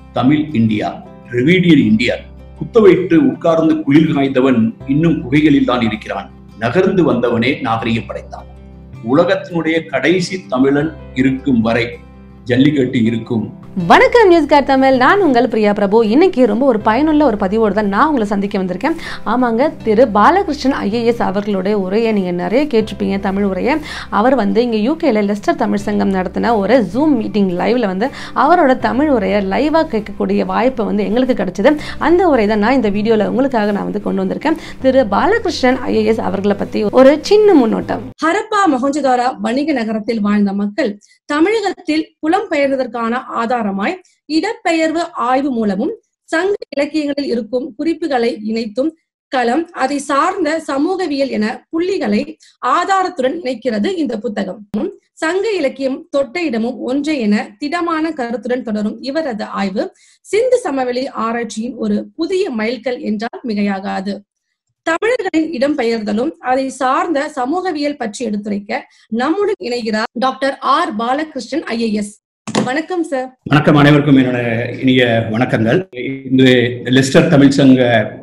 Tamil India ரெவிடியன் India குத்த வைத்து உட்கார்ந்து குளிர் காய்ந்தவன் இன்னும் குகைகளில் தான் இருக்கிறான் நகர்ந்து வந்தவனே நாகரிகம் படைத்தான் உலகத்தினுடைய கடைசி தமிழன் இருக்கும் வரை ஜல்லிக்கட்டு இருக்கும் வணக்கம் நியூஸ் கார் தமிழ் நான் உங்கள் பிரியா பிரபு இன்னைக்கு ரொம்ப ஒரு பயனுள்ள ஒரு பதிவோடு தான் நான் உங்களை சந்திக்க வந்திருக்கேன் ஆமாங்க திரு பாலகிருஷ்ணன் ஐஏஎஸ் அவர்களுடைய உரையை நீங்கள் நிறைய கேட்டிருப்பீங்க தமிழ் உரையை அவர் வந்து இங்கே யூகேல லெஸ்டர் தமிழ் சங்கம் நடத்தின ஒரு ஜூம் மீட்டிங் லைவ்ல வந்து அவரோட தமிழ் உரையை லைவாக கேட்கக்கூடிய வாய்ப்பு வந்து எங்களுக்கு கிடைச்சது அந்த உரை தான் நான் இந்த வீடியோவில் உங்களுக்காக நான் வந்து கொண்டு வந்திருக்கேன் திரு பாலகிருஷ்ணன் ஐஏஎஸ் அவர்களை பற்றி ஒரு சின்ன முன்னோட்டம் ஹரப்பா மொஹஞ்சதாரா வணிக நகரத்தில் வாழ்ந்த மக்கள் தமிழகத்தில் புலம்பெயர்ந்ததற்கான ஆதாரமாய் இடப்பெயர்வு ஆய்வு மூலமும் சங்க இலக்கியங்களில் இருக்கும் குறிப்புகளை இணைத்தும் களம் அதை சார்ந்த சமூகவியல் என புள்ளிகளை ஆதாரத்துடன் இணைக்கிறது இந்த புத்தகம் சங்க இலக்கியம் தொட்ட இடமும் ஒன்றே என திடமான கருத்துடன் தொடரும் இவரது ஆய்வு சிந்து சமவெளி ஆராய்ச்சியின் ஒரு புதிய மைல்கல் என்றால் மிகையாகாது தமிழர்களின் இடம்பெயர்தலும் அதை சார்ந்த சமூகவியல் பற்றி எடுத்துரைக்க நம்முடன் இணைகிறார் டாக்டர் ஆர் பாலகிருஷ்ணன் ஐஏஎஸ் வணக்கம் சார் வணக்கம் அனைவருக்கும் என்னோட இனிய வணக்கங்கள் இந்த லெஸ்டர் தமிழ் சங்க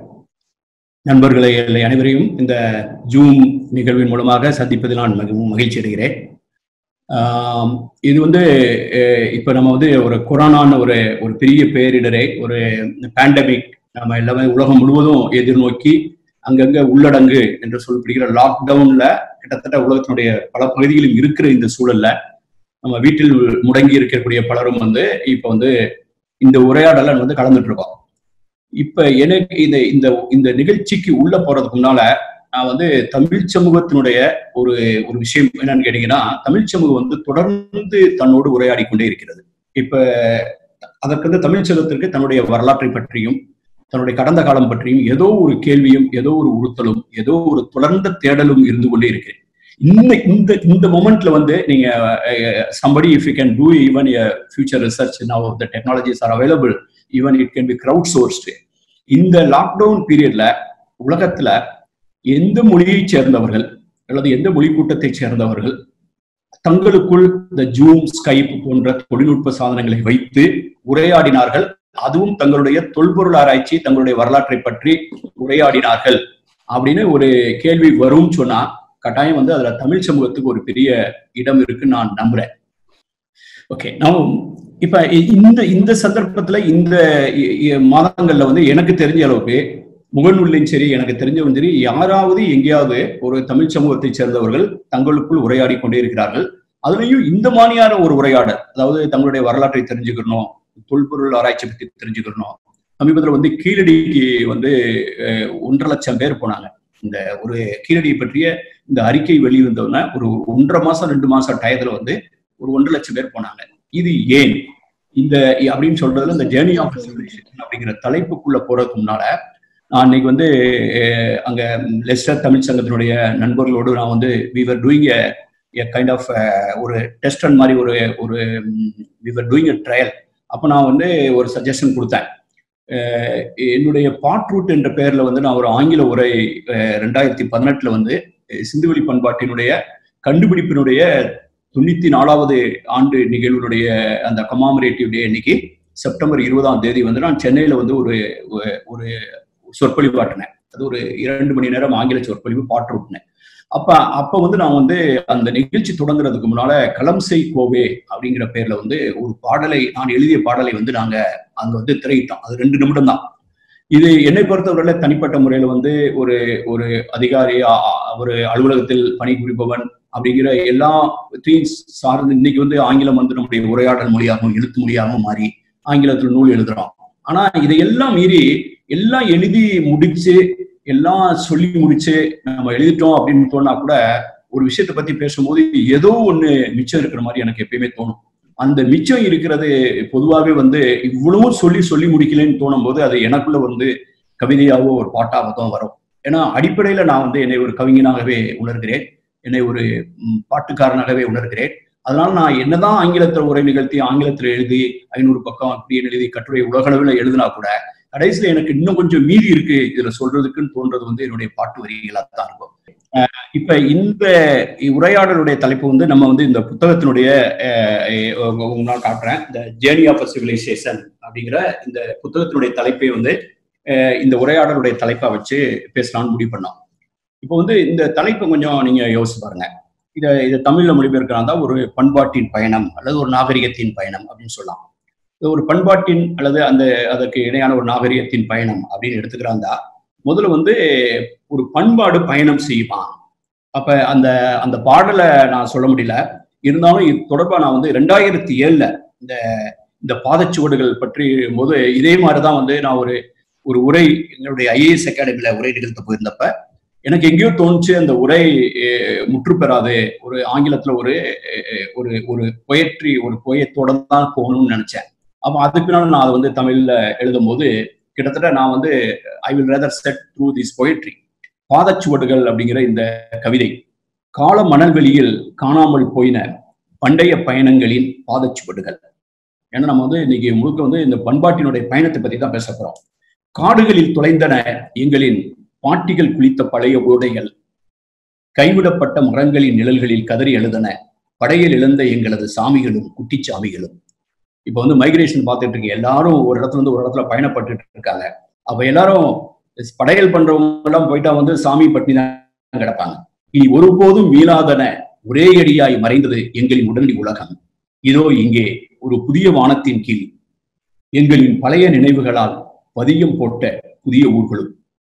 நண்பர்களை அனைவரையும் இந்த ஜூம் நிகழ்வின் மூலமாக சந்திப்பதில் நான் மிகவும் மகிழ்ச்சி அடைகிறேன் ஆம், இது வந்து அஹ், இப்ப நம்ம வந்து ஒரு கொரோனான்னு ஒரு ஒரு பெரிய பேரிடரை ஒரு பேண்டமிக் நம்ம எல்லாமே உலகம் முழுவதும் எதிர்நோக்கி அங்கங்க உள்ளடங்கு என்று சொல்லப்படுகிற லாக்டவுன்ல கிட்டத்தட்ட உலகத்தினுடைய பல பகுதிகளில் இருக்கிற இந்த சூழல்ல நம்ம வீட்டில் முடங்கி இருக்கக்கூடிய பலரும் வந்து இப்ப வந்து இந்த உரையாடலை வந்து கலந்துட்டு இருக்கோம் இப்ப எனக்கு இந்த இந்த இந்த நிகழ்ச்சிக்கு உள்ள போறதுக்கு முன்னால நான் வந்து தமிழ் சமூகத்தினுடைய ஒரு ஒரு விஷயம் என்னன்னு கேட்டீங்கன்னா தமிழ் சமூகம் வந்து தொடர்ந்து தன்னோடு உரையாடி கொண்டே இருக்கிறது இப்ப அதற்கு வந்து தமிழ் சமூகத்திற்கு தன்னுடைய வரலாற்றை பற்றியும் தன்னுடைய கடந்த காலம் பற்றியும் ஏதோ ஒரு கேள்வியும் ஏதோ ஒரு உறுத்தலும் ஏதோ ஒரு தொடர்ந்த தேடலும் இருந்து கொண்டே இருக்கிறேன் இந்த இந்த இந்த மொமெண்ட்ல வந்து நீங்க somebody if you can do even future research now the technologies are available even it can be crowd sourced இந்த லாக்டவுன் பீரியட்ல உலகத்துல எந்த மொழியை சேர்ந்தவர்கள் அல்லது எந்த மொழி கூட்டத்தை சேர்ந்தவர்கள் தங்களுக்குள் இந்த ஜூம் ஸ்கைப் போன்ற தொழில்நுட்ப சாதனங்களை வைத்து உரையாடினார்கள் அதுவும் தங்களுடைய தொல்பொருள் ஆராய்ச்சி தங்களுடைய வரலாற்றை பற்றி உரையாடினார்கள் அப்படின்னு ஒரு கேள்வி வரும்னு சொன்னா கட்டாயம் வந்து அதுல தமிழ் சமூகத்துக்கு ஒரு பெரிய இடம் இருக்குன்னு நான் நம்புறேன் ஓகே நான் இப்ப இ- இந்த இந்த சந்தர்ப்பத்துல இந்த இ- இ- மாதங்கள்ல வந்து எனக்கு தெரிஞ்ச அளவுக்கு முகநூல்லையும் சரி எனக்கு தெரிஞ்சவங்க சரி யாராவது எங்கேயாவது ஒரு தமிழ் சமூகத்தை சேர்ந்தவர்கள் தங்களுக்குள் உரையாடி கொண்டே இருக்கிறார்கள் அதுலயும் இந்த மாதிரியான ஒரு உரையாடல் அதாவது தங்களுடைய வரலாற்றை தெரிஞ்சுக்கணும் தொல்பொருள் ஆராய்ச்சி பற்றி தெரிஞ்சுக்கணும் சமீபத்தில் வந்து கீழடிக்கு வந்து அஹ், ஒன்றரை லட்சம் பேர் போனாங்க இந்த ஒரு கீழடியை பற்றிய இந்த அறிக்கை வெளிவந்தோடனே ஒரு ஒன்றரை மாசம் ரெண்டு மாசம் டயத்துல வந்து ஒரு ஒன்றரை லட்சம் பேர் போனாங்க இது ஏன் இந்த அப்படின்னு சொல்றதுல இந்த ஜேர்னி ஆஃப் சிவிலைசேஷன் அப்படிங்கிற தலைப்புக்குள்ள போறதுக்கு முன்னால நான் இன்னைக்கு வந்து அஹ், அங்க லெஸ்டர் தமிழ் சங்கத்தினுடைய நண்பர்களோடு நான் வந்து we were doing a a kind of ஒரு டெஸ்ட் ரன் மாதிரி ஒரு ஒரு we were doing a trial அப்போ நான் வந்து ஒரு சஜஷன் கொடுத்தேன் அஹ், என்னுடைய பாட் ரூட் என்ற பெயர்ல வந்து நான் ஒரு ஆங்கில உரை அஹ், ரெண்டாயிரத்தி பதினெட்டுல வந்து அஹ், சிந்துவெளி பண்பாட்டினுடைய கண்டுபிடிப்பினுடைய தொண்ணூத்தி நாலாவது ஆண்டு நிகழ்வுடைய அந்த கமாமரேட்டிவ் டே அன்னைக்கு செப்டம்பர் இருபதாம் தேதி வந்து நான் சென்னையில வந்து ஒரு ஒரு- ஒரு சொற்பொழிவு ஆட்டினேன் அது ஒரு இரண்டு மணி நேரம் ஆங்கில சொற்பொழிவு பாட்டு விட்டினேன் அப்ப அப்ப வந்து நான் வந்து அந்த நிகழ்ச்சி தொடங்குறதுக்கு முன்னால களம்சை கோவே அப்படிங்கிற பேர்ல வந்து ஒரு பாடலை நான் எழுதிய பாடலை வந்து நாங்க அங்க வந்து திரையிட்டோம் அது ரெண்டு நிமிடம் தான் இது என்னை பொறுத்தவரையில தனிப்பட்ட முறையில வந்து ஒரு ஒரு அதிகாரி ஆ- ஆ- ஒரு அலுவலகத்தில் பணிபுரிபவன் அப்படிங்கிற எல்லாத்தையும் சார்ந்து இன்னைக்கு வந்து ஆங்கிலம் வந்து நம்முடைய உரையாடல் மொழியாகவும் எழுத்து மொழியாகவும் மாறி ஆங்கிலத்தில் நூல் எழுதுறோம் ஆனா இதையெல்லாம் மீறி எல்லாம் எழுதி முடிச்சு எல்லாம் சொல்லி முடிச்சு நம்ம எழுதிட்டோம் அப்படின்னு தோணா கூட ஒரு விஷயத்தை பத்தி பேசும்போது ஏதோ ஒண்ணு மிச்சம் இருக்கிற மாதிரி எனக்கு எப்பயுமே தோணும் அந்த மிச்சம் இருக்கிறது பொதுவாகவே வந்து இவ்வளவும் சொல்லி சொல்லி முடிக்கலன்னு தோணும் போது அது எனக்குள்ள வந்து கவிதையாவோ ஒரு பாட்டாவோ தான் வரும் ஏன்னா அடிப்படையில நான் வந்து என்னை ஒரு கவிஞனாகவே உணர்கிறேன் என்னை ஒரு ம், பாட்டுக்காரனாகவே உணர்கிறேன் அதனால நான் என்னதான் ஆங்கிலத்தில் உரை நிகழ்த்தி ஆங்கிலத்தில் எழுதி ஐநூறு பக்கம் அப்படி எழுதி கட்டுரை உலகளவில் எழுதினா கூட கடைசியில எனக்கு இன்னும் கொஞ்சம் மீதி இருக்கு இதுல சொல்றதுக்குன்னு தோன்றது வந்து என்னுடைய பாட்டு வரிகளா தான் இருக்கும் இப்ப இந்த உரையாடலுடைய தலைப்பு வந்து நம்ம வந்து இந்த புத்தகத்தினுடைய அஹ், உங்க- உங்களால் காட்டுறேன் இந்த ஜேர்னி ஆஃப் சிவிலைசேஷன் அப்படிங்கிற இந்த புத்தகத்தினுடைய தலைப்பை வந்து அஹ், இந்த உரையாடலுடைய தலைப்பா வச்சு பேசலாம்னு முடிவு பண்ணோம் இப்போ வந்து இந்த தலைப்பை கொஞ்சம் நீங்க யோசிச்சு பாருங்க இதை இதை தமிழ்ல மொழிபெயர்க்கிறாந்தா ஒரு பண்பாட்டின் பயணம் அல்லது ஒரு நாகரிகத்தின் பயணம் அப்படின்னு சொல்லலாம் இது ஒரு பண்பாட்டின் அல்லது அந்த அதற்கு இணையான ஒரு நாகரிகத்தின் பயணம் அப்படின்னு எடுத்துக்கிறாந்தா முதல்ல வந்து ஒரு பண்பாடு பயணம் செய்வான் அப்ப அந்த அந்த பாடலை நான் சொல்ல முடியல இருந்தாலும் இது தொடர்பா நான் வந்து ரெண்டாயிரத்தி ஏழுல இந்த இந்த பாதச்சுவடுகள் பற்றி போது இதே மாதிரிதான் வந்து நான் ஒரு ஒரு உரை எங்களுடைய ஐஏஎஸ் அகாடமில உரை நிகழ்த்த போயிருந்தப்ப எனக்கு எங்கேயோ தோணுச்சு அந்த உரை அஹ், முற்று பெறாது ஒரு ஆங்கிலத்துல ஒரு அஹ், ஒரு ஒரு பொயட்ரி ஒரு பொயத்தோட தான் போகணும்னு நினைச்சேன் அப்போ அதுக்கு பின்னால நான் அதை வந்து தமிழ்ல எழுதும் போது கிட்டத்தட்ட நான் வந்து I will rather set through this poetry பாதச்சுவடுகள் அப்படிங்கிற இந்த கவிதை கால மணல்வெளியில் காணாமல் போயின பண்டைய பயணங்களின் பாதச்சுவடுகள் ஏன்னா நம்ம வந்து இன்னைக்கு முழுக்க வந்து இந்த பண்பாட்டினுடைய பயணத்தை பத்தி தான் பேச போறோம் காடுகளில் தொலைந்தன எங்களின் பாட்டிகள் குளித்த பழைய ஓடைகள் கைவிடப்பட்ட மரங்களின் நிழல்களில் கதறி எழுதன படையில் இழந்த எங்களது சாமிகளும் குட்டிச்சாமிகளும் இப்ப வந்து மைக்ரேஷன் பார்த்துட்டு இருக்கு எல்லாரும் ஒரு இடத்துல இருந்து ஒரு இடத்துல பயணப்பட்டுட்டு இருக்காங்க அப்ப எல்லாரும் படையல் பண்றவங்க எல்லாம் போயிட்டா வந்து சாமி பட்டினி தான் கிடப்பாங்க இனி ஒருபோதும் மீளாதன ஒரே அடியாய் மறைந்தது எங்களின் உடனடி உலகம் இதோ இங்கே ஒரு புதிய வானத்தின் கீழ் எங்களின் பழைய நினைவுகளால் பதியம் போட்ட புதிய ஊர்களும்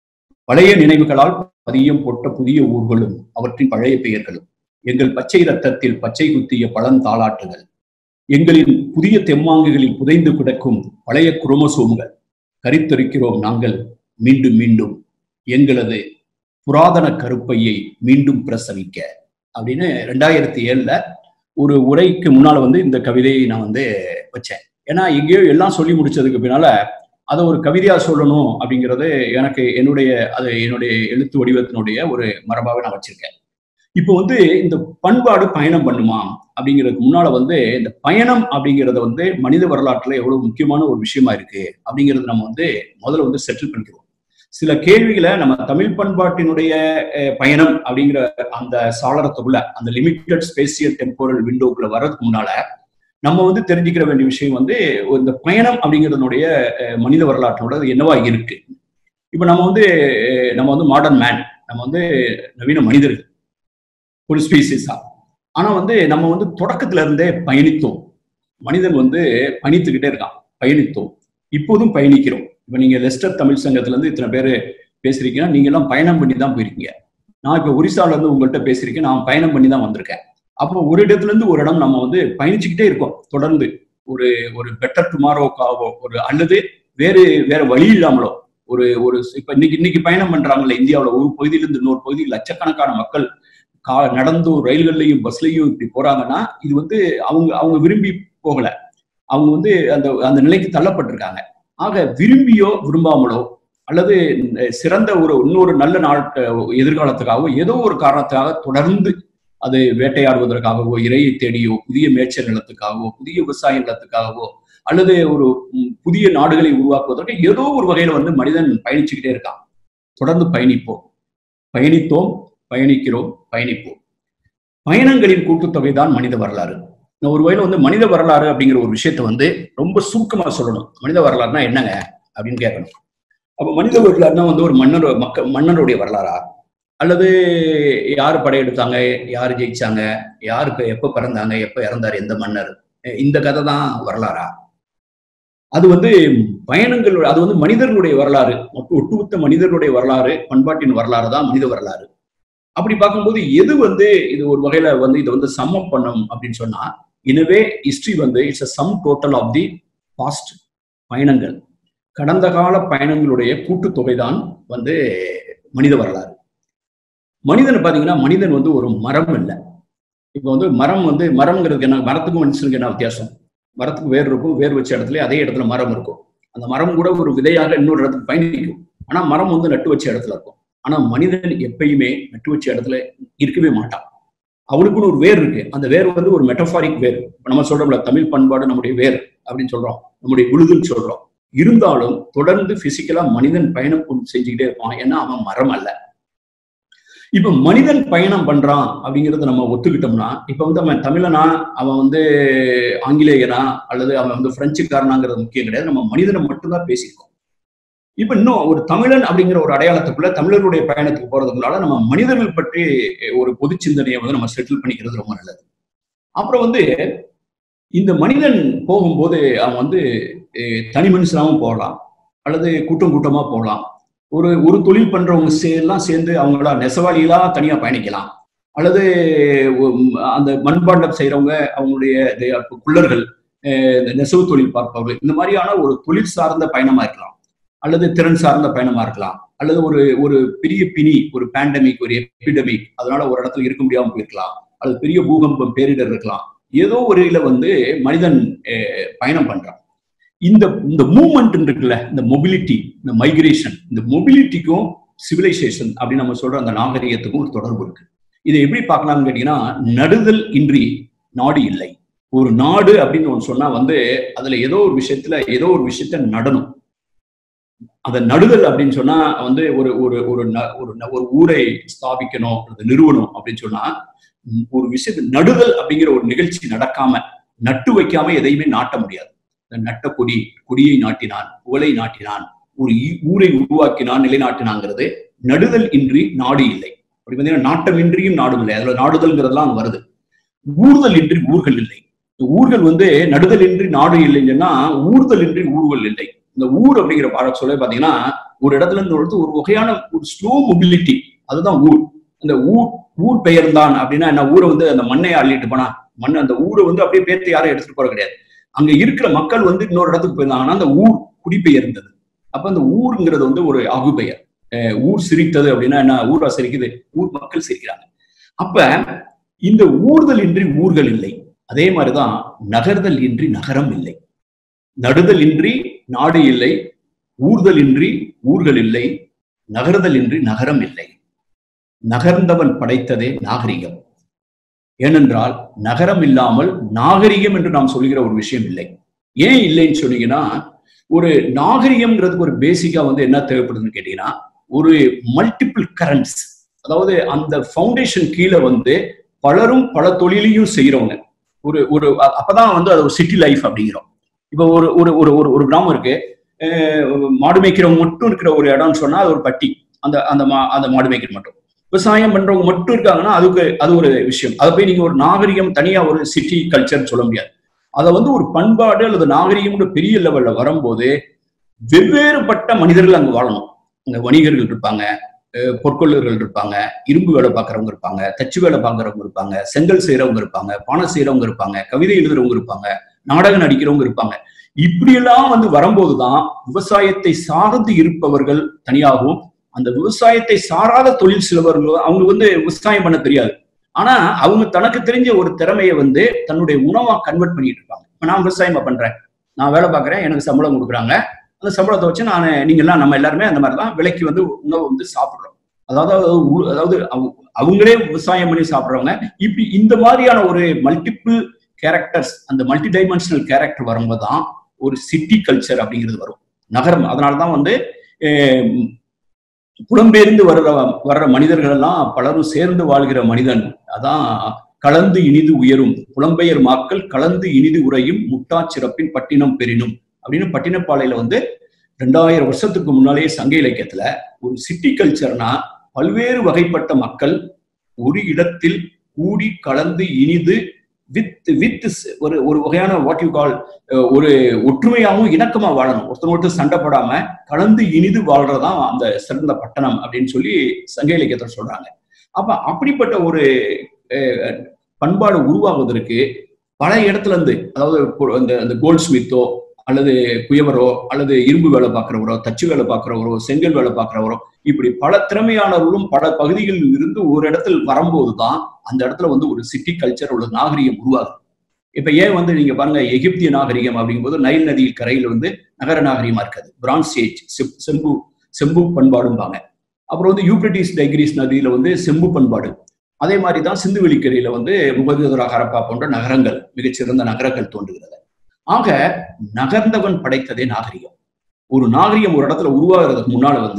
பழைய நினைவுகளால் பதியம் போட்ட புதிய ஊர்களும் அவற்றின் பழைய பெயர்களும் எங்கள் பச்சை ரத்தத்தில் பச்சை குத்திய பழந்தாளாட்டுகள் எங்களின் புதிய தெம்மாங்குகளில் புதைந்து கிடக்கும் பழைய குரோமசோம்கள் கரித்தொரிக்கிறோம் நாங்கள் மீண்டும் மீண்டும் எங்களது புராதன கருப்பையை மீண்டும் பிரசவிக்க அப்படின்னு ரெண்டாயிரத்தி ஏழுல ஒரு உரைக்கு முன்னால வந்து இந்த கவிதையை நான் வந்து வச்சேன் ஏன்னா எங்கேயோ எல்லாம் சொல்லி முடிச்சதுக்கு பின்னால அதை ஒரு கவிதையா சொல்லணும் அப்படிங்கிறது எனக்கு என்னுடைய அது என்னுடைய எழுத்து வடிவத்தினுடைய ஒரு மரபாவை நான் வச்சிருக்கேன் இப்போ வந்து இந்த பண்பாடு பயணம் பண்ணுமா அப்படிங்கிறதுக்கு முன்னால வந்து இந்த பயணம் அப்படிங்கிறத வந்து மனித வரலாற்றுல எவ்வளவு முக்கியமான ஒரு விஷயமா இருக்கு அப்படிங்கிறது நம்ம வந்து முதல்ல வந்து செட்டில் பண்ணிக்கிறோம் சில கேள்விகளை நம்ம தமிழ் பண்பாட்டினுடைய அஹ், பயணம் அப்படிங்கிற அந்த சாளரத்துக்குள்ள அந்த லிமிட்டட் ஸ்பேசியல் டெம்போரல் விண்டோக்குள்ள வர்றதுக்கு முன்னால நம்ம வந்து தெரிஞ்சுக்கிற வேண்டிய விஷயம் வந்து இந்த பயணம் அப்படிங்கிறதுனுடைய அஹ், மனித வரலாற்றோட அது என்னவா இருக்கு இப்ப நம்ம வந்து அஹ், நம்ம வந்து மாடர்ன் மேன் நம்ம வந்து நவீன மனிதர்கள் ஒரு ஸ்பீசிஸா ஆனா வந்து நம்ம வந்து தொடக்கத்துல இருந்தே பயணித்தோம் மனிதன் வந்து பயணித்துக்கிட்டே இருக்கான் பயணித்தோம் இப்போதும் பயணிக்கிறோம் இப்ப நீங்க லெஸ்டர் தமிழ் சங்கத்துல இருந்து இத்தனை பேர் பேசுறீங்கன்னா நீங்க எல்லாம் பயணம் பண்ணி தான் போயிருக்கீங்க நான் இப்ப ஒரிசால இருந்து உங்கள்கிட்ட பேசியிருக்கேன் நான் பயணம் பண்ணி தான் வந்திருக்கேன் அப்போ ஒரு இடத்துல இருந்து ஒரு இடம் நம்ம வந்து பயணிச்சுக்கிட்டே இருக்கோம் தொடர்ந்து ஒரு ஒரு பெட்டர் டுமாரோக்காவோ ஒரு அல்லது வேறு வேற வழி இல்லாமலோ ஒரு ஒரு இப்ப இன்னைக்கு இன்னைக்கு பயணம் பண்றாங்கல்ல இந்தியாவுல ஒரு பகுதியிலிருந்து இன்னொரு பகுதி லட்சக்கணக்கான மக்கள் கா நடந்தும் ரயில்கள்லையும் பஸ்லயும் இப்படி போறாங்கன்னா இது வந்து அவங்க அவங்க விரும்பி போகல அவங்க வந்து அந்த அந்த நிலைக்கு தள்ளப்பட்டிருக்காங்க ஆக விரும்பியோ விரும்பாமலோ அல்லது சிறந்த ஒரு இன்னொரு நல்ல நாள் எதிர்காலத்துக்காகவோ ஏதோ ஒரு காரணத்துக்காக தொடர்ந்து அது வேட்டையாடுவதற்காகவோ இறையை தேடியோ புதிய மேய்ச்சல் நிலத்துக்காகவோ புதிய விவசாய நிலத்துக்காகவோ அல்லது ஒரு ம், புதிய நாடுகளை உருவாக்குவதற்கு ஏதோ ஒரு வகையில வந்து மனிதன் பயணிச்சுக்கிட்டே இருக்கான் தொடர்ந்து பயணிப்போம் பயணித்தோம் பயணிக்கிறோம் பயணிப்போம் பயணங்களின் கூட்டுத்தொகை தான் மனித வரலாறு நான் ஒரு வகையில வந்து மனித வரலாறு அப்படிங்கிற ஒரு விஷயத்த வந்து ரொம்ப சுருக்கமா சொல்லணும் மனித வரலாறுனா என்னங்க அப்படின்னு கேட்கணும் அப்ப மனித வரலாறுனா வந்து ஒரு மன்னர் மக்க மன்னருடைய வரலாறா அல்லது யார் படையெடுத்தாங்க யார் ஜெயிச்சாங்க யாருக்கு எப்ப பிறந்தாங்க எப்ப இறந்தாரு எந்த மன்னர் இந்த கதை தான் வரலாறா அது வந்து பயணங்கள் அது வந்து மனிதர்களுடைய வரலாறு ஒட்டு- ஒட்டுமொத்த மனிதர்களுடைய வரலாறு பண்பாட்டின் வரலாறு தான் மனித வரலாறு அப்படி பார்க்கும்போது எது வந்து இது ஒரு வகையில வந்து இதை வந்து சம்மம் பண்ணும் அப்படின்னு சொன்னா எனவே ஹிஸ்டரி வந்து it's a sum total of the past பயணங்கள் கடந்த கால பயணங்களுடைய கூட்டுத்தொகை தான் வந்து மனித வரலாறு மனிதன் பாத்தீங்கன்னா மனிதன் வந்து ஒரு மரம் இல்லை இப்போ வந்து மரம் வந்து மரம்ங்கிறதுக்கு என்ன மரத்துக்கும் மனுஷனுக்கு என்ன வித்தியாசம் மரத்துக்கு வேர் இருக்கும் வேர் வச்ச இடத்துல அதே இடத்துல மரம் இருக்கும் அந்த மரம் கூட ஒரு விதையாக இன்னொரு இடத்துக்கு பயணிக்கும் ஆனா மரம் வந்து நட்டு வச்ச இடத்துல இருக்கும் ஆனா மனிதன் எப்பயுமே நட்டு வச்ச இடத்துல இருக்கவே மாட்டான் அவனுக்குன்னு ஒரு வேர் இருக்கு அந்த வேர் வந்து ஒரு மெட்டபாரிக் வேர் இப்ப நம்ம சொல்றோம்ல தமிழ் பண்பாடு நம்முடைய வேர் அப்படின்னு சொல்றோம் நம்முடைய விழுதுன்னு சொல்றோம் இருந்தாலும் தொடர்ந்து பிசிக்கலா மனிதன் பயணம் கொண்டு செஞ்சுக்கிட்டே இருப்பான் ஏன்னா அவன் மரம் அல்ல இப்ப மனிதன் பயணம் பண்றான் அப்படிங்கறத நம்ம ஒத்துக்கிட்டோம்னா இப்ப வந்து அவன் தமிழனா அவன் வந்து ஆங்கிலேயனா அல்லது அவன் வந்து பிரெஞ்சுக்காரனாங்கிறது முக்கியம் கிடையாது நம்ம மனிதனை மட்டும்தான் பேசியிருக்கோம் இப்ப இன்னும் ஒரு தமிழன் அப்படிங்கிற ஒரு அடையாளத்துக்குள்ள தமிழர்களுடைய பயணத்துக்கு போறதுக்குள்ளால நம்ம மனிதர்கள் பற்றி ஒரு பொது சிந்தனையை வந்து நம்ம செட்டில் பண்ணிக்கிறது ரொம்ப நல்லது அப்புறம் வந்து இந்த மனிதன் போகும்போது அவன் வந்து தனி மனுஷனாவும் போகலாம் அல்லது கூட்டம் கூட்டமா போகலாம் ஒரு ஒரு தொழில் பண்றவங்க எல்லாம் சேர்ந்து அவங்களா நெசவாளிகளா தனியா பயணிக்கலாம் அல்லது அந்த மண்பாண்டம் செய்யறவங்க அவங்களுடைய குள்ளர்கள் நெசவு தொழில் பார்ப்பவர்கள் இந்த மாதிரியான ஒரு தொழில் சார்ந்த பயணமா இருக்கலாம் அல்லது திறன் சார்ந்த பயணமா இருக்கலாம் அல்லது ஒரு ஒரு பெரிய பிணி ஒரு பேண்டமிக் ஒரு எபிடமிக் அதனால ஒரு இடத்துல இருக்க முடியாம போயிருக்கலாம் அல்லது பெரிய பூகம்பம் பேரிடர் இருக்கலாம் ஏதோ ஒரு இல வந்து மனிதன் பயணம் பண்றான் இந்த இந்த மூமெண்ட் இருக்குல்ல இந்த மொபிலிட்டி இந்த மைக்ரேஷன் இந்த மொபிலிட்டிக்கும் சிவிலைசேஷன் அப்படின்னு நம்ம சொல்ற அந்த நாகரிகத்துக்கும் ஒரு தொடர்பு இருக்கு இதை எப்படி பார்க்கலாம்னு கேட்டீங்கன்னா நடுதல் இன்றி நாடு இல்லை ஒரு நாடு அப்படின்னு ஒன்று சொன்னா வந்து அதுல ஏதோ ஒரு விஷயத்துல ஏதோ ஒரு விஷயத்த நடணும் அந்த நடுதல் அப்படின்னு சொன்னா வந்து ஒரு ஒரு ஒரு ஒரு ஊரை ஸ்தாபிக்கணும் அல்லது நிறுவனம் அப்படின்னு சொன்னா ஒரு விஷயத்து நடுதல் அப்படிங்கிற ஒரு நிகழ்ச்சி நடக்காம நட்டு வைக்காம எதையுமே நாட்ட முடியாது இந்த நட்ட கொடி கொடியை நாட்டினான் புகழை நாட்டினான் ஒரு ஊரை உருவாக்கினான் நிலைநாட்டினாங்கிறது நடுதல் இன்றி நாடு இல்லை அப்படி பார்த்தீங்கன்னா நாட்டமின்றியும் நாடும் இல்லை அதுல நாடுதல்ங்கிறதுலாம் வருது ஊர்தல் இன்றி ஊர்கள் இல்லை ஊர்கள் வந்து நடுதல் இன்றி நாடு இல்லைன்னு சொன்னா ஊர்தல் இன்றி ஊர்கள் இல்லை இந்த ஊர் அப்படிங்கிற பாட சொல்ல பாத்தீங்கன்னா ஒரு இடத்துல இருந்து ஒரு வகையான ஒரு ஸ்லோ மொபிலிட்டி அதுதான் ஊர் அந்த ஊர் ஊர் பெயர் தான் அப்படின்னா என்ன ஊரை வந்து அந்த மண்ணை அள்ளிட்டு போனா மண் அந்த ஊரை வந்து அப்படியே பேர்த்து யாரும் எடுத்துட்டு போற கிடையாது அங்க இருக்கிற மக்கள் வந்து இன்னொரு இடத்துக்கு போயிருந்தாங்கன்னா அந்த ஊர் குடிபெயர்ந்தது அப்ப அந்த ஊருங்கிறது வந்து ஒரு அகுபெயர் ஊர் சிரித்தது அப்படின்னா என்ன ஊரா சிரிக்குது ஊர் மக்கள் சிரிக்கிறாங்க அப்ப இந்த ஊர்தல் இன்றி ஊர்கள் இல்லை அதே மாதிரிதான் நகர்தல் இன்றி நகரம் இல்லை நடுதல் இன்றி நாடு இல்லை ஊர்தல் இன்றி ஊர்கள் இல்லை நகர்தல் இன்றி நகரம் இல்லை நகர்ந்தவன் படைத்ததே நாகரிகம் ஏனென்றால் நகரம் இல்லாமல் நாகரிகம் என்று நாம் சொல்கிற ஒரு விஷயம் இல்லை ஏன் இல்லைன்னு சொன்னீங்கன்னா ஒரு நாகரிகம்ங்கிறதுக்கு ஒரு பேசிக்கா வந்து என்ன தேவைப்படுதுன்னு கேட்டீங்கன்னா ஒரு மல்டிபிள் கரண்ட்ஸ் அதாவது அந்த ஃபவுண்டேஷன் கீழே வந்து பலரும் பல தொழிலையும் செய்யறவங்க ஒரு ஒரு அப்பதான் வந்து அது ஒரு சிட்டி லைஃப் அப்படிங்கிறோம் இப்போ ஒரு ஒரு ஒரு ஒரு ஒரு கிராமம் இருக்கு மாடு மேய்க்கிறவங்க மட்டும் இருக்கிற ஒரு இடம்னு சொன்னா அது ஒரு பட்டி அந்த அந்த மா அந்த மாடு மேய்க்கிற மட்டும் விவசாயம் பண்றவங்க மட்டும் இருக்காங்கன்னா அதுக்கு அது ஒரு விஷயம் அதை போய் நீங்க ஒரு நாகரிகம் தனியா ஒரு சிட்டி கல்ச்சர் சொல்ல முடியாது அதை வந்து ஒரு பண்பாடு அல்லது நாகரிகம்னு பெரிய லெவல்ல வரும்போது வெவ்வேறுபட்ட மனிதர்கள் அங்க வாழணும் அங்க வணிகர்கள் இருப்பாங்க பொற்கொள்ளர்கள் இருப்பாங்க இரும்பு வேலை பார்க்குறவங்க இருப்பாங்க தச்சு வேலை பார்க்குறவங்க இருப்பாங்க செங்கல் செய்யறவங்க இருப்பாங்க பானை செய்யறவங்க இருப்பாங்க கவிதை எழுதுறவங்க இருப்பாங்க நாடகம் நடிக்கிறவங்க இருப்பாங்க இப்படியெல்லாம் வந்து வரும்போதுதான் விவசாயத்தை சார்ந்து இருப்பவர்கள் தனியாகவும் அந்த விவசாயத்தை சாராத தொழில் சிலவர்கள் அவங்க வந்து விவசாயம் பண்ண தெரியாது ஆனா அவங்க தனக்கு தெரிஞ்ச ஒரு திறமையை வந்து தன்னுடைய உணவா கன்வெர்ட் பண்ணிட்டு இருப்பாங்க நான் விவசாயமா பண்றேன் நான் வேலை பார்க்குறேன் எனக்கு சம்பளம் கொடுக்குறாங்க அந்த சம்பளத்தை வச்சு நான் நீங்க எல்லாம் நம்ம எல்லாருமே அந்த மாதிரி தான் விலைக்கு வந்து உணவு வந்து சாப்பிடுறோம் அதாவது அதாவது அவங்களே விவசாயம் பண்ணி சாப்பிட்றவங்க இப்படி இந்த மாதிரியான ஒரு மல்டிபிள் கேரக்டர்ஸ் அந்த மல்டி டைமென்ஷனல் கேரக்டர் வரும்போது தான் ஒரு சிட்டி கல்ச்சர் அப்படிங்கிறது வரும் நகரம் அதனாலதான் வந்து புலம்பெயர்ந்து வர்ற வர்ற மனிதர்கள் எல்லாம் பலரும் சேர்ந்து வாழ்கிற மனிதன் அதான் கலந்து இனிது உயரும் புலம்பெயர் மாக்கள் கலந்து இனிது உரையும் முட்டா சிறப்பின் பட்டினம் பெறினும் அப்படின்னு பட்டினப்பாளையில வந்து ரெண்டாயிரம் வருஷத்துக்கு முன்னாலேயே சங்க இலக்கியத்துல ஒரு சிட்டி கல்ச்சர்னா பல்வேறு வகைப்பட்ட மக்கள் ஒரு இடத்தில் கூடி கலந்து இனிது வித் வித் ஒரு ஒரு வகையான வாட் யூ கால் ஒரு ஒற்றுமையாகவும் இணக்கமா வாழணும் ஒருத்தர் ஒருத்தர் சண்டை போடாம கலந்து இனிது வாழ்றதுதான் அந்த சிறந்த பட்டணம் அப்படின்னு சொல்லி சங்க இலக்கியத்தில் சொல்றாங்க அப்ப அப்படிப்பட்ட ஒரு பண்பாடு உருவாகுவதற்கு பல இடத்துல இருந்து அதாவது அந்த அந்த கோல்ட் ஸ்மித்தோ அல்லது குயவரோ அல்லது இரும்பு வேலை பார்க்குறவரோ தச்சு வேலை பார்க்குறவரோ செங்கல் வேலை பார்க்குறவரோ இப்படி பல திறமையானவர்களும் பல பகுதிகளில் இருந்து ஒரு இடத்தில் வரும்போது தான் அந்த இடத்துல வந்து ஒரு சிட்டி கல்ச்சர் ஒரு நாகரிகம் உருவாகும் இப்ப ஏன் வந்து நீங்க பாருங்க எகிப்திய நாகரிகம் அப்படிங்கும்போது நைல் நதியில் கரையில் வந்து நகர நாகரிகமா இருக்காது பிரான்ஸ் ஏஜ் செம்பு செம்பு பண்பாடும்பாங்க அப்புறம் வந்து யூப்ரட்டிஸ் டைகிரிஸ் நதியில வந்து செம்பு பண்பாடு அதே மாதிரி தான் சிந்து வெளிக்கரையில வந்து முகதுரா ஹரப்பா போன்ற நகரங்கள் மிகச்சிறந்த நகரங்கள் தோன்றுகிறது ஆக நகர்ந்தவன் படைத்ததே நாகரிகம் ஒரு நாகரிகம் ஒரு இடத்துல உருவாகிறதுக்கு முன்னால வந்து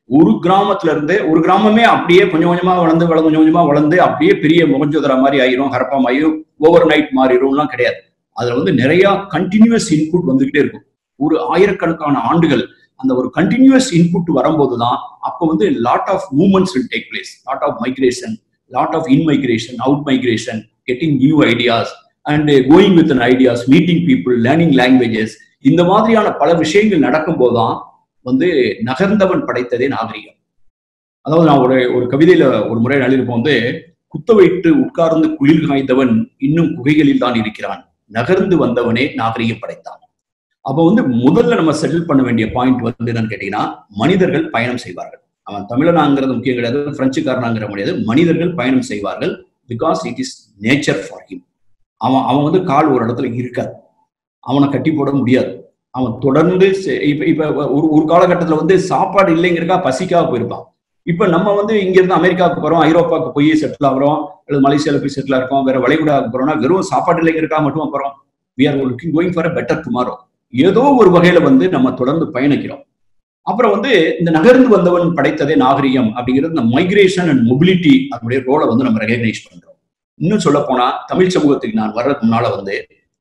ஒரு கிராமத்துல இருந்து ஒரு கிராமமே அப்படியே கொஞ்சம் கொஞ்சமா வளர்ந்து வளர்ந்து கொஞ்சம் கொஞ்சமா வளர்ந்து அப்படியே பெரிய முகஞ்சோதரா மாதிரி ஆயிரும் ஹரப்பா ஆயிரும் ஓவர் நைட் மாறிடும்லாம் கிடையாது அதுல வந்து நிறைய கண்டினியூஸ் இன்புட் வந்துகிட்டே இருக்கும் ஒரு ஆயிரக்கணக்கான ஆண்டுகள் அந்த ஒரு கண்டினியூஸ் இன்புட் வரும்போது தான் அப்போ வந்து lot of moments will take place lot of migration lot of in migration out migration getting new ideas and going with ideas meeting people learning languages இந்த மாதிரியான பல விஷயங்கள் நடக்கும்போது தான் வந்து நகர்ந்தவன் படைத்ததே நாகரிகம் அதாவது நான் ஒரு ஒரு கவிதையில ஒரு முறை எழுதியிருப்போம் வந்து குத்த வைத்து உட்கார்ந்து குளிர் காய்ந்தவன் இன்னும் குகைகளில் தான் இருக்கிறான் நகர்ந்து வந்தவனே நாகரிகம் படைத்தான் அப்போ வந்து முதல்ல நம்ம செட்டில் பண்ண வேண்டிய பாயிண்ட் வந்து என்னன்னு கேட்டீங்கன்னா மனிதர்கள் பயணம் செய்வார்கள் அவன் தமிழனாங்கிறது முக்கியம் கிடையாது பிரெஞ்சுக்காரனாங்கிற முடியாது மனிதர்கள் பயணம் செய்வார்கள் because it is nature for him அவன் அவன் வந்து கால் ஒரு இடத்துல இருக்காது அவனை கட்டி போட முடியாது அவன் தொடர்ந்து செ- இப்ப இப்ப ஒரு ஒரு காலகட்டத்துல வந்து சாப்பாடு இல்லைங்கிறக்கா பசிக்காக போயிருப்பான் இப்ப நம்ம வந்து இங்க இருந்து அமெரிக்காவுக்கு போறோம் ஐரோப்பாவுக்கு போய் செட்டில் ஆகுறோம் அல்லது மலேசியால போய் செட்டில் இருக்கோம் வேற வளைகுடாவுக்கு போறோம்னா வெறும் சாப்பாடு இல்லைங்கிறக்கா மட்டும் போறோம் we are looking going for a better tomorrow ஏதோ ஒரு வகையில வந்து நம்ம தொடர்ந்து பயணிக்கிறோம் அப்புறம் வந்து இந்த நகர்ந்து வந்தவன் படைத்ததே நாகரிகம் அப்படிங்கிறது இந்த மைக்ரேஷன் அண்ட் மொபிலிட்டி அதனுடைய ரோலை வந்து நம்ம ரெகக்னைஸ் பண்றோம் இன்னும் சொல்ல போனா தமிழ் சமூகத்துக்கு நான் வர்றதுக்கு முன்னால வந்து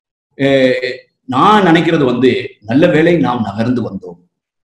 அஹ், நான் நினைக்கிறது வந்து நல்ல வேளை நாம் நகர்ந்து வந்தோம்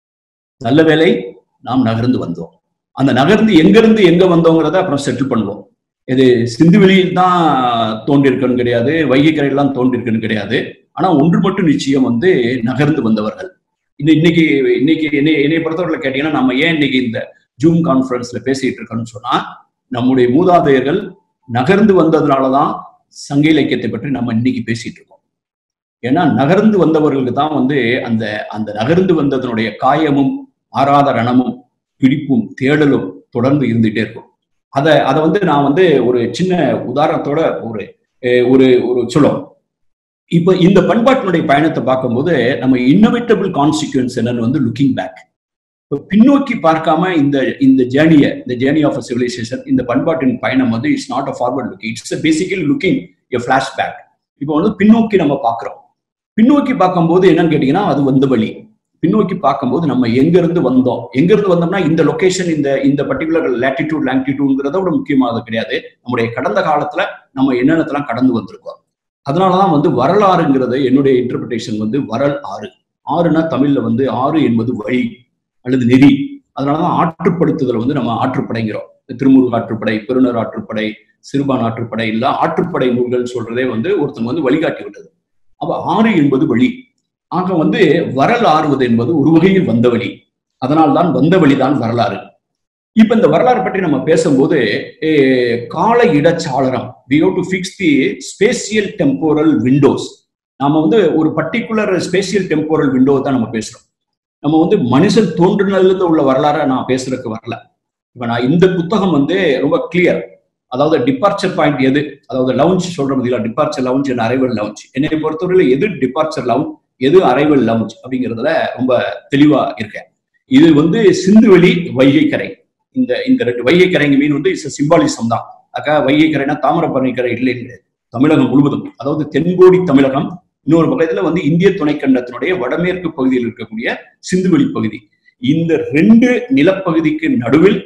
நல்ல வேளை நாம் நகர்ந்து வந்தோம் அந்த நகர்ந்து எங்கிருந்து எங்க வந்தோங்கிறத அப்புறம் செட்டில் பண்ணுவோம் இது சிந்துவெளியில் தான் தோன்றிருக்குன்னு கிடையாது வைகை கரையெல்லாம் தோன்றிருக்குன்னு கிடையாது ஆனா ஒன்று மட்டும் நிச்சயம் வந்து நகர்ந்து வந்தவர்கள் இந்த இன்னைக்கு இன்னைக்கு என்னை என்னை பொறுத்தவரை கேட்டீங்கன்னா நம்ம ஏன் இன்னைக்கு இந்த ஜூம் கான்ஃபரன்ஸ்ல பேசிட்டு இருக்கோம்னு சொன்னா நம்முடைய மூதாதையர்கள் நகர்ந்து வந்ததுனாலதான் சங்க இலக்கியத்தை பற்றி நம்ம இன்னைக்கு பேசிட்டு இருக்கோம் ஏன்னா நகர்ந்து வந்தவர்களுக்கு தான் வந்து அந்த அந்த நகர்ந்து வந்ததனுடைய காயமும் ஆறாத ரணமும் பிடிப்பும் தேடலும் தொடர்ந்து இருந்துட்டே இருக்கும் அதை அதை வந்து நான் வந்து ஒரு சின்ன உதாரணத்தோட ஒரு அஹ், ஒரு ஒரு சொல்லும் இப்ப இந்த பண்பாட்டினுடைய பயணத்தை பார்க்கும்போது நம்ம இன்னோவேட்டபிள் கான்சிக்வன்ஸ் என்னன்னு வந்து லுக்கிங் பேக் இப்போ பின்னோக்கி பார்க்காம இந்த இந்த ஜேர்னியை இந்த ஜேர்னி ஆஃப் அ சிவிலைசேஷன் இந்த பண்பாட்டின் பயணம் வந்து it's not a forward looking it's basically looking a back இப்போ வந்து பின்னோக்கி நம்ம பார்க்குறோம் பின்னோக்கி பார்க்கும்போது என்னன்னு கேட்டீங்கன்னா அது வந்த வழி பின்னோக்கி பார்க்கும்போது நம்ம எங்க இருந்து வந்தோம் எங்க இருந்து வந்தோம்னா இந்த லொகேஷன் இந்த இந்த பர்டிகுலர் லேட்டிடியூட் லாங்கிடியூட்ங்கிறத விட முக்கியமானது கிடையாது நம்முடைய கடந்த காலத்துல நம்ம என்னென்னத்தெல்லாம் கடந்து வந்திருக்கோம் அதனாலதான் வந்து வரலாறுங்கிறது என்னுடைய இன்டர்பிரிட்டேஷன் வந்து வரல் ஆறு ஆறுனா தமிழ்ல வந்து ஆறு என்பது வழி அல்லது நெறி அதனாலதான் ஆற்றுப்படுத்துதல் வந்து நம்ம ஆற்றுப்படைங்கிறோம் திருமுருக ஆற்றுப்படை பெருநர் ஆற்றுப்படை சிறுபான் ஆற்றுப்படை இல்ல ஆற்றுப்படை நூல்கள் சொல்றதே வந்து ஒருத்தங்க வந்து வழிகாட்டி விட்டது அப்ப ஆறு என்பது வழி ஆக வந்து வரல் ஆறுவது என்பது ஒரு வகையில் வந்த வழி அதனால்தான் வந்த வழிதான் வரலாறு இப்ப இந்த வரலாறு பற்றி நம்ம பேசும்போது eh, கால இடச்சாளரம் we have to fix the spatial temporal windows நாம வந்து ஒரு பர்டிகுலர் ஸ்பேசியல் டெம்போரல் விண்டோ தான் நம்ம பேசுறோம் நம்ம வந்து மனுஷன் தோன்றினதுல இருந்து உள்ள வரலாறை நான் பேசுறதுக்கு வரல இப்ப நான் இந்த புத்தகம் வந்து ரொம்ப கிளியர் அதாவது டிபார்ச்சர் பாயிண்ட் எது அதாவது லவுஞ்ச் சொல்ற பதிலா departure lounge and arrival lounge என்னை பொறுத்தவரையில எது டிபார்ச்சர் லவுஞ்ச் எது அரைவல் லவுஞ்ச் அப்படிங்கிறதுல ரொம்ப தெளிவா இருக்கேன் இது வந்து சிந்துவெளி வைகை கரை இந்த இந்த ரெண்டு வைகை கரைங்க மீன் வந்து இட்ஸ் சிம்பாலிசம் தான் அக்கா வைகை கரைனா தாமிரபரணி கரை இல்லைன்னு தமிழகம் முழுவதும் அதாவது தென்கோடி தமிழகம் இன்னொரு பக்கத்துல வந்து இந்திய துணைக்கண்டத்தினுடைய வடமேற்கு பகுதியில் இருக்கக்கூடிய சிந்துவெளி பகுதி இந்த ரெண்டு நிலப்பகுதிக்கு நடுவில்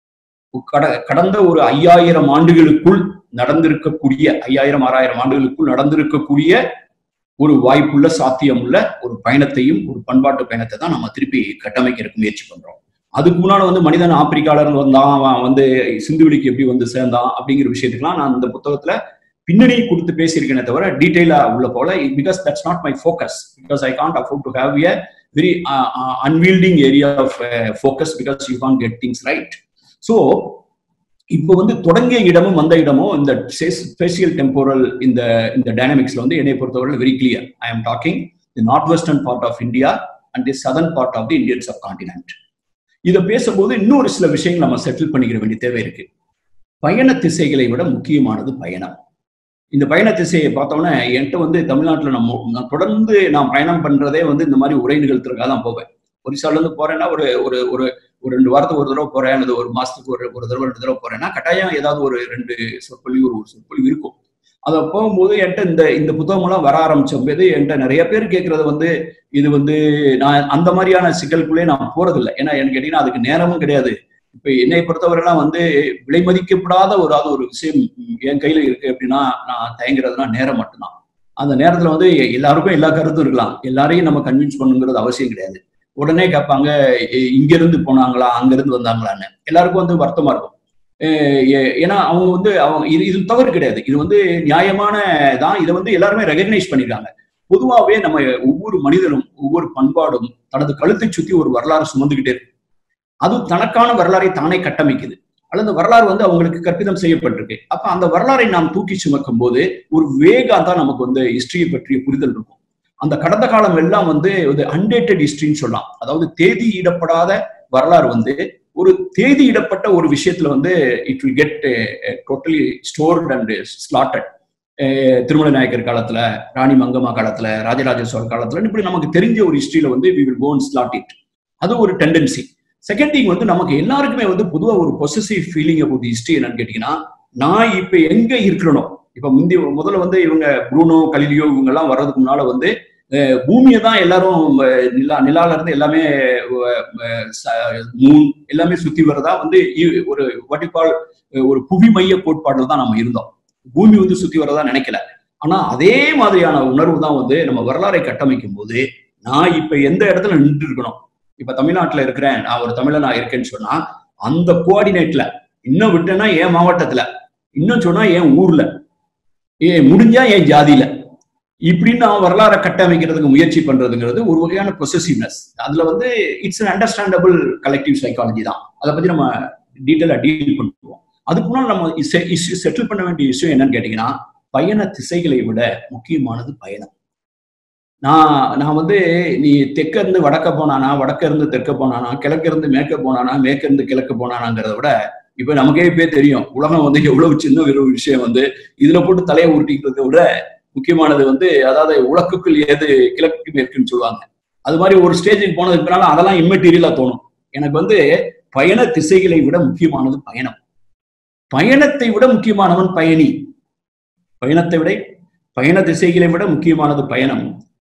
கட கடந்த ஒரு ஐயாயிரம் ஆண்டுகளுக்குள் நடந்திருக்கக்கூடிய ஐயாயிரம் ஆறாயிரம் ஆண்டுகளுக்குள் நடந்திருக்கக்கூடிய ஒரு வாய்ப்புள்ள சாத்தியமுள்ள ஒரு பயணத்தையும் ஒரு பண்பாட்டு பயணத்தை தான் நம்ம திருப்பி கட்டமைக்கிறதுக்கு முயற்சி பண்றோம் அதுக்கு முன்னாடி வந்து மனிதன் ஆப்பிரிக்கால இருந்து வந்தான் அவன் வந்து சிந்துவெளிக்கு எப்படி வந்து சேர்ந்தான் அப்படிங்கிற விஷயத்துக்குலாம் நான் இந்த புத்தகத்துல பின்னணி கொடுத்து பேசியிருக்கேனே தவிர டீட்டெயிலா உள்ள போல because that's not my focus because I can't afford to have a very unwielding area of focus because you can get things right so இப்போ வந்து தொடங்கிய இடமும் வந்த இடமும் இந்த ஸ்பேசியல் டெம்போரல் இந்த இந்த டைனமிக்ஸ்ல வந்து என்னை பொறுத்தவரை very clear I am talking the north western part of India and the southern part of the Indian subcontinent இதை பேசும்போது இன்னொரு சில விஷயங்கள் நம்ம செட்டில் பண்ணிக்கிற வேண்டிய தேவை இருக்கு பயண திசைகளை விட முக்கியமானது பயணம் இந்த பயண திசையை பார்த்தோம்னா என்கிட்ட வந்து தமிழ்நாட்டில் நம்ம நான் தொடர்ந்து நான் பயணம் பண்றதே வந்து இந்த மாதிரி உரை நிகழ்த்துறதுக்காக தான் போவேன் ஒரிசால இருந்து போறேன்னா ஒரு ஒரு ஒரு ஒரு ரெண்டு வாரத்துக்கு ஒரு தடவை போறேன் அல்லது ஒரு மாசத்துக்கு ஒரு ஒரு தடவை ரெண்டு தடவை போறேன்னா கட்டாயம் ஏதாவது ஒரு ரெண்டு சொற்பொழிவு ஒரு ஒரு சொற்பொழிவு இருக்கும் அதை போகும்போது என்கிட்ட இந்த இந்த புத்தகமெல்லாம் வர ஆரம்பிச்ச போது என்கிட்ட நிறைய பேர் கேட்கறது வந்து இது வந்து நான் அந்த மாதிரியான சிக்கலுக்குள்ளே நான் போறதில்லை ஏன்னா எனக்கு கேட்டீங்கன்னா அதுக்கு நேரமும் கிடையாது இப்ப என்னை பொறுத்தவரைலாம் வந்து விலை மதிக்கப்படாத ஒரு அது ஒரு விஷயம் என் கையில இருக்கு அப்படின்னா நான் தயங்குறதுனா நேரம் மட்டும்தான் அந்த நேரத்துல வந்து எல்லாருக்கும் எல்லா கருத்தும் இருக்கலாம் எல்லாரையும் நம்ம கன்வின்ஸ் பண்ணுங்கிறது அவசியம் கிடையாது உடனே கேட்பாங்க இங்க இருந்து போனாங்களா அங்க இருந்து வந்தாங்களான்னு எல்லாருக்கும் வந்து வருத்தமா இருக்கும் ஏன்னா அவங்க வந்து அவங்க இது இது தவறு கிடையாது இது வந்து நியாயமான தான் இதை வந்து எல்லாருமே ரெகக்னைஸ் பண்ணிருக்காங்க பொதுவாகவே நம்ம ஒவ்வொரு மனிதனும் ஒவ்வொரு பண்பாடும் தனது கழுத்தை சுத்தி ஒரு வரலாறு சுமந்துகிட்டே இருக்கு அது தனக்கான வரலாறை தானே கட்டமைக்குது அல்லது அந்த வரலாறு வந்து அவங்களுக்கு கற்பிதம் செய்யப்பட்டிருக்கு அப்ப அந்த வரலாறை நாம் தூக்கி சுமக்கும் போது ஒரு வேகா தான் நமக்கு வந்து ஹிஸ்டரியை பற்றிய புரிதல் இருக்கும் அந்த கடந்த காலம் எல்லாம் வந்து ஒரு அன்டேட்டட் ஹிஸ்டரின்னு சொல்லலாம் அதாவது தேதியிடப்படாத வரலாறு வந்து ஒரு தேதியிடப்பட்ட ஒரு விஷயத்துல வந்து it will get totally stored and slotted Thirumala Nayakkar காலத்துல ராணி மங்கம்மா காலத்துல ராஜராஜ சோழ காலத்துல இப்படி நமக்கு தெரிஞ்ச ஒரு ஹிஸ்டரியில வந்து we will gone slot it அது ஒரு டெண்டன்சி செகண்ட் திங் வந்து நமக்கு எல்லாருக்குமே வந்து பொதுவாக ஒரு பொசசிவ் ஃபீலிங் அபவுட் ஹிஸ்டரி என்னன்னு கேட்டீங்கன்னா நான் இப்ப எங்க இருக்கிறனோ இப்ப முந்தி முதல்ல வந்து இவங்க ப்ரூனோ கலிலியோ இவங்க எல்லாம் வர்றதுக்கு முன்னால வந்து பூமியை தான் எல்லாரும் நிலா நிலால இருந்து எல்லாமே மூன் எல்லாமே சுத்தி வர்றதா வந்து ஒரு வட்டிப்பால் ஒரு புவி மைய கோட்பாடுல தான் நம்ம இருந்தோம் பூமி வந்து சுத்தி வர்றதா நினைக்கல ஆனா அதே மாதிரியான உணர்வு தான் வந்து நம்ம வரலாறை கட்டமைக்கும் போது நான் இப்ப எந்த இடத்துல நின்று இருக்கணும் இப்ப தமிழ்நாட்டுல இருக்கிறேன் நான் ஒரு தமிழ நான் இருக்கேன்னு சொன்னா அந்த கோஆர்டினேட்ல இன்னும் விட்டேன்னா என் மாவட்டத்துல இன்னும் சொன்னா என் ஊர்ல ஏ முடிஞ்சா என் ஜாதியில இப்படின்னு நான் வரலாறை கட்டமைக்கிறதுக்கு முயற்சி பண்றதுங்கிறது ஒரு வகையான ப்ரொசசிவ்னஸ் அதுல வந்து it's an understandable collective psychology தான் அதை பத்தி நம்ம டீட்டெயிலா டீல் பண்ணுவோம் அதுக்கு முன்னால் நம்ம இஷ்யூ செட்டில் பண்ண வேண்டிய இஷ்யூ என்னன்னு கேட்டீங்கன்னா பயண திசைகளை விட முக்கியமானது பயணம் நான் நான் வந்து நீ தெற்க இருந்து வடக்க போனானா வடக்க இருந்து தெற்க போனானா கிழக்க இருந்து மேற்க போனானா மேற்க இருந்து கிழக்க போனானாங்கிறத விட இப்ப நமக்கே இப்பயே தெரியும் உலகம் வந்து எவ்வளவு சின்ன ஒரு விஷயம் வந்து இதுல போட்டு தலையை உருட்டிக்கிறத விட முக்கியமானது வந்து அதாவது உலக்குக்குள் ஏது கிழக்கு மேற்குன்னு சொல்லுவாங்க அது மாதிரி ஒரு ஸ்டேஜுக்கு போனதுக்கு பின்னால அதெல்லாம் இம்மெட்டீரியலா தோணும் எனக்கு வந்து பயண திசைகளை விட முக்கியமானது பயணம் பயணத்தை விட முக்கியமானவன் பயணி பயணத்தை விட பயண திசைகளை விட முக்கியமானது பயணம்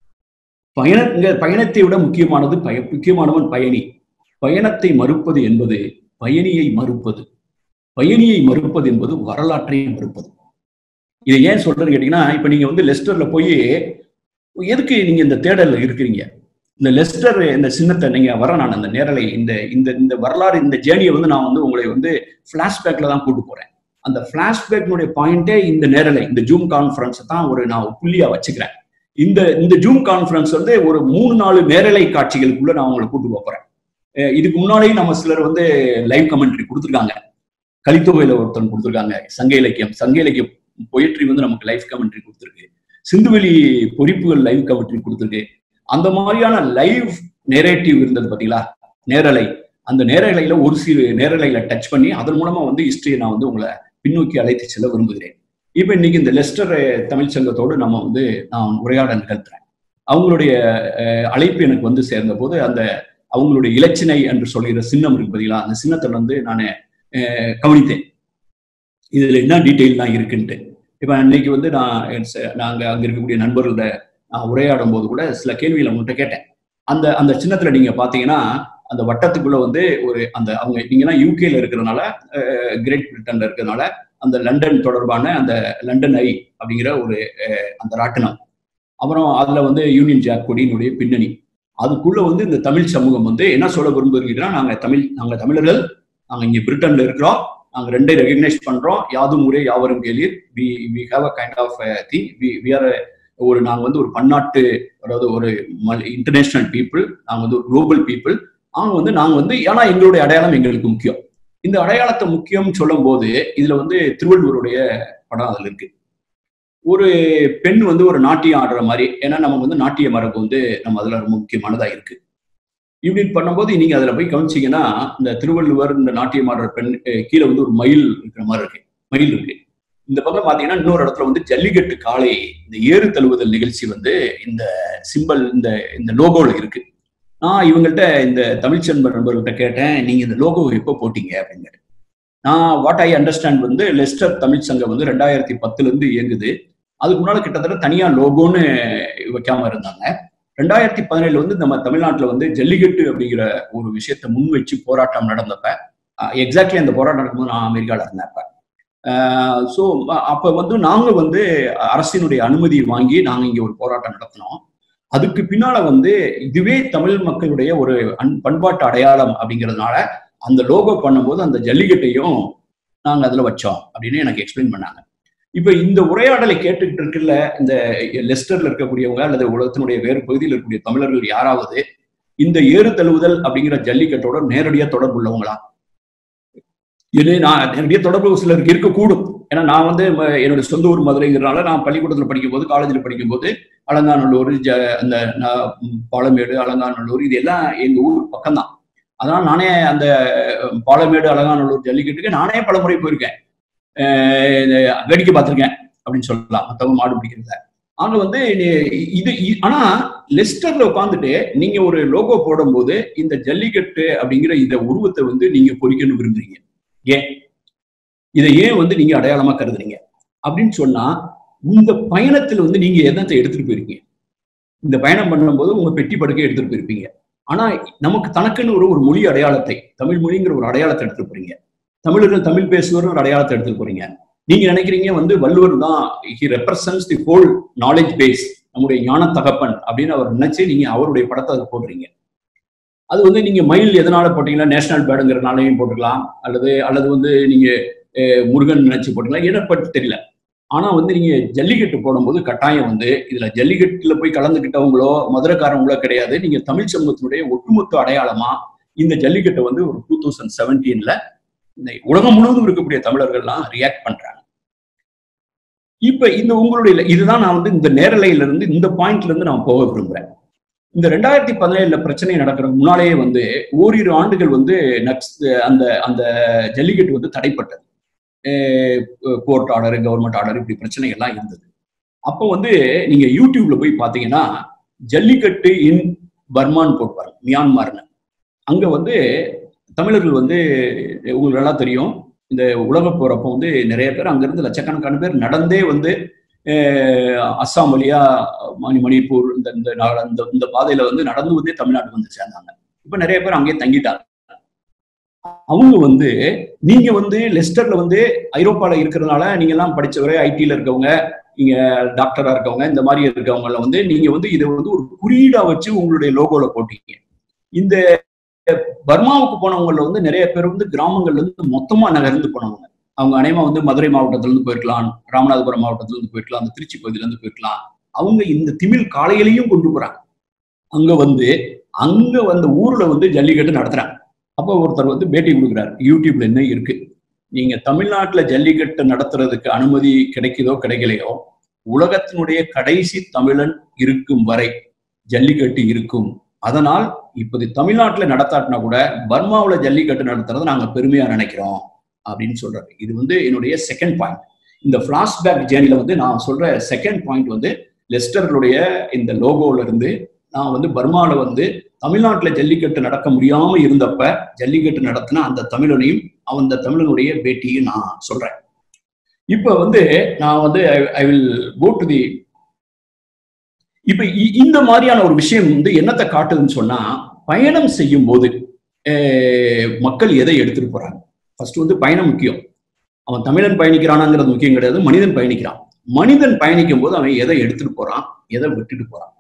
பயண பயணத்தை விட முக்கியமானது பய முக்கியமானவன் பயணி பயணத்தை மறுப்பது என்பது பயணியை மறுப்பது பயணியை மறுப்பது என்பது வரலாற்றை மறுப்பது இதை ஏன் சொல்றேன்னு கேட்டீங்கன்னா இப்ப நீங்க வந்து லெஸ்டர்ல போய் எதுக்கு நீங்க இந்த தேடல்ல இருக்கிறீங்க இந்த லெஸ்டர் இந்த சின்னத்தை நீங்க வர நான் அந்த நேரலை இந்த இந்த இந்த வரலாறு இந்த ஜேர்னியை வந்து நான் வந்து உங்களை வந்து பிளாஷ்பேக்ல தான் கூட்டு போறேன் அந்த பிளாஷ்பேக்னுடைய பாயிண்டே இந்த நேரலை இந்த ஜூம் கான்ஃபரன்ஸ் தான் ஒரு நான் புள்ளியா வச்சுக்கிறேன் இந்த இந்த ஜூம் கான்ஃபரன்ஸ் வந்து ஒரு மூணு நாலு நேரலை காட்சிகளுக்குள்ள நான் உங்களை கூட்டு போறேன் இதுக்கு முன்னாலேயும் நம்ம சிலர் வந்து லைவ் கமெண்ட்ரி கொடுத்துருக்காங்க கலித்தொகையில ஒருத்தன் கொடுத்துருக்காங்க சங்க இலக்கியம் சங்க இலக்கியம் பொயட்ரி வந்து நமக்கு லைவ் கமெண்ட்ரி கொடுத்துருக்கு சிந்துவெளி பொறிப்புகள் லைவ் கமெண்ட்ரி கொடுத்துருக்கு அந்த மாதிரியான லைவ் நெரேட்டிவ் இருந்தது பாத்தீங்களா நேரலை அந்த நேரலையில ஒரு சிறு நேரலையில டச் பண்ணி அதன் மூலமா வந்து ஹிஸ்டரியை நான் வந்து உங்களை பின்னோக்கி அழைத்து செல்ல விரும்புகிறேன் இப்ப இன்னைக்கு இந்த லெஸ்டர் தமிழ் சங்கத்தோடு நம்ம வந்து நான் உரையாட நிகழ்த்துறேன் அவங்களுடைய அழைப்பு எனக்கு வந்து சேர்ந்த போது அந்த அவங்களுடைய இலச்சினை என்று சொல்கிற சின்னம் இருக்கு பார்த்தீங்களா அந்த சின்னத்தை வந்து நான் கவனித்தேன் இதுல என்ன டீட்டெயில்லாம் இருக்குன்ட்டு இப்ப இன்னைக்கு வந்து நான் நாங்க அங்க இருக்கக்கூடிய நண்பர்களோட நான் உரையாடும் போது கூட சில கேள்விகளை உங்கள்கிட்ட கேட்டேன் அந்த அந்த சின்னத்துல நீங்க பாத்தீங்கன்னா அந்த வட்டத்துக்குள்ள வந்து ஒரு அந்த அவங்க நீங்கன்னா யூகேல இருக்கிறதுனால கிரேட் பிரிட்டன்ல இருக்கிறதுனால அந்த லண்டன் தொடர்பான அந்த லண்டன் ஐ அப்படிங்கிற ஒரு அந்த ராட்டினம் அப்புறம் அதுல வந்து யூனியன் ஜாக் கொடியினுடைய பின்னணி அதுக்குள்ள வந்து இந்த தமிழ் சமூகம் வந்து என்ன சொல்ல விரும்புகிறீங்கன்னா நாங்க தமிழ் நாங்க தமிழர்கள் நாங்க இங்க பிரிட்டன்ல இருக்கிறோம் நாங்க ரெண்டை ரெகக்னைஸ் பண்றோம் யாதும் ஊரே யாவரும் கேளீர் we we have a kind of thing we we are ஒரு நாங்க வந்து ஒரு பன்னாட்டு அதாவது ஒரு இன்டர்நேஷனல் பீப்புள் நாங்க வந்து ஒரு குளோபல் பீப்புள் அவங்க வந்து நாங்க வந்து ஏன்னா எங்களுடைய அடையாளம் எங்களுக்கு முக்கியம் இந்த அடையாளத்தை முக்கியம் சொல்லும் போது இதுல வந்து திருவள்ளுவருடைய படம் அதுல இருக்கு ஒரு பெண் வந்து ஒரு நாட்டியம் ஆடுற மாதிரி ஏன்னா நமக்கு வந்து நாட்டிய மரபு வந்து நம்ம அதுல ரொம்ப முக்கியமானதா இருக்கு இப்படி பண்ணும்போது நீங்க அதுல போய் கவனிச்சீங்கன்னா இந்த திருவள்ளுவர் இந்த நாட்டியம் ஆடுற பெண் கீழே வந்து ஒரு மயில் இருக்கிற மாதிரி இருக்கு மயில் இருக்கு இந்த பக்கம் பாத்தீங்கன்னா இன்னொரு இடத்துல வந்து ஜல்லிக்கட்டு காளை இந்த ஏறு தழுவுதல் நிகழ்ச்சி வந்து இந்த சிம்பல் இந்த இந்த லோகோல இருக்கு நான் இவங்கள்ட்ட இந்த தமிழ்ச்சென்பர் நண்பர்கள்ட்ட கேட்டேன் நீங்க இந்த லோகோ எப்போ போட்டீங்க அப்படின்னு நான் வாட் ஐ அண்டர்ஸ்டாண்ட் வந்து லெஸ்டர் தமிழ் சங்கம் வந்து ரெண்டாயிரத்தி பத்துல இருந்து இயங்குது அதுக்கு முன்னால கிட்டத்தட்ட தனியா லோகோன்னு வைக்காம இருந்தாங்க ரெண்டாயிரத்தி பதினேழுல வந்து நம்ம தமிழ்நாட்டுல வந்து ஜல்லிக்கட்டு அப்படிங்கிற ஒரு விஷயத்த முன் வச்சு போராட்டம் நடந்தப்ப எக்ஸாக்ட்லி அந்த போராட்டம் நடக்கும்போது நான் அமெரிக்கால இருந்தேன் அப்ப ஸோ அப்ப வந்து நாங்க வந்து அரசினுடைய அனுமதி வாங்கி நாங்க இங்க ஒரு போராட்டம் நடத்தினோம் அதுக்கு பின்னால வந்து இதுவே தமிழ் மக்களுடைய ஒரு அன் பண்பாட்டு அடையாளம் அப்படிங்கிறதுனால அந்த லோகோ பண்ணும்போது அந்த ஜல்லிக்கட்டையும் நாங்க அதுல வச்சோம் அப்படின்னு எனக்கு எக்ஸ்பிளைன் பண்ணாங்க இப்ப இந்த உரையாடலை கேட்டுக்கிட்டு இருக்குல்ல இந்த லெஸ்டர்ல இருக்கக்கூடியவங்க அல்லது உலகத்தினுடைய வேறு பகுதியில் இருக்கக்கூடிய தமிழர்கள் யாராவது இந்த ஏறு தழுவுதல் அப்படிங்கிற ஜல்லிக்கட்டோட நேரடியா தொடர்பு உள்ளவங்களா இது நான் நேரடியாக தொடர்பு சிலருக்கு இருக்கக்கூடும் ஏன்னா நான் வந்து என்னோட சொந்த ஊர் மதுரைங்கிறனால நான் பள்ளிக்கூடத்தில் படிக்கும்போது காலேஜில் படிக்கும்போது அலங்காநல்லூர் ஜ அந்த பாலமேடு அலங்காநல்லூர் இது எல்லாம் எங்க ஊர் பக்கம்தான் அதனால நானே அந்த பாலமேடு அலங்காநல்லூர் ஜல்லிக்கட்டுக்கு நானே பல முறை போயிருக்கேன் வேடிக்கை பார்த்துருக்கேன் அப்படின்னு சொல்லலாம் மற்றவங்க மாடு பிடிக்கிறத அங்க வந்து இது ஆனா லெஸ்டர்ல உட்காந்துட்டு நீங்க ஒரு லோகோ போடும்போது இந்த ஜல்லிக்கட்டு அப்படிங்கிற இந்த உருவத்தை வந்து நீங்க பொறிக்கணும் விரும்புறீங்க ஏன் இதை ஏன் வந்து நீங்க அடையாளமா கருதுறீங்க அப்படின்னு சொன்னா இந்த பயணத்துல வந்து நீங்க எதத்தை எடுத்துட்டு போயிருக்கீங்க இந்த பயணம் பண்ணும்போது உங்க பெட்டி படுக்கை எடுத்துட்டு போயிருப்பீங்க ஆனா நமக்கு தனக்குன்னு ஒரு ஒரு மொழி அடையாளத்தை தமிழ் மொழிங்கிற ஒரு அடையாளத்தை எடுத்துட்டு போறீங்க தமிழர்கள் தமிழ் பேசுவர் ஒரு அடையாளத்தை எடுத்துட்டு போறீங்க நீங்க நினைக்கிறீங்க வந்து வள்ளுவர் தான் he represents the whole knowledge base நம்முடைய ஞான தகப்பன் அப்படின்னு அவர் நினைச்சு நீங்க அவருடைய படத்தை அதை போடுறீங்க அது வந்து நீங்க மயில் எதனால போட்டீங்கன்னா நேஷனல் பேர்டுங்கிறனாலையும் போட்டுக்கலாம் அல்லது அல்லது வந்து நீங்க முருகன் நினைச்சு போட்டுக்கலாம் என்ன பட்டு தெரியல ஆனா வந்து நீங்க ஜல்லிக்கட்டு போடும்போது கட்டாயம் வந்து இதுல ஜல்லிக்கட்டுல போய் கலந்துக்கிட்டவங்களோ மதுரைக்காரங்களோ கிடையாது நீங்க தமிழ் சமூகத்தினுடைய ஒட்டுமொத்த அடையாளமா இந்த ஜல்லிக்கட்டை வந்து ஒரு டூ தௌசண்ட் செவன்டீன்ல இந்த உலகம் முழுவதும் இருக்கக்கூடிய தமிழர்கள்லாம் ரியாக்ட் பண்றாங்க இப்ப இந்த உங்களுடைய இதுதான் நான் வந்து இந்த நேரலையில இருந்து இந்த பாயிண்ட்ல இருந்து நான் போக விரும்புறேன் இந்த ரெண்டாயிரத்தி பதினேழுல பிரச்சனை நடக்கிறதுக்கு முன்னாலேயே வந்து ஓரிரு ஆண்டுகள் வந்து நக்ஸ் அந்த அந்த ஜல்லிக்கட்டு வந்து தடைப்பட்டது கோர்ட் ஆர்டர் கவர்மெண்ட் ஆர்டர் இப்படி பிரச்சனை எல்லாம் இருந்தது அப்போ வந்து நீங்க யூடியூப்ல போய் பாத்தீங்கன்னா ஜல்லிக்கட்டு இன் பர்மான்னு போட்பாரு மியான்மர்னு அங்க வந்து தமிழர்கள் வந்து உங்களுக்கு நல்லா தெரியும் இந்த உலக போறப்போ வந்து நிறைய பேர் அங்கிருந்து லட்சக்கணக்கான பேர் நடந்தே வந்து அஸ்ஸாம் வழியா மணி மணிப்பூர் இந்த இந்த இந்த இந்த பாதையில வந்து நடந்து வந்தே தமிழ்நாட்டுக்கு வந்து சேர்ந்தாங்க இப்ப நிறைய பேர் அங்கேயே தங்கிட்டாங்க அவங்க வந்து நீங்க வந்து லெஸ்டர்ல வந்து ஐரோப்பால இருக்கிறதுனால நீங்க எல்லாம் படிச்சவரை ஐடில இருக்கவங்க நீங்க டாக்டரா இருக்கவங்க இந்த மாதிரி இருக்கவங்கள வந்து நீங்க வந்து இதை வந்து ஒரு குறியீடா வச்சு உங்களுடைய லோகோல போட்டீங்க இந்த பர்மாவுக்கு போனவங்கள வந்து நிறைய பேர் வந்து கிராமங்கள்ல இருந்து மொத்தமா நகர்ந்து போனவங்க அவங்க அநேகமா வந்து மதுரை மாவட்டத்துல இருந்து போயிருக்கலாம் ராமநாதபுரம் மாவட்டத்துல இருந்து போயிருக்கலாம் அந்த திருச்சி பகுதியில இருந்து போயிருக்கலாம் அவங்க இந்த திமிழ் காளைகளையும் கொண்டு போறாங்க அங்க வந்து அங்க வந்து ஊர்ல வந்து ஜல்லிக்கட்டு நடத்துறாங்க அப்போ ஒருத்தர் வந்து பேட்டி கொடுக்குறாரு யூடியூப்ல என்ன இருக்கு நீங்க தமிழ்நாட்டுல ஜல்லிக்கட்டு நடத்துறதுக்கு அனுமதி கிடைக்குதோ கிடைக்கலையோ உலகத்தினுடைய கடைசி தமிழன் இருக்கும் வரை ஜல்லிக்கட்டு இருக்கும் அதனால் இப்போது தமிழ்நாட்டுல நடத்தாட்டினா கூட பர்மாவுல ஜல்லிக்கட்டு நடத்துறதை நாங்க பெருமையா நினைக்கிறோம் அப்படின்னு சொல்றாரு இது வந்து என்னுடைய செகண்ட் பாயிண்ட் இந்த பிளாஷ்பேக் ஜேர்னில வந்து நான் சொல்ற செகண்ட் பாயிண்ட் வந்து லெஸ்டர்களுடைய இந்த லோகோல இருந்து நான் வந்து பர்மால வந்து தமிழ்நாட்டுல ஜல்லிக்கட்டு நடக்க முடியாம இருந்தப்ப ஜல்லிக்கட்டு நடத்தின அந்த தமிழனையும் அந்த தமிழனுடைய பேட்டியும் நான் சொல்றேன் இப்ப வந்து நான் வந்து ஐ வில் கோ டு தி இப்ப இந்த மாதிரியான ஒரு விஷயம் வந்து என்னத்தை காட்டுதுன்னு சொன்னா பயணம் செய்யும் போது மக்கள் எதை எடுத்துட்டு போறாங்க ஃபர்ஸ்ட் வந்து பயணம் முக்கியம் அவன் தமிழன் பயணிக்கிறானாங்கிறது முக்கியம் கிடையாது மனிதன் பயணிக்கிறான் மனிதன் பயணிக்கும் போது அவன் எதை எடுத்துட்டு போறான் எதை விட்டுட்டு போறான்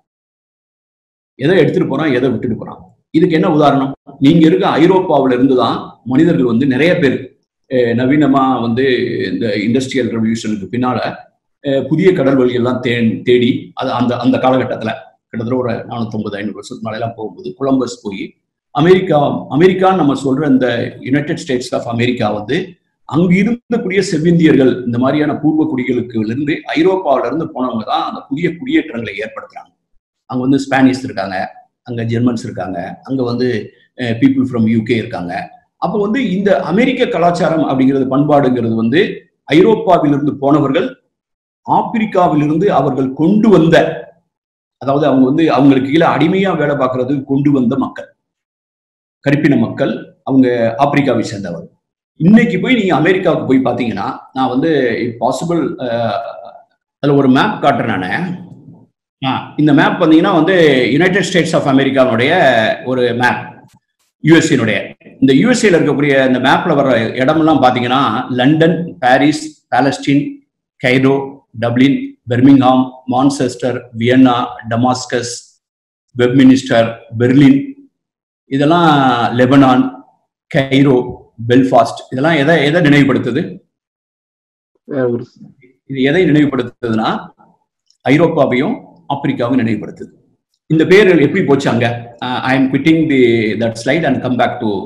எதை எடுத்துட்டு போறான் எதை விட்டுட்டு போறான் இதுக்கு என்ன உதாரணம் நீங்க இருக்க ஐரோப்பாவில இருந்து தான் மனிதர்கள் வந்து நிறைய பேர் நவீனமா வந்து இந்த இண்டஸ்ட்ரியல் ரெவல்யூஷனுக்கு பின்னால புதிய கடல் வழியெல்லாம் தே தேடி அது அந்த அந்த காலகட்டத்துல கிட்டத்தட்ட ஒரு நானூத்தி ஐநூறு வருஷத்துக்கு மேலாம் போகும்போது கொலம்பஸ் போய் அமெரிக்கா அமெரிக்கான்னு நம்ம சொல்ற இந்த யுனைடெட் ஸ்டேட்ஸ் ஆஃப் அமெரிக்கா வந்து அங்கு இருந்தக்கூடிய செவ்விந்தியர்கள் இந்த மாதிரியான பூர்வ குடிகளுக்கு இருந்து ஐரோப்பாவில இருந்து போனவங்க தான் அந்த புதிய குடியேற்றங்களை ஏற்படுத்துறாங்க அங்க வந்து ஸ்பானிஷ் இருக்காங்க அங்க ஜெர்மன்ஸ் இருக்காங்க அங்க வந்து பீப்புள் ஃப்ரம் யூகே இருக்காங்க அப்போ வந்து இந்த அமெரிக்க கலாச்சாரம் அப்படிங்கிறது பண்பாடுங்கிறது வந்து ஐரோப்பாவிலிருந்து போனவர்கள் ஆப்பிரிக்காவிலிருந்து அவர்கள் கொண்டு வந்த அதாவது அவங்க வந்து அவங்களுக்கு கீழே அடிமையா வேலை பார்க்கறது கொண்டு வந்த மக்கள் கருப்பின மக்கள் அவங்க ஆப்பிரிக்காவை சேர்ந்தவர் இன்னைக்கு போய் நீங்க அமெரிக்காவுக்கு போய் பாத்தீங்கன்னா நான் வந்து பாசிபிள் அதுல ஒரு மேப் காட்டுறேன் நானு ஆ, இந்த மேப் வந்தீங்கன்னா வந்து யுனைடெட் ஸ்டேட்ஸ் ஆஃப் அமெரிக்காவுடைய ஒரு மேப் யுஎஸ்ஏனுடைய இந்த யுஎஸ்ஏல இருக்கக்கூடிய இந்த மேப்ல வர இடமெல்லாம் பாத்தீங்கன்னா London Paris Palestine Cairo Dublin Birmingham Manchester Vienna Damascus Westminster Berlin இதெல்லாம் லெபனான் கைரோ பெல்ஃபாஸ்ட் இதெல்லாம் எதை எதை நினைவுபடுத்துது வேற ஒரு இது எதை நினைவுபடுத்துதுன்னா ஐரோப்பாவையும் ஆப்பிரிக்காவையும் நினைவுபடுத்துது இந்த பேர்கள் எப்படி போச்சு அங்க I'm quitting the that slide and come back to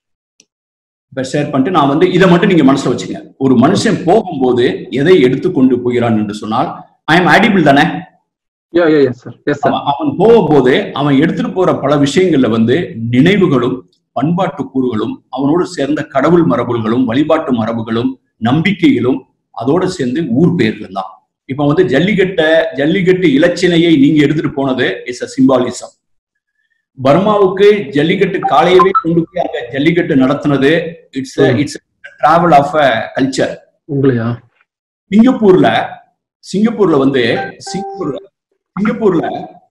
இப்போ ஷேர் பண்ணிட்டு நான் வந்து இதை மட்டும் நீங்க மனசுல வச்சுங்க ஒரு மனுஷன் போகும்போது எதை எடுத்துக்கொண்டு போகிறான் என்று சொன்னால் ஐ எம் ஆடிபிள் தானே yeah yeah yes sir yes sir அவன் அவன் போகும்போது அவன் எடுத்துட்டு போற பல விஷயங்கள்ல வந்து நினைவுகளும் பண்பாட்டு கூறுகளும் அவனோடு சேர்ந்த கடவுள் மரபுகளும் வழிபாட்டு மரபுகளும் நம்பிக்கைகளும் அதோட சேர்ந்து ஊர் பெயர்கள் தான் இப்ப வந்து ஜல்லிக்கட்ட ஜல்லிக்கட்டு இலச்சினையை நீங்க எடுத்துட்டு போனது இஸ் அ சிம்பாலிசம் பர்மாவுக்கு ஜல்லிக்கட்டு காலையவே கொண்டு போய் அங்க ஜல்லிக்கட்டு நடத்துனது it's it's travel of a culture உங்களையா சிங்கப்பூர்ல சிங்கப்பூர்ல வந்து சிங்கப்பூர்ல சிங்கப்பூர்ல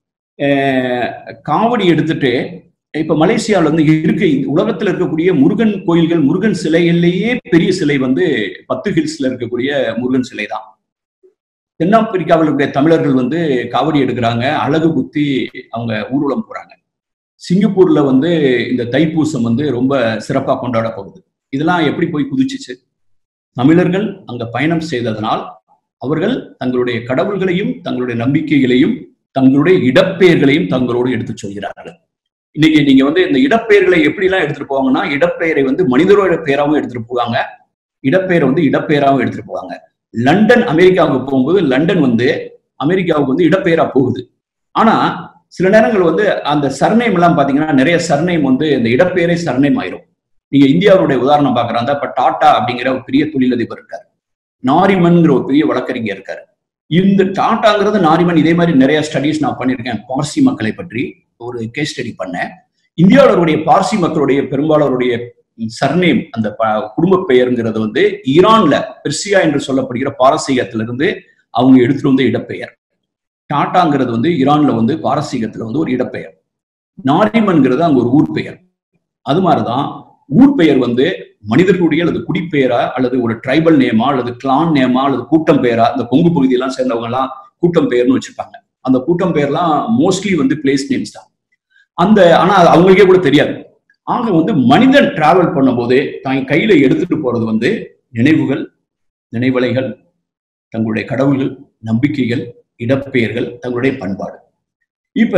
அஹ், காவடி எடுத்துட்டு இப்ப மலேசியால வந்து இருக்க இந்த உலகத்துல இருக்கக்கூடிய முருகன் கோயில்கள் முருகன் சிலையிலேயே பெரிய சிலை வந்து பத்து ஹில்ஸ்ல இருக்கக்கூடிய முருகன் சிலை தான் தென்னாப்பிரிக்காவில் இருக்கக்கூடிய தமிழர்கள் வந்து காவடி எடுக்கிறாங்க அழகு குத்தி அவங்க ஊர்வலம் போறாங்க சிங்கப்பூர்ல வந்து இந்த தைப்பூசம் வந்து ரொம்ப சிறப்பா கொண்டாடப்படுது இதெல்லாம் எப்படி போய் குதிச்சுச்சு தமிழர்கள் அங்க பயணம் செய்ததனால் அவர்கள் தங்களுடைய கடவுள்களையும் தங்களுடைய நம்பிக்கைகளையும் தங்களுடைய இடப்பெயர்களையும் தங்களோடு எடுத்துச் சொல்கிறார்கள் இன்னைக்கு நீங்க வந்து இந்த இடப்பெயர்களை எப்படி எல்லாம் எடுத்துட்டு போவாங்கன்னா இடப்பெயரை வந்து மனிதரோட பெயராகவும் எடுத்துட்டு போவாங்க இடப்பெயரை வந்து இடப்பெயராகவும் எடுத்துட்டு போவாங்க லண்டன் அமெரிக்காவுக்கு போகும்போது லண்டன் வந்து அமெரிக்காவுக்கு வந்து இடப்பெயரா போகுது ஆனா சில நேரங்கள் வந்து அந்த சர்நேம் எல்லாம் பாத்தீங்கன்னா நிறைய சர்நேம் வந்து இந்த இடப்பெயரே சர்நேம் ஆயிரும் நீங்க இந்தியாவுடைய உதாரணம் பாக்குறாங்க இப்ப டாடா அப்படிங்கிற ஒரு பெரிய தொழிலதிபர் இருக்காரு நாரிமன்ங்கிற ஒரு பெரிய வழக்கறிஞர் இருக்காரு இந்த டாட்டாங்கிறது நாரிமன் இதே மாதிரி நிறைய ஸ்டடிஸ் நான் பண்ணியிருக்கேன் பார்சி மக்களை பற்றி ஒரு கேஸ் ஸ்டடி பண்ணேன் இந்தியாவுடைய பார்சி மக்களுடைய பெரும்பாலருடைய சர்நேம் அந்த ப- குடும்ப பெயருங்கிறது வந்து ஈரான்ல பெர்சியா என்று சொல்லப்படுகிற பாரசீகத்திலிருந்து அவங்க எடுத்துட்டு வந்த இடப்பெயர் டாட்டாங்கிறது வந்து ஈரான்ல வந்து பாரசீகத்துல வந்து ஒரு இடப்பெயர் நாரிமன்கிறது அங்க ஒரு ஊர் பெயர் அது மாதிரிதான் ஊர் பெயர் வந்து மனிதர்களுடைய அல்லது குடிப்பெயரா அல்லது ஒரு ட்ரைபல் நேமா அல்லது கிளான் நேமா அல்லது கூட்டம் பெயரா இந்த கொங்கு பகுதியெல்லாம் சேர்ந்தவங்க எல்லாம் கூட்டம் பெயர்னு வச்சிருப்பாங்க அந்த கூட்டம் பெயர்லாம் மோஸ்ட்லி வந்து பிளேஸ் நேம்ஸ் தான் அந்த ஆனா அது அவங்களுக்கே கூட தெரியாது ஆக வந்து மனிதன் டிராவல் பண்ணும்போது தான் கையில எடுத்துட்டு போறது வந்து நினைவுகள் நினைவலைகள் தங்களுடைய கடவுள்கள் நம்பிக்கைகள் இடப்பெயர்கள் தங்களுடைய பண்பாடு இப்ப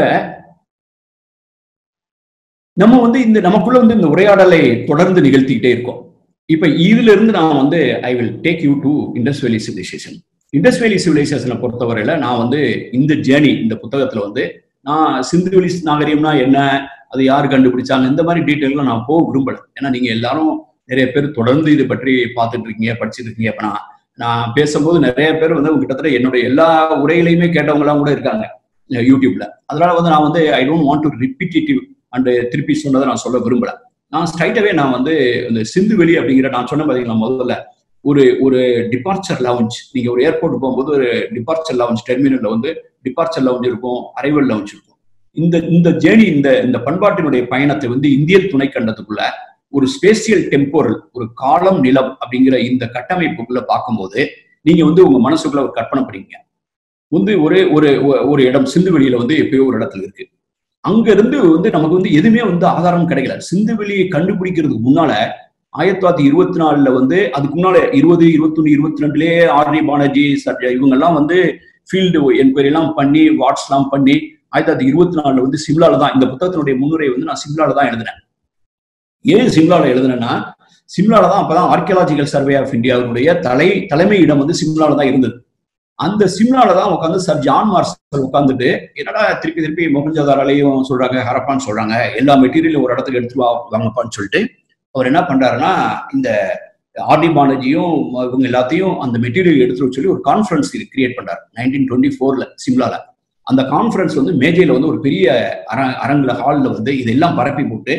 நம்ம வந்து இந்த நமக்குள்ள வந்து இந்த உரையாடலை தொடர்ந்து நிகழ்த்திக்கிட்டே இருக்கோம் இப்ப இதுல இருந்து நான் வந்து I will take you to Indus valley civilisation Indus valley சிவிலைசேஷனை பொறுத்தவரையில நான் வந்து இந்த ஜேர்னி இந்த புத்தகத்துல வந்து நான் சிந்துவெளி நாகரிகம்னா என்ன அது யார் கண்டுபிடிச்சாங்க இந்த மாதிரி டீட்டெயிலாம் நான் போக விரும்பல ஏன்னா நீங்க எல்லாரும் நிறைய பேர் தொடர்ந்து இது பற்றி பார்த்துட்டு இருக்கீங்க படிச்சுட்டு இருக்கீங்க அப்ப நான் நான் பேசும்போது நிறைய பேர் வந்து கிட்டத்தட்ட என்னுடைய எல்லா உரைகளையுமே கேட்டவங்கலாம் கூட இருக்காங்க அஹ் யூடியூப்ல அதனால வந்து நான் வந்து I don't want to repetitive and திருப்பி சொன்னதை நான் சொல்ல விரும்பல நான் ஸ்ட்ரைட்டாவே நான் வந்து இந்த சிந்துவெளி அப்படிங்கிற நான் சொன்ன பாத்தீங்களா முதல்ல ஒரு ஒரு டிபார்ச்சர் லவுஞ்ச் நீங்க ஒரு ஏர்போர்ட் போகும்போது ஒரு டிபார்ச்சர் லவுஞ்ச் டெர்மினல்ல வந்து டிபார்ச்சர் லவுஞ்ச் இருக்கும் அரைவல் லவுஞ்ச் இருக்கும் இந்த இந்த ஜேர்னி இந்த இந்த பண்பாட்டினுடைய பயணத்தை வந்து இந்திய துணைக்கண்டத்துக்குள்ள ஒரு ஸ்பேசியல் டெம்போரல் ஒரு காலம் நிலம் அப்படிங்கிற இந்த கட்டமைப்புக்குள்ள பார்க்கும்போது நீங்க வந்து உங்க மனசுக்குள்ள ஒரு கற்பனை பண்ணீங்க வந்து ஒரு ஒரு ஒரு இடம் சிந்துவெளியில வந்து எப்பயோ ஒரு இடத்துல இருக்கு அங்க இருந்து வந்து நமக்கு வந்து எதுவுமே வந்து ஆதாரம் கிடைக்கல சிந்துவெளியை கண்டுபிடிக்கிறதுக்கு முன்னால ஆயிரத்தி தொள்ளாயிரத்தி இருபத்தி நாலுல வந்து அதுக்கு முன்னால இருபது இருபத்தொன்னு இருபத்தி ரெண்டுலயே ஆர்டி பானர்ஜி சர்ஜா இவங்க எல்லாம் வந்து ஃபீல்டு என்கொயரி எல்லாம் பண்ணி வாட்ஸ் எல்லாம் பண்ணி ஆயிரத்தி தொள்ளாயிரத்தி இருபத்தி நாலுல வந்து சிம்லால தான் இந்த புத்தகத்தினுடைய முன்னுரை வந்து நான் சிம்லால தான் எழுதினேன் ஏன் சிம்லால எழுதுனேன்னா சிம்லால தான் அப்பதான் ஆர்கியலாஜிக்கல் சர்வே ஆஃப் இந்தியாவுடைய தலை தலைமை இடம் வந்து சிம்லால தான் இருந்தது அந்த சிம்லால தான் உட்காந்து சார் ஜான் மார்சல் உட்காந்துட்டு என்னடா திருப்பி திருப்பி மொகஞ்சதாராலையும் சொல்றாங்க ஹரப்பான்னு சொல்றாங்க எல்லா மெட்டீரியலும் ஒரு இடத்துக்கு எடுத்துட்டு வா வாங்கப்பான்னு சொல்லிட்டு அவர் என்ன பண்றாருன்னா இந்த ஆர்டி பானர்ஜியும் இவங்க எல்லாத்தையும் அந்த மெட்டீரியல் எடுத்துட்டு சொல்லி ஒரு கான்ஃபரன்ஸ் கிரியேட் பண்றாரு நைன்டீன் டுவெண்ட்டி ஃபோர்ல சிம்லால அந்த கான்ஃபரன்ஸ் வந்து மேஜையில வந்து ஒரு பெரிய அர அரங்குல ஹாலில் வந்து இதெல்லாம் பரப்பி போட்டு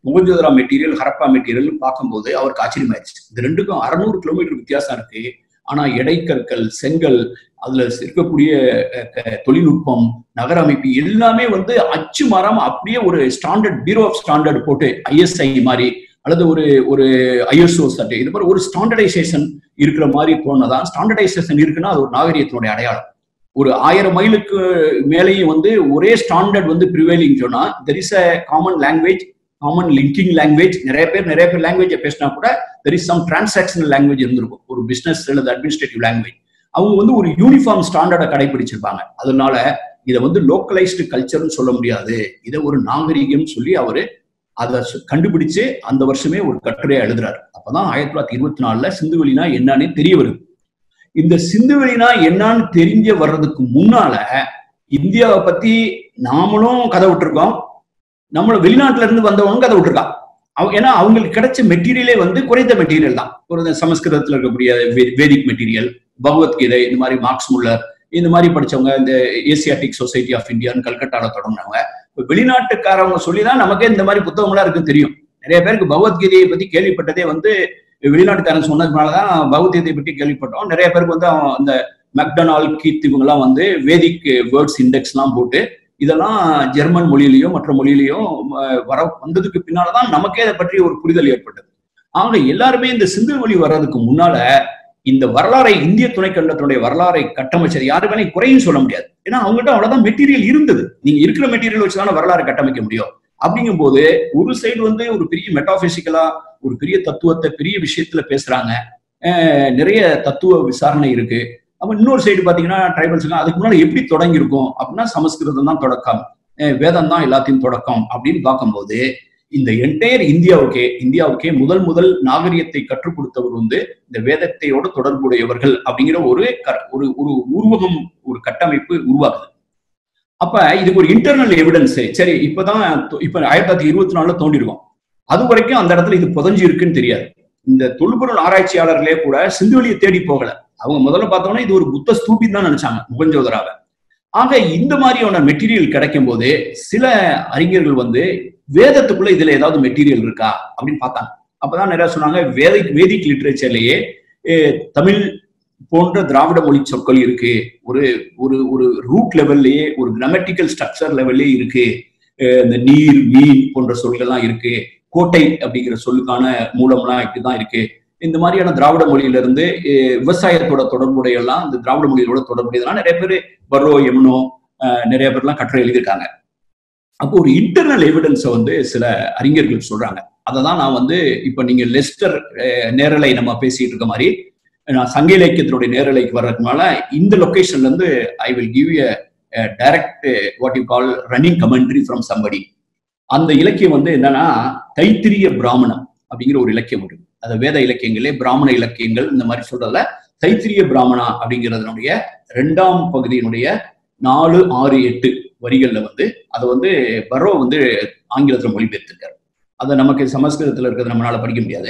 முகஞ்சோதரா மெட்டீரியல் ஹரப்பா மெட்டீரியல் பார்க்கும்போது அவருக்கு ஆச்சரியமாயிருச்சு இந்த ரெண்டுக்கும் அறுநூறு கிலோமீட்டர் வித்தியாசம் இருக்கு ஆனா எடைக்கற்கள் செங்கல் அதுல இருக்கக்கூடிய அஹ், க- தொழில்நுட்பம் நகர அமைப்பு எல்லாமே வந்து அச்சு மாறாம அப்படியே ஒரு ஸ்டாண்டர்ட் பீரோ ஆஃப் ஸ்டாண்டர்ட் போட்டு ஐஎஸ்ஐ மாதிரி அல்லது ஒரு ஒரு ஐஎஸ்ஓ சட்டை இது மாதிரி ஒரு ஸ்டாண்டர்டைசேஷன் இருக்கிற மாதிரி தோணுதான் ஸ்டாண்டர்டைசேஷன் இருக்குன்னா அது ஒரு நாகரிகத்தினுடைய அடையாளம் ஒரு ஆயிரம் மைலுக்கு மேலேயும் வந்து ஒரே ஸ்டாண்டர்ட் வந்து ப்ரிவேலிங் சொன்னா there is a common language common linking language நிறைய பேர் நிறைய பேர் லாங்குவேஜை பேசினா கூட there is some transactional language இருந்திருக்கும் ஒரு பிசினஸ் அல்லது அட்மினிஸ்ட்ரேட்டிவ் லாங்குவேஜ் அவங்க வந்து ஒரு யூனிஃபார்ம் ஸ்டாண்டர்டை கடைபிடிச்சிருப்பாங்க அதனால இதை வந்து லோக்கலைஸ்டு கல்ச்சர்னு சொல்ல முடியாது இதை ஒரு நாகரிகம் சொல்லி அவரு அதை சு- கண்டுபிடிச்சு அந்த வருஷமே ஒரு கட்டுரையை எழுதுறாரு அப்பதான் ஆயிரத்தி தொள்ளாயிரத்தி இருபத்தி நாலுல சிந்துவெளினா என்னன்னு தெரிய வருது இந்த சிந்துவெளினா என்னன்னு தெரிஞ்ச வர்றதுக்கு முன்னால இந்தியாவை பத்தி நாமளும் கதை விட்டுருக்கோம் நம்மள வெளிநாட்டுல இருந்து வந்தவங்க கதை விட்டுருக்கான் அவங்க ஏன்னா அவங்களுக்கு கிடைச்ச மெட்டீரியலே வந்து குறைந்த மெட்டீரியல் தான் ஒரு இந்த சமஸ்கிருதத்துல இருக்கக்கூடிய வே- வேதிக் மெட்டீரியல் பகவத்கீதை இந்த மாதிரி மார்க்ஸ் முல்லர் இந்த மாதிரி படிச்சவங்க இந்த ஏசியாட்டிக் சொசைட்டி ஆஃப் இந்தியான்னு கல்கட்டால தொடங்கினவங்க இப்ப வெளிநாட்டுக்காரவங்க சொல்லிதான் நமக்கே இந்த மாதிரி புத்தகம்லாம் இருக்குன்னு தெரியும் நிறைய பேருக்கு பகவத்கீதையை பத்தி கேள்விப்பட்டதே வந்து வெளிநாட்டுக்காரன் சொன்னதுனாலதான் பகவத்கீதையை பற்றி கேள்விப்பட்டோம் நிறைய பேருக்கு வந்து அவன் அந்த மெக்டனால் கீத் இவங்கெல்லாம் வந்து வேதிக் வேர்ட்ஸ் இண்டெக்ஸ் எல்லாம் போட்டு இதெல்லாம் ஜெர்மன் மொழியிலையும் மற்ற மொழியிலையும் அஹ், வர வந்ததுக்கு பின்னாலதான் நமக்கே அதை பற்றி ஒரு புரிதல் ஏற்பட்டது ஆக எல்லாருமே இந்த சிந்து மொழி வர்றதுக்கு முன்னால இந்த வரலாறை இந்திய துணைக்கண்டத்தினுடைய வரலாறை கட்டமைச்சது யாருமே குறையும் சொல்ல முடியாது ஏன்னா அவங்ககிட்ட அவ்வளவுதான் மெட்டீரியல் இருந்தது நீங்க இருக்கிற மெட்டீரியல் வச்சுதானே வரலாறு கட்டமைக்க முடியும் அப்படிங்கும்போது ஒரு சைடு வந்து ஒரு பெரிய மெட்டாபிசிக்கலா ஒரு பெரிய தத்துவத்தை பெரிய விஷயத்துல பேசுறாங்க அஹ் நிறைய தத்துவ விசாரணை இருக்கு அப்ப இன்னொரு சைடு பாத்தீங்கன்னா ட்ரைபல்ஸ் அதுக்கு முன்னாடி எப்படி தொடங்கி இருக்கும் அப்படின்னா சமஸ்கிருதம் தான் தொடக்கம் அஹ் வேதம் தான் எல்லாத்தையும் தொடக்கம் அப்படின்னு பார்க்கும்போது இந்த என்டையர் இந்தியாவுக்கே இந்தியாவுக்கே முதல் முதல் நாகரிகத்தை கற்றுக் கொடுத்தவர் வந்து இந்த வேதத்தையோடு தொடர்புடையவர்கள் அப்படிங்கிற ஒரு க- ஒரு ஒரு உருவகம் ஒரு கட்டமைப்பு உருவாகுது அப்ப இதுக்கு ஒரு இன்டர்னல் எவிடன்ஸ் சரி இப்பதான் தொ- இப்ப ஆயிரத்தி தொள்ளாயிரத்தி இருபத்தி நாலுல தோண்டிருக்கோம் அது வரைக்கும் அந்த இடத்துல இது புதஞ்சு இருக்குன்னு தெரியாது இந்த தொல்பொருள் ஆராய்ச்சியாளர்களே கூட சிந்துவெளியை தேடி போகல அவங்க முதல்ல பார்த்தோம்னா இது ஒரு புத்த ஸ்தூபி தான் நினைச்சாங்க முகஞ்சோதராவை ஆக இந்த மாதிரியான மெட்டீரியல் கிடைக்கும் போது சில அறிஞர்கள் வந்து வேதத்துக்குள்ள இதுல ஏதாவது மெட்டீரியல் இருக்கா அப்படின்னு பார்த்தாங்க அப்பதான் நிறைய சொன்னாங்க வேதிக் வேதிக் லிட்ரேச்சர்லயே தமிழ் போன்ற திராவிட மொழி சொற்கள் இருக்கு ஒரு ஒரு ஒரு ரூட் லெவல்லயே ஒரு கிராமட்டிக்கல் ஸ்ட்ரக்சர் லெவல்லே இருக்கு அஹ் இந்த நீர் மீன் போன்ற சொல்கள்லாம் இருக்கு கோட்டை அப்படிங்கிற சொல்லுக்கான மூலம்லாம் இப்படிதான் இருக்கு இந்த மாதிரியான திராவிட மொழியில இருந்து அஹ் விவசாயத்தோட தொடர்புடைய எல்லாம் இந்த திராவிட மொழியோட தொடர்புடையதெல்லாம் நிறைய பேர் பர்ரோ யமுனோ அஹ் நிறைய பேர்லாம் கட்டுரை எழுதியிருக்காங்க அப்போ ஒரு இன்டர்னல் எவிடன்ஸை வந்து சில அறிஞர்கள் சொல்றாங்க அதை தான் நான் வந்து இப்போ நீங்க லெஸ்டர் அஹ், நேரலை நம்ம பேசிட்டு இருக்க மாதிரி நான் சங்க இலக்கியத்தினுடைய நேரலைக்கு வர்றதுனால இந்த லொகேஷன்ல இருந்து I will give a direct what you call running commentary from somebody அந்த இலக்கியம் வந்து என்னன்னா தைத்திரிய பிராமணம் அப்படிங்கிற ஒரு இலக்கியம் இருக்கு அது வேத இலக்கியங்களே பிராமண இலக்கியங்கள் இந்த மாதிரி சொல்றதுல தைத்திரிய பிராமணா அப்படிங்கிறதுனுடைய ரெண்டாம் பகுதியினுடைய நாலு ஆறு எட்டு வரிகள்ல வந்து அதை வந்து பரோ வந்து ஆங்கிலத்துல மொழிபெயர்த்திருக்காரு அதை நமக்கு சமஸ்கிருதத்துல இருக்கிறது நம்மளால படிக்க முடியாது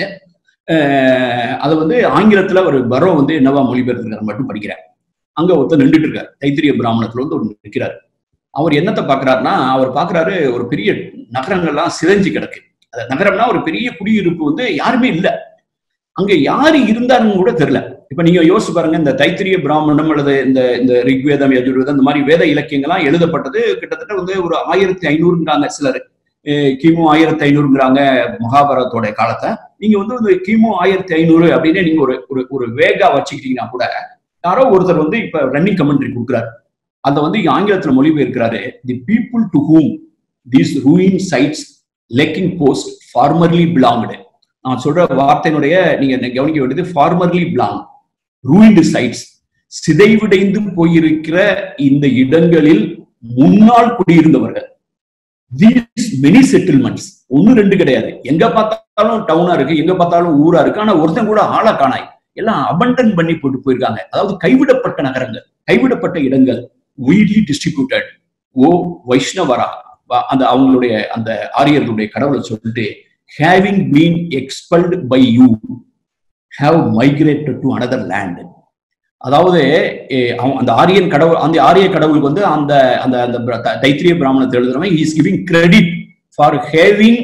அஹ் அதை வந்து ஆங்கிலத்துல ஒரு பரோ வந்து என்னவா மொழிபெயர்த்திருக்காரு மட்டும் படிக்கிறேன் அங்க ஒருத்தர் நின்றுட்டு இருக்காரு தைத்திரிய பிராமணத்துல வந்து ஒரு நிற்கிறார் அவர் என்னத்தை பாக்குறாருன்னா அவர் பாக்குறாரு ஒரு பெரிய நகரங்கள்லாம் சிதைஞ்சு கிடக்கு அந்த நகரம்னா ஒரு பெரிய குடியிருப்பு வந்து யாருமே இல்ல அங்க யாரு இருந்தாருன்னு கூட தெரியல இப்ப நீங்க யோசிச்சு பாருங்க இந்த தைத்திரிய பிராமணம் அல்லது இந்த இந்த ரிக்வேதம் யஜுர்வேதம் இந்த மாதிரி வேத இலக்கியங்கள்லாம் எழுதப்பட்டது கிட்டத்தட்ட வந்து ஒரு ஆயிரத்தி ஐநூறுங்கிறாங்க சிலர் அஹ் கிமு ஆயிரத்தி ஐநூறுங்கிறாங்க மகாபாரதத்தோட காலத்தை நீங்க வந்து இந்த கிமு ஆயிரத்தி ஐநூறு அப்படின்னு நீங்க ஒரு ஒரு ஒரு வேகா வச்சுக்கிட்டீங்கன்னா கூட யாரோ ஒருத்தர் வந்து இப்ப ரன்னிங் கமெண்ட்ரி கொடுக்குறாரு அதை வந்து இங்க ஆங்கிலத்துல மொழிபெயர்க்கிறாரு the people to whom these ruin sites lacking post formerly belonged நான் சொல்ற வார்த்தையினுடைய நீங்க கவனிக்க வேண்டியது ஃபார்மர்லி பிலாங் ரூயின்டு சைட்ஸ் சிதைவிடைந்து போயிருக்கிற இந்த இடங்களில் முன்னாள் குடியிருந்தவர்கள் தீஸ் மெனி செட்டில்மெண்ட்ஸ் ஒன்னு ரெண்டு கிடையாது எங்க பார்த்தாலும் டவுனா இருக்கு எங்க பார்த்தாலும் ஊரா இருக்கு ஆனா ஒருத்தன் கூட ஆளா காணாய் எல்லாம் அபண்டன் பண்ணி போட்டு போயிருக்காங்க அதாவது கைவிடப்பட்ட நகரங்கள் கைவிடப்பட்ட இடங்கள் வீட்லி டிஸ்ட்ரிபியூட்டட் ஓ வைஷ்ணவரா வ- அந்த அவங்களுடைய அந்த ஆரியர்களுடைய கடவுளை சொல்லிட்டு having been expelled by you have migrated to another land அதாவது eh, அவன் அந்த ஆரியன் கடவுள் அந்த ஆரிய கடவுளுக்கு வந்து அந்த அந்த அந்த பிர- த- தைத்திரிய பிராமணத்தை எழுதுறவன் is giving credit for having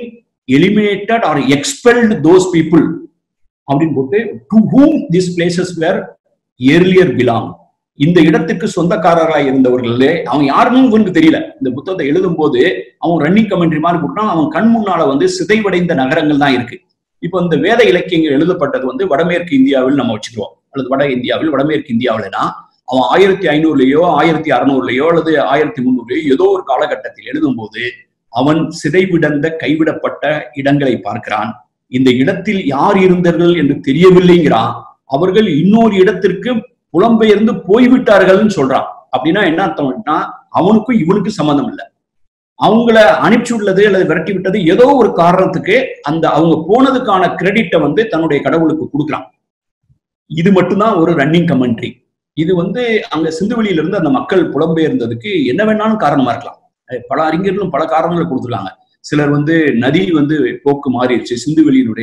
eliminated or expelled those people அப்படின்னு போட்டு to whom this places where earlier belong இந்த இடத்துக்கு சொந்தக்காரர்களாக இருந்தவர்களே அவன் யாருன்னு இவனுக்கு தெரியல இந்த புத்தகத்தை எழுதும் போது அவன் ரன்னிங் கமெண்ட்ரி மாதிரி போட்டான் அவன் கண் முன்னால வந்து சிதைவடைந்த நகரங்கள் தான் இருக்கு இப்போ இந்த வேத இலக்கியங்கள் எழுதப்பட்டது வந்து வடமேற்கு இந்தியாவில் நம்ம வச்சுக்கிறோம் அல்லது வட இந்தியாவில் வடமேற்கு இந்தியாவில்னா அவன் ஆயிரத்தி ஐநூறுலயோ ஆயிரத்தி அறுநூறுலயோ அல்லது ஆயிரத்தி முந்நூறுலயோ ஏதோ ஒரு காலகட்டத்தில் எழுதும்போது அவன் சிதைவிடந்த கைவிடப்பட்ட இடங்களை பார்க்கிறான் இந்த இடத்தில் யார் இருந்தார்கள் என்று தெரியவில்லைங்கிறான் அவர்கள் இன்னொரு இடத்திற்கு புலம்பெயர்ந்து போய்விட்டார்கள்னு சொல்றான் அப்படின்னா என்ன அர்த்தம்னா அவனுக்கும் இவனுக்கும் சம்மந்தம் இல்லை அவங்கள அனுப்பிச்சு விடுறது அல்லது விரட்டி விட்டது ஏதோ ஒரு காரணத்துக்கு அந்த அவங்க போனதுக்கான கிரெடிட்டை வந்து தன்னுடைய கடவுளுக்கு கொடுக்குறான் இது மட்டும்தான் ஒரு ரன்னிங் கமெண்ட்ரி இது வந்து அங்க சிந்துவெளியில இருந்து அந்த மக்கள் புலம்பெயர்ந்ததுக்கு என்ன வேணாலும் காரணமா இருக்கலாம் அஹ் பல அறிஞர்களும் பல காரணங்களை கொடுத்துருக்காங்க சிலர் வந்து நதி வந்து போக்கு மாறிடுச்சு சிந்துவெளியினுடைய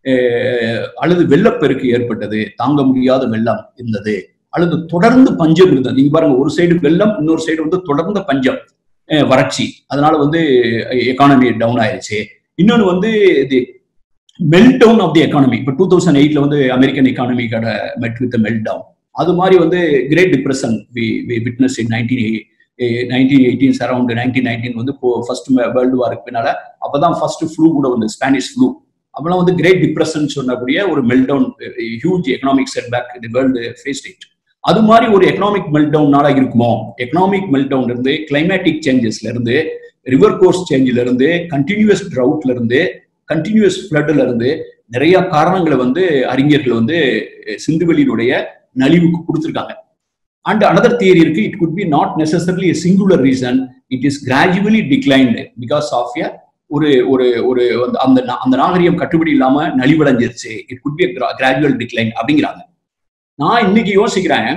அஹ், அல்லது வெள்ளப்பெருக்கு ஏற்பட்டது தாங்க முடியாத வெள்ளம் இருந்தது அல்லது தொடர்ந்து பஞ்சம் இருந்தது நீங்க பாருங்க ஒரு சைடு வெள்ளம் இன்னொரு சைடு வந்து தொடர்ந்த பஞ்சம் அஹ், வறட்சி அதனால வந்து எக்கானமி டவுன் ஆயிருச்சு இன்னொன்னு வந்து இது meltdown of the economy இப்போ டூ தௌசண்ட் எயிட்ல வந்து அமெரிக்கன் எக்கானமி கட மெட் வித் மெல்ட் டவுன் அது மாதிரி வந்து great depression we we witness in nineteen nineteen eighteen around nineteen nineteen வந்து இப்போ ஃபர்ஸ்ட் வேர்ல்டு வாருக்கு பின்னால அப்பதான் ஃபர்ஸ்ட் ஃப்ளூ கூட வந்து ஸ்பானிஷ் ஃப்ளூ அப்பெல்லாம் வந்து கிரேட் டிப்ரெஷன் சொன்னக்கூடிய ஒரு melt down huge economic set back the world faced it அது மாதிரி ஒரு எக்கனாமிக் மெல்ட் டவுனால இருக்குமோ எக்கனாமிக் மெல்ட் டவுன் இருந்து கிளைமேட்டிக் சேஞ்சஸ்ல இருந்து ரிவர் கோர்ஸ் சேஞ்சில இருந்து கண்டினியூஸ் ட்ரவுட்ல இருந்து கண்டினியூஸ் ஃப்ளட்ல இருந்து நிறைய காரணங்களை வந்து அறிஞர்கள் வந்து சிந்துவெளியினுடைய நலிவுக்கு கொடுத்துருக்காங்க அண்ட் அனதர் தியரி இருக்கு it could be not necessarily singular reason it is gradually declined because of a ஒரு ஒரு ஒரு அந்த- அந்த நா- அந்த நாகரிகம் கட்டுப்படி இல்லாம நலிவடைஞ்சிருச்சு it could be gradual decline அப்படிங்கிறாங்க நான் இன்னைக்கு யோசிக்கிறேன்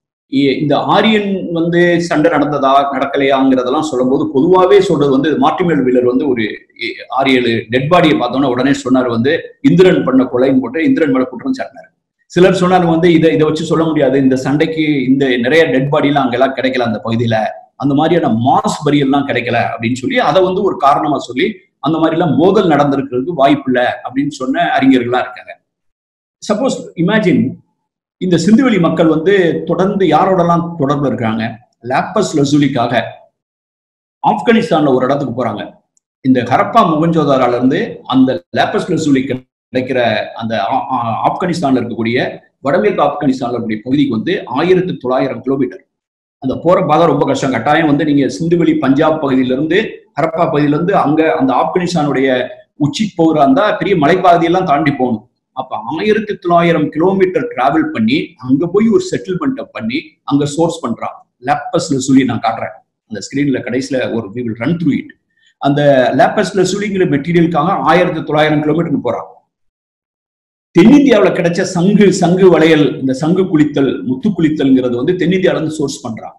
இ- இந்த ஆரியன் வந்து சண்டை நடந்ததா நடக்கலையாங்கிறதெல்லாம் சொல்லும்போது பொதுவாகவே சொல்றது வந்து மார்டிமேல் வீலர் வந்து ஒரு இ- ஆறு ஏழு டெட் பாடியை பார்த்தோன்னே உடனே சொன்னார் வந்து இந்திரன் பண்ண கொலைன்னு போட்டு இந்திரன் மேல குற்றம் சாட்டினார் சிலர் சொன்னார் வந்து இதை இதை வச்சு சொல்ல முடியாது இந்த சண்டைக்கு இந்த நிறைய டெட் பாடிலாம் அங்கெல்லாம் கிடைக்கல அந்த பகுதியில அந்த மாதிரியான மாஸ் பரியெல்லாம் கிடைக்கல அப்படின்னு சொல்லி அதை வந்து ஒரு காரணமா சொல்லி அந்த மாதிரி எல்லாம் மோதல் நடந்திருக்கிறதுக்கு வாய்ப்பு இல்லை அப்படின்னு சொன்ன அறிஞர்கள்லாம் இருக்காங்க சப்போஸ் இமேஜின் இந்த சிந்துவெளி மக்கள் வந்து தொடர்ந்து யாரோடலாம் தொடர்பு இருக்காங்க லாப்பஸ் லசூலிக்காக ஆப்கானிஸ்தான்ல ஒரு இடத்துக்கு போறாங்க இந்த ஹரப்பா முகஞ்சோதாரால இருந்து அந்த லாப்பஸ் லசூலி கிடைக்கிற அந்த ஆ- ஆ- ஆப்கானிஸ்தான்ல இருக்கக்கூடிய வடமேற்கு ஆப்கானிஸ்தான்ல இருக்கக்கூடிய பகுதிக்கு வந்து ஆயிரத்தி தொள்ளாயிரம் கிலோமீட்டர் அந்த போற பாதை ரொம்ப கஷ்டம் கட்டாயம் வந்து நீங்க சிந்துவெளி பஞ்சாப் பகுதியில இருந்து ஹரப்பா பகுதியில இருந்து அங்க அந்த ஆப்கானிஸ்தானுடைய உச்சிக்கு போகிற அந்த பெரிய மலைப்பாதையெல்லாம் தாண்டி போகணும் அப்ப ஆயிரத்தி தொள்ளாயிரம் கிலோமீட்டர் டிராவல் பண்ணி அங்க போய் ஒரு செட்டில்மெண்ட்டை பண்ணி அங்க சோர்ஸ் பண்றான் லேப்பஸ்ல சொல்லி நான் காட்டுறேன் அந்த ஸ்கிரீன்ல கடைசியில ஒரு we will run through it அந்த லேப்பஸ்ல சுழிங்கிற மெட்டீரியலுக்காக ஆயிரத்தி தொள்ளாயிரம் கிலோமீட்டர் போறான் தென்னிந்தியாவுல கிடைச்ச சங்கு சங்கு வளையல் இந்த சங்கு குளித்தல் முத்து குளித்தல்ங்கிறது வந்து தென்னிந்தியால இருந்து சோர்ஸ் பண்றான்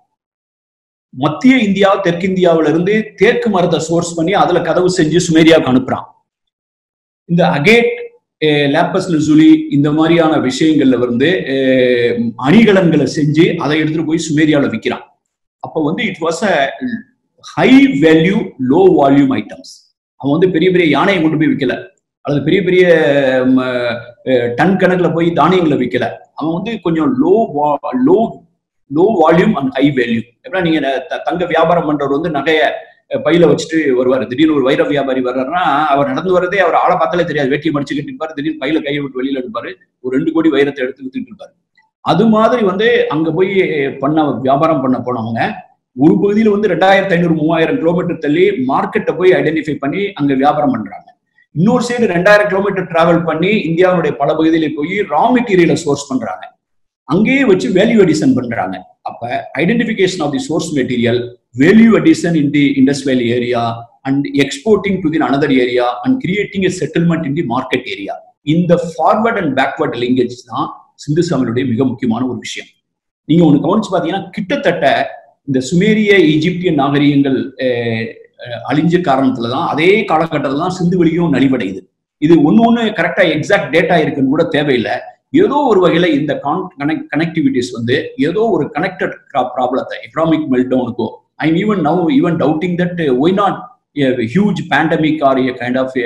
மத்திய இந்தியா தெற்கிந்தியாவில இருந்து தேக்கு மரத்தை சோர்ஸ் பண்ணி அதுல கதவு செஞ்சு சுமேரியாவுக்கு அனுப்புறான் இந்த அகேட் லேப்பஸ் லசுலி இந்த மாதிரியான விஷயங்கள்ல வந்து அஹ், அணிகலன்களை செஞ்சு அதை எடுத்துட்டு போய் சுமேரியாவில் விற்கிறான் அப்போ வந்து it was a high value low volume items அவன் வந்து பெரிய பெரிய யானையை கொண்டு போய் விற்கல அல்லது பெரிய பெரிய ம, அஹ், டன் கணக்குல போய் தானியங்களை விற்கல அவன் வந்து கொஞ்சம் low low low volume and high value எப்படின்னா நீங்க த- தங்க வியாபாரம் பண்றவர் வந்து நகைய அஹ், பையில வச்சுட்டு வருவார் திடீர்னு ஒரு வைர வியாபாரி வர்றாருன்னா அவர் நடந்து வரதே அவர் ஆளை பார்த்தாலே தெரியாது வேட்டியை மடிச்சு கட்டிருப்பாரு திடீர்னு பையில கையை விட்டு வெளியில எடுப்பாரு ஒரு ரெண்டு கோடி வைரத்தை எடுத்து வித்துட்டு இருப்பாரு அது மாதிரி வந்து அங்க போய் பண்ண வியாபாரம் பண்ண போனவங்க ஒரு பகுதியில வந்து ரெண்டாயிரத்தி ஐநூறு மூவாயிரம் கிலோமீட்டர் தள்ளி மார்க்கெட்டை போய் ஐடென்டிஃபை பண்ணி அங்க வியாபாரம் பண்றாங்க இன்னொரு சைடு ரெண்டாயிரம் கிலோமீட்டர் டிராவல் பண்ணி இந்தியாவுடைய பல பகுதியில போய் ரா மெட்டீரியலை சோர்ஸ் பண்றாங்க அங்கேயே வச்சு வேல்யூ அடிஷன் பண்றாங்க அப்ப identification of the source material value addition in the industrial area and exporting to the another area and creating a settlement in the market area இந்த ஃபார்வர்ட் அண்ட் பேக்வர்ட் லிங்கேஜ் தான் சிந்து சமனுடைய மிக முக்கியமான ஒரு விஷயம் நீங்க ஒண்ணு கவனிச்சு பாத்தீங்கன்னா கிட்டத்தட்ட இந்த சுமேரிய ஈஜிப்தியன் நாகரிகங்கள் அஹ், அஹ், அழிஞ்ச காரணத்துல தான் அதே காலகட்டத்துல தான் சிந்து வெளியும் நலிவடையுது இது ஒண்ணு ஒண்ணு கரெக்டா எக்ஸாக்ட் டேட்டா இருக்குன்னு கூட தேவையில்லை ஏதோ ஒரு வகையில இந்த கனெக்டிவிட்டிஸ் வந்து ஏதோ ஒரு கனெக்டட் ப்ராப்ளத்தை எக்கனாமிக் மெல்டவுனுக்கோ I even now even doubting that why not huge pandemic or a kind of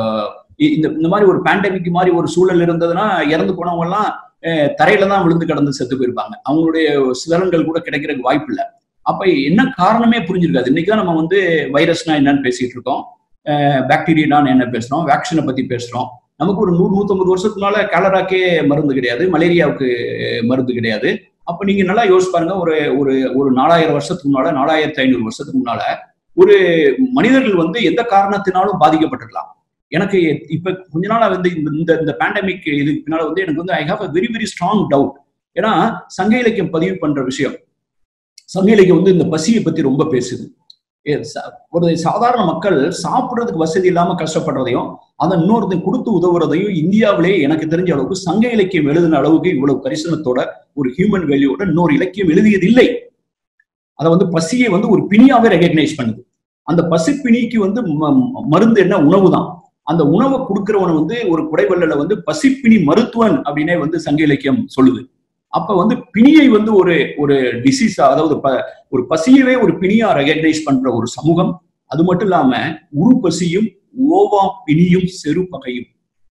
இந்த இந்த மாதிரி ஒரு பேண்டமிக் மாதிரி ஒரு சூழல் இருந்ததுன்னா இறந்து போனவங்க எல்லாம் அஹ், தரையில தான் விழுந்து கடந்து செத்து போயிருப்பாங்க அவங்களுடைய சிலரங்கள் கூட கிடைக்கிறதுக்கு வாய்ப்பு இல்லை அப்ப என்ன காரணமே புரிஞ்சிருக்காது இன்னைக்கு தான் நம்ம வந்து வைரஸ்னா என்னன்னு பேசிட்டு இருக்கோம் பாக்டீரியான்னு என்ன பேசுறோம் வேக்சினை பத்தி பேசுறோம் நமக்கு ஒரு நூறு நூத்தம்பது வருஷத்துக்கு முன்னால கேலராக்கே மருந்து கிடையாது மலேரியாவுக்கு மருந்து கிடையாது அப்ப நீங்க நல்லா யோசிச்சு பாருங்க ஒரு ஒரு ஒரு நாலாயிரம் வருஷத்துக்கு முன்னால நாலாயிரத்தி ஐநூறு வருஷத்துக்கு முன்னால ஒரு மனிதர்கள் வந்து எந்த காரணத்தினாலும் பாதிக்கப்பட்டிருக்கலாம் எனக்கு இப்ப கொஞ்ச நாளா வந்து இந்த இந்த இந்த பேண்டமிக் இதுக்கு பின்னால வந்து எனக்கு வந்து I have a very very strong doubt ஏன்னா சங்க இலக்கியம் பதிவு பண்ற விஷயம் சங்க இலக்கியம் வந்து இந்த பசியை பத்தி ரொம்ப பேசுது ஏ, ச- ஒரு சாதாரண மக்கள் சாப்பிடுறதுக்கு வசதி இல்லாம கஷ்டப்படுறதையும் அதை இன்னொருத்தன் கொடுத்து உதவுறதையும் இந்தியாவிலே எனக்கு தெரிஞ்ச அளவுக்கு சங்க இலக்கியம் எழுதின அளவுக்கு இவ்வளவு கரிசனத்தோட ஒரு ஹியூமன் வேல்யூவோட இன்னொரு இலக்கியம் எழுதியது இல்லை அதை வந்து பசியை வந்து ஒரு பிணியாவே ரெகக்னைஸ் பண்ணுது அந்த பசிப்பிணிக்கு வந்து ம- ம- மருந்து என்ன உணவு தான் அந்த உணவை கொடுக்கிறவன் வந்து ஒரு குடைவள்ளல வந்து பசிப்பிணி மருத்துவன் அப்படின்னே வந்து சங்க இலக்கியம் சொல்லுது அப்ப வந்து பிணியை வந்து ஒரு ஒரு டிசீஸ் அதாவது ப- ஒரு பசியவே ஒரு பிணியா ரெகக்னைஸ் பண்ற ஒரு சமூகம் அது மட்டும் இல்லாம உரு பசியும் ஓவா பிணியும் செருப்பகையும்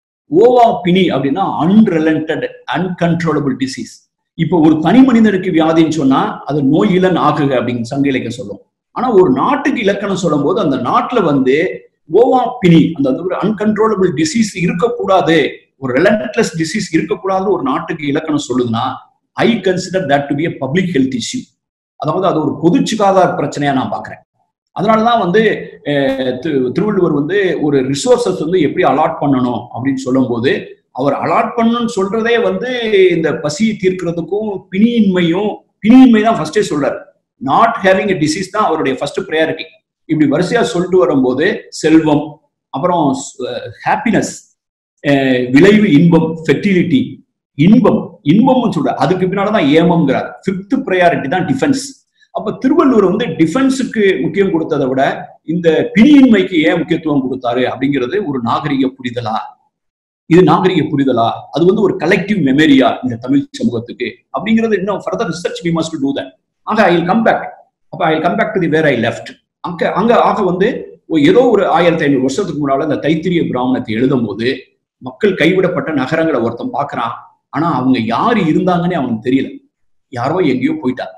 ஓவா பிணி அப்படின்னா அன்ரெலண்டட் அன்கன்ட்ரோலபிள் டிசீஸ் இப்போ ஒரு தனி மனிதனுக்கு வியாதின்னு சொன்னா அது நோயிலன் ஆகுக அப்படின்னு சங்க இலக்கியம் சொல்லும் ஆனா ஒரு நாட்டுக்கு இலக்கணம் சொல்லும் போது அந்த நாட்டுல வந்து ஓவா பிணி அந்த ஒரு அன்கன்ட்ரோலபிள் டிசீஸ் இருக்கக்கூடாது ஒரு ரெலண்ட்லெஸ் டிசீஸ் இருக்கக்கூடாது ஒரு நாட்டுக்கு இலக்கணம் சொல்லுதுன்னா I consider that to be a public health issue அதாவது அது ஒரு பொது சுகாதார பிரச்சனையா நான் பாக்குறேன் அதனாலதான் வந்து அஹ், திரு- திருவள்ளுவர் வந்து ஒரு ரிசோர்சஸ் வந்து எப்படி அலாட் பண்ணணும் அப்படின்னு சொல்லும்போது அவர் அலாட் பண்ணணும்னு சொல்றதே வந்து இந்த பசியை தீர்க்கிறதுக்கும் பிணியின்மையும் பிணியின்மை தான் ஃபர்ஸ்டே சொல்றாரு நாட் ஹேவிங் எ டிசீஸ் தான் அவருடைய ஃபர்ஸ்ட் ப்ரையாரிட்டி இப்படி வரிசையா சொல்லிட்டு வரும்போது செல்வம் அப்புறம் ஹாப்பினஸ் விளைவு இன்பம் ஃபெர்டிலிட்டி இன்பம் இன்பம்னு சொல்ற அதுக்கு பின்னாலதான் ஏமம்ங்கிறார் ஃபிஃப்த் ப்ரையாரிட்டி தான் டிஃபென்ஸ் அப்ப திருவள்ளுவர் வந்து டிஃபென்ஸுக்கு முக்கியம் கொடுத்ததை விட இந்த பிணியின்மைக்கு ஏன் முக்கியத்துவம் கொடுத்தாரு அப்படிங்கிறது ஒரு நாகரிக புரிதலா இது நாகரிக புரிதலா அது வந்து ஒரு கலெக்டிவ் மெமரியா இந்த தமிழ் சமூகத்துக்கு அப்படிங்கிறது இன்னும் further research we must do that ஆக ஐ கம் பேக் அப்ப I come back to the where I left அங்க அங்க ஆக வந்து ஒரு- ஏதோ ஒரு ஆயிரத்தி ஐநூறு வருஷத்துக்கு முன்னால இந்த தைத்திரிய பிராமணத்தை எழுதும் போது மக்கள் கைவிடப்பட்ட நகரங்களை ஒருத்தன் பார்க்கறான் ஆனா அவங்க யாரு இருந்தாங்கன்னே அவனுக்கு தெரியல யாரோ எங்கேயோ போயிட்டாங்க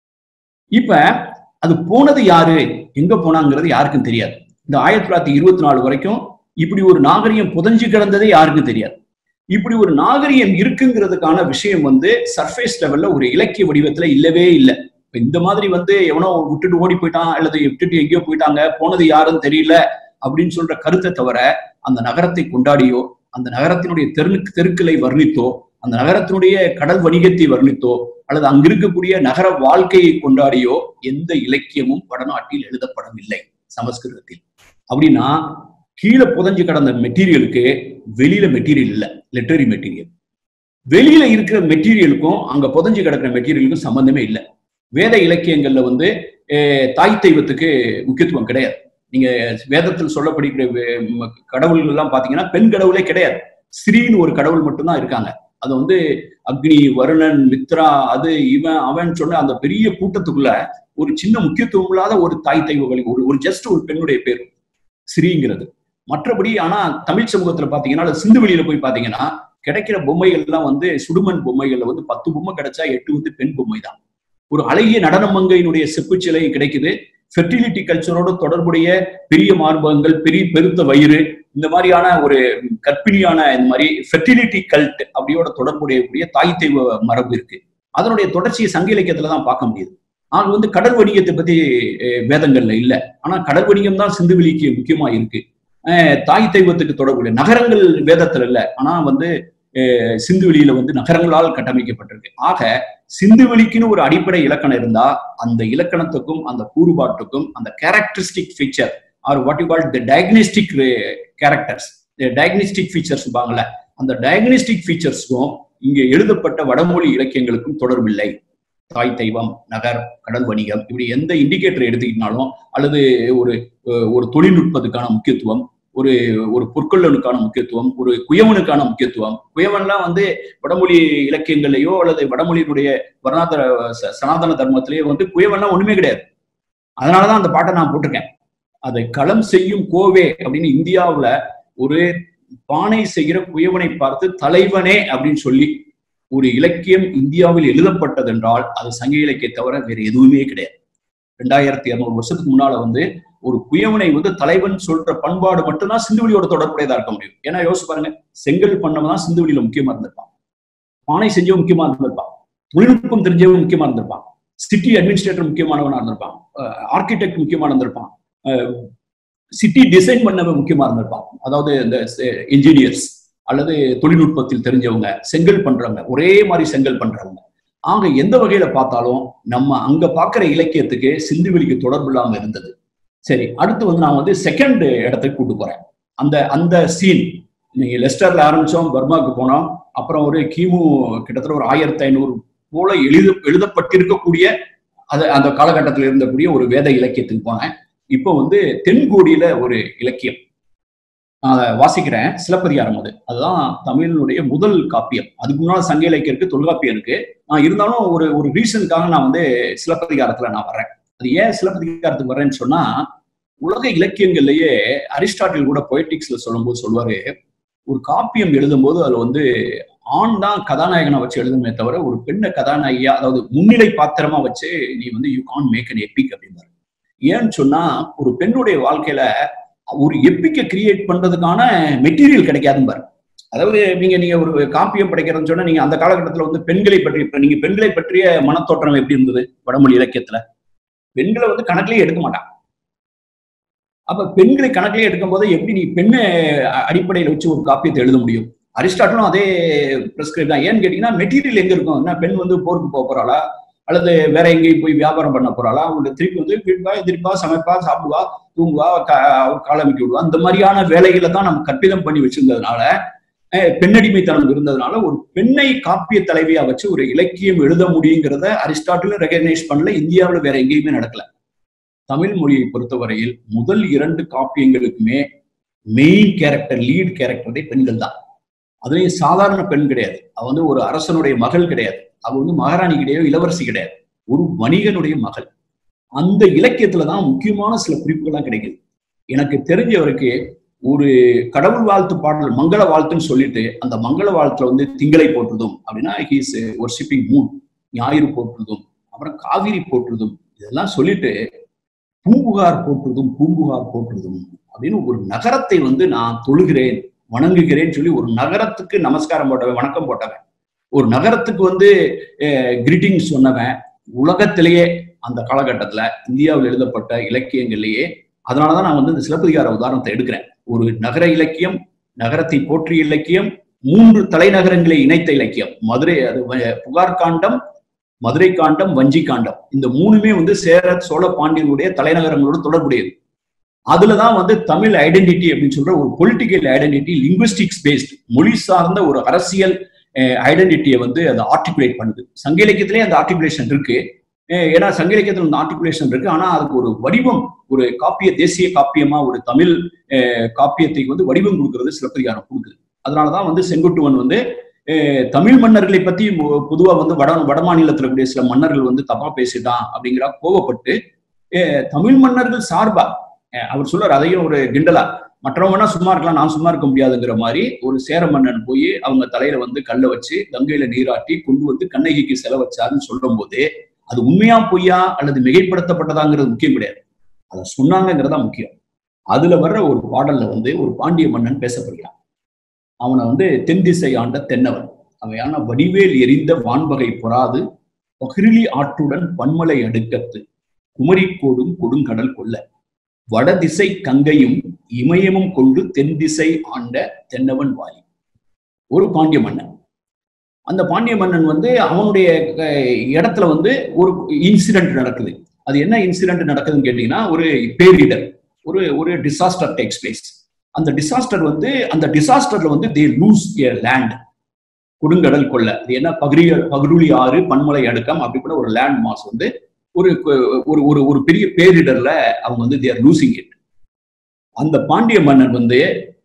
இப்ப அது போனது யாரு எங்க போனாங்கிறது யாருக்கும் தெரியாது இந்த ஆயிரத்தி தொள்ளாயிரத்தி இருபத்தி நாலு வரைக்கும் இப்படி ஒரு நாகரிகம் புதஞ்சு கிடந்ததே யாருக்கும் தெரியாது இப்படி ஒரு நாகரிகம் இருக்குங்கிறதுக்கான விஷயம் வந்து சர்ஃபேஸ் லெவல்ல ஒரு இலக்கிய வடிவத்துல இல்லவே இல்லை இப்ப இந்த மாதிரி வந்து எவனோ விட்டுட்டு ஓடி போயிட்டான் அல்லது விட்டுட்டு எங்கேயோ போயிட்டாங்க போனது யாருன்னு தெரியல அப்படின்னு சொல்ற கருத்தை தவிர அந்த நகரத்தை கொண்டாடியோ அந்த நகரத்தினுடைய தெரு தெருக்களை வர்ணித்தோ அந்த நகரத்தினுடைய கடல் வணிகத்தை வர்ணித்தோ அல்லது அங்க இருக்கக்கூடிய நகர வாழ்க்கையை கொண்டாடியோ எந்த இலக்கியமும் வடநாட்டில் எழுதப்படவில்லை சமஸ்கிருதத்தில் அப்படின்னா கீழே புதஞ்சு கிடந்த மெட்டீரியலுக்கு வெளியில மெட்டீரியல் இல்ல லிட்டரி மெட்டீரியல் வெளியில இருக்கிற மெட்டீரியலுக்கும் அங்க புதஞ்சு கிடக்கிற மெட்டீரியலுக்கும் சம்பந்தமே இல்லை வேத இலக்கியங்கள்ல வந்து அஹ், தாய் தெய்வத்துக்கு முக்கியத்துவம் கிடையாது நீங்க வேதத்தில் சொல்லப்படுகிற வே- ம- கடவுள்கள் எல்லாம் பாத்தீங்கன்னா பெண் கடவுளே கிடையாது ஸ்ரீன்னு ஒரு கடவுள் மட்டும்தான் இருக்காங்க அது வந்து அக்னி வருணன் மித்ரா அது இவன் அவன் சொன்ன அந்த பெரிய கூட்டத்துக்குள்ள ஒரு சின்ன முக்கியத்துவம் இல்லாத ஒரு தாய் தெய்வ வழி ஒரு ஒரு ஜஸ்ட் ஒரு பெண்ணுடைய பேர் ஸ்ரீங்கிறது மற்றபடி ஆனா தமிழ் சமூகத்துல பாத்தீங்கன்னா அல்லது சிந்து வெளியில போய் பாத்தீங்கன்னா கிடைக்கிற பொம்மைகள் எல்லாம் வந்து சுடுமண் பொம்மைகள்ல வந்து பத்து பொம்மை கிடைச்சா எட்டு வந்து பெண் பொம்மை தான் ஒரு அழகிய நடன மங்கையினுடைய செப்புச் சிலை கிடைக்குது ஃபெர்டிலிட்டி கல்ச்சரோட தொடர்புடைய பெரிய மார்பகங்கள் பெரிய பெருத்த வயிறு இந்த மாதிரியான ஒரு கற்பிணியான இந்த மாதிரி ஃபெர்டிலிட்டி கல்ட் அப்படியோட தொடர்புடைய கூடிய தாய் தெய்வ மரபு இருக்கு அதனுடைய தொடர்ச்சியை சங்க இலக்கியத்துல தான் பார்க்க முடியுது ஆக வந்து கடல் வணிகத்தை பத்தி அஹ், வேதங்கள்ல இல்ல ஆனா கடல் வணிகம் தான் சிந்து வெளிக்கு முக்கியமா இருக்கு அஹ், தாய் தெய்வத்துக்கு தொடர்புடைய நகரங்கள் வேதத்துல இல்ல ஆனா வந்து அஹ், சிந்து வெளியில வந்து நகரங்களால் கட்டமைக்கப்பட்டிருக்கு ஆக சிந்து வெளிக்குன்னு ஒரு அடிப்படை இலக்கணம் இருந்தா அந்த இலக்கணத்துக்கும் அந்த கூறுபாட்டுக்கும் அந்த characteristic feature or what you call the diagnostic characters diagnostic features பாங்கல்ல அந்த டயக்னிஸ்டிக் ஃபீச்சர்ஸ்க்கும் இங்க எழுதப்பட்ட வடமொழி இலக்கியங்களுக்கும் தொடர்பில்லை தாய் தெய்வம் நகர் கடல் வணிகம் இப்படி எந்த இண்டிகேட்டர் எடுத்துக்கிட்டாலும் அல்லது ஒரு அஹ், ஒரு தொழில்நுட்பத்துக்கான முக்கியத்துவம் ஒரு ஒரு பொற்கொள்ளனுக்கான முக்கியத்துவம் ஒரு குயவனுக்கான முக்கியத்துவம் குயவன்லாம் வந்து வடமொழி இலக்கியங்கள்லயோ அல்லது வடமொழியினுடைய வர்ணாதர ச- சனாதன தர்மத்திலேயோ வந்து குயவன்லாம் ஒண்ணுமே கிடையாது அதனாலதான் அந்த பாட்டை நான் போட்டிருக்கேன் அதை களம் செய்யும் கோவே அப்படின்னு இந்தியாவுல ஒரு பானை செய்கிற குயவனை பார்த்து தலைவனே அப்படின்னு சொல்லி ஒரு இலக்கியம் இந்தியாவில் எழுதப்பட்டது என்றால் அது சங்க இலக்கிய தவிர வேற எதுவுமே கிடையாது ரெண்டாயிரத்தி இருநூறு வருஷத்துக்கு முன்னால வந்து ஒரு குயவனை வந்து தலைவன் சொல்ற பண்பாடு மட்டும்தான் சிந்துவெளியோட தொடர்புடையதா இருக்க முடியும் ஏன்னா யோசிச்சு பாருங்க செங்கல் பண்ணவன் தான் சிந்துவெளியில முக்கியமா இருந்திருப்பான் பானை செஞ்சவன் முக்கியமா இருந்திருப்பான் தொழில்நுட்பம் தெரிஞ்சவன் முக்கியமா இருந்திருப்பான் சிட்டி அட்மினிஸ்ட்ரேட்டர் முக்கியமானவனா இருந்திருப்பான் ஆர்கிடெக்ட் முக்கியமா இருந்திருப்பான் சிட்டி டிசைன் பண்ணவன் முக்கியமா இருந்திருப்பான் அதாவது இந்த இன்ஜினியர்ஸ் அல்லது தொழில்நுட்பத்தில் தெரிஞ்சவங்க செங்கல் பண்றவங்க ஒரே மாதிரி செங்கல் பண்றவங்க ஆக எந்த வகையில பார்த்தாலும் நம்ம அங்க பார்க்கிற இலக்கியத்துக்கு சிந்துவெளிக்கு தொடர்பு இல்லாம இருந்தது சரி அடுத்து வந்து நான் வந்து செகண்ட் இடத்துக்கு கூட்டு போறேன் அந்த அந்த சீன் நீங்க லெஸ்டர்ல ஆரம்பிச்சோம் பர்மாவுக்கு போனோம் அப்புறம் ஒரு கிமு கிட்டத்தட்ட ஒரு ஆயிரத்தி ஐநூறு போல எழுத எழுதப்பட்டிருக்கக்கூடிய அது அந்த காலகட்டத்தில் இருந்தக்கூடிய ஒரு வேத இலக்கியத்துக்கு போனேன் இப்போ வந்து தென்கோடியில ஒரு இலக்கியம் நான் அதை வாசிக்கிறேன் சிலப்பதிகாரம் அது அதுதான் தமிழினுடைய முதல் காப்பியம் அதுக்கு முன்னால் சங்க இலக்கியம் இருக்கு தொல்காப்பியம் இருக்கு நான் இருந்தாலும் ஒரு ஒரு ரீசனுக்காக நான் வந்து சிலப்பதிகாரத்துல நான் வர்றேன் அது ஏன் சிலப்பதிகாரத்துக்கு வர்றேன்னு சொன்னா உலக இலக்கியங்கள்லயே அரிஸ்டாட்டில் கூட பொய்டிக்ஸ்ல சொல்லும்போது சொல்லுவாரு ஒரு காப்பியம் எழுதும்போது அதுல வந்து ஆண் தான் கதாநாயகனை வச்சு எழுதுமே தவிர ஒரு பெண்ணை கதாநாயகியா அதாவது முன்னிலை பாத்திரமா வச்சு நீ வந்து you can't make an epic அப்படின்னாரு ஏன்னு சொன்னா ஒரு பெண்ணுடைய வாழ்க்கையில ஒரு எப்பிக்கை கிரியேட் பண்றதுக்கான மெட்டீரியல் கிடைக்காதும்பாரு அதாவது நீங்க நீங்க ஒரு காப்பியம் படைக்கிறதுன்னு சொன்னா நீங்க அந்த காலகட்டத்துல வந்து பெண்களை பற்றி இப்ப நீங்க பெண்களை பற்றிய மனத்தோற்றம் எப்படி இருந்தது வடமொழி இலக்கியத்துல பெண்களை வந்து கணக்கிலேயே எடுக்க மாட்டான் அப்ப பெண்களை கணக்கிலேயே எடுக்கும் போது எப்படி நீ பெண்ணை அடிப்படையில் வச்சு ஒரு காப்பியத்தை எழுத முடியும் அரிஸ்டாட்டிலும் அதே பிரிஸ்கிரைப் தான் ஏன்னு கேட்டீங்கன்னா மெட்டீரியல் எங்க இருக்கும் என்ன பெண் வந்து போருக்கு போக போறாளா அல்லது வேற எங்கேயும் போய் வியாபாரம் பண்ண போறாளா அவங்க திருப்பி வந்து வீட்பா எதிர்ப்பா சமைப்பா சாப்பிடுவா தூங்குவா காலமிக்கி விடுவா அந்த மாதிரியான வேலைகளை தான் நம்ம கற்பிதம் பண்ணி வச்சிருந்ததுனால பெண்ணடிமைத்தனம் இருந்ததுனால ஒரு பெண்ணை காப்பிய தலைவியா வச்சு ஒரு இலக்கியம் எழுத முடியுங்கிறத அரிஸ்டாட்டிலும் ரெகனைஸ் பண்ணல இந்தியாவில் வேற எங்கேயுமே நடக்கல தமிழ் மொழியை பொறுத்தவரையில் முதல் இரண்டு காப்பியங்களுக்குமே மெயின் கேரக்டர் லீட் கேரக்டரே பெண்கள் தான் அதுலயும் சாதாரண பெண் கிடையாது அவ வந்து ஒரு அரசனுடைய மகள் கிடையாது அவ வந்து மகாராணி கிடையாது இளவரசி கிடையாது ஒரு வணிகனுடைய மகள் அந்த இலக்கியத்துலதான் முக்கியமான சில குறிப்புகள்லாம் கிடைக்குது எனக்கு தெரிஞ்சவருக்கு ஒரு கடவுள் வாழ்த்து பாடல் மங்கள வாழ்த்துன்னு சொல்லிட்டு அந்த மங்கள வாழ்த்துல வந்து திங்களை போற்றுதும் அப்படின்னா ஹீஸ் ஒர்ஷிப்பிங் மூன் ஞாயிறு போற்றுதும் அப்புறம் காவிரி போற்றுதும் இதெல்லாம் சொல்லிட்டு பூம்புகார் போற்றுதும் பூம்புகார் போற்றுதும் அப்படின்னு ஒரு நகரத்தை வந்து நான் தொழுகிறேன் வணங்குகிறேன்னு சொல்லி ஒரு நகரத்துக்கு நமஸ்காரம் போட்டவன் வணக்கம் போட்டவன் ஒரு நகரத்துக்கு வந்து கிரீட்டிங் சொன்னவன் உலகத்திலேயே அந்த காலகட்டத்துல இந்தியாவில் எழுதப்பட்ட இலக்கியங்கள்லயே அதனாலதான் நான் வந்து இந்த சிலப்பதிகார உதாரணத்தை எடுக்கிறேன் ஒரு நகர இலக்கியம் நகரத்தை போற்றிய இலக்கியம் மூன்று தலைநகரங்களை இணைத்த இலக்கியம் மதுரை அது புகார் காண்டம் மதுரை காண்டம் வஞ்சி காண்டம் இந்த மூணுமே வந்து சேர சோழ பாண்டியனுடைய தலைநகரங்களோட தொடர்புடையது அதுலதான் வந்து தமிழ் ஐடென்டிட்டி அப்படின்னு சொல்ற ஒரு பொலிட்டிக்கல் ஐடென்டிட்டி லிங்குவிஸ்டிக்ஸ் பேஸ்ட் மொழி சார்ந்த ஒரு அரசியல் ஐடென்டிட்டியை வந்து அது ஆர்டிகுலேட் பண்ணுது சங்க இலக்கியத்திலேயே அந்த ஆர்டிகுலேஷன் இருக்கு ஏன்னா சங்க இலக்கியத்தில் அந்த ஆர்டிகுலேஷன் இருக்கு ஆனா அதுக்கு ஒரு வடிவம் ஒரு காப்பிய தேசிய காப்பியமா ஒரு தமிழ் காப்பியத்தை வந்து வடிவம் கொடுக்கறது சிலப்பதிகாரம் கொடுக்குது அதனாலதான் வந்து செங்குட்டுவன் வந்து தமிழ் மன்னர்களை பத்தி பொதுவா வந்து வட வட மாநிலத்துல கூடிய சில மன்னர்கள் வந்து தப்பா பேசிட்டான் அப்படிங்கிற கோவப்பட்டு தமிழ் மன்னர்கள் சார்பா அவர் சொல்றாரு அதையும் ஒரு கிண்டலா மற்றவங்கன்னா சும்மா இருக்கலாம் நான் சும்மா இருக்க முடியாதுங்கிற மாதிரி ஒரு சேர மன்னன் போய் அவங்க தலையில வந்து கல்லை வச்சு கங்கையில நீராட்டி கொண்டு வந்து கண்ணகிக்கு செல வச்சாருன்னு சொல்லும் போது அது உண்மையா பொய்யா அல்லது மிகைப்படுத்தப்பட்டதாங்கிறது முக்கியம் கிடையாது அதை சொன்னாங்கிறதா முக்கியம் அதுல வர்ற ஒரு பாடல்ல வந்து ஒரு பாண்டிய மன்னன் பேசப்படுகிறான் அவனை வந்து தென் திசை ஆண்ட தென்னவன் அவையான வடிவேல் எரிந்த வான்பகை பொறாது பகிரிலி ஆற்றுடன் பன்மலை அடுக்கத்து குமரிக்கோடும் கொடுங்கடல் கொல்ல வடதிசை கங்கையும் இமயமும் கொண்டு தென் திசை ஆண்ட தென்னவன் வாலி ஒரு பாண்டிய மன்னன் அந்த பாண்டிய மன்னன் வந்து அவனுடைய இடத்துல வந்து ஒரு இன்சிடென்ட் நடக்குது அது என்ன இன்சிடென்ட் நடக்குதுன்னு கேட்டீங்கன்னா ஒரு பேரிடர் ஒரு ஒரு டிசாஸ்டர் டேக்ஸ் பிளேஸ் அந்த டிசாஸ்டர் வந்து அந்த டிசாஸ்டர்ல வந்து தே லூஸ் ஏ லேண்ட் கொடுங்கடல் கொள்ள அது என்ன பகிரிய பகிருளி ஆறு பன்மலை அடுக்கம் அப்படி கூட ஒரு லேண்ட் மாஸ் வந்து ஒரு ஒரு ஒரு ஒரு பெரிய பேரிடர்ல அவங்க வந்து தேர் லூசிங் இட் அந்த பாண்டிய மன்னன் வந்து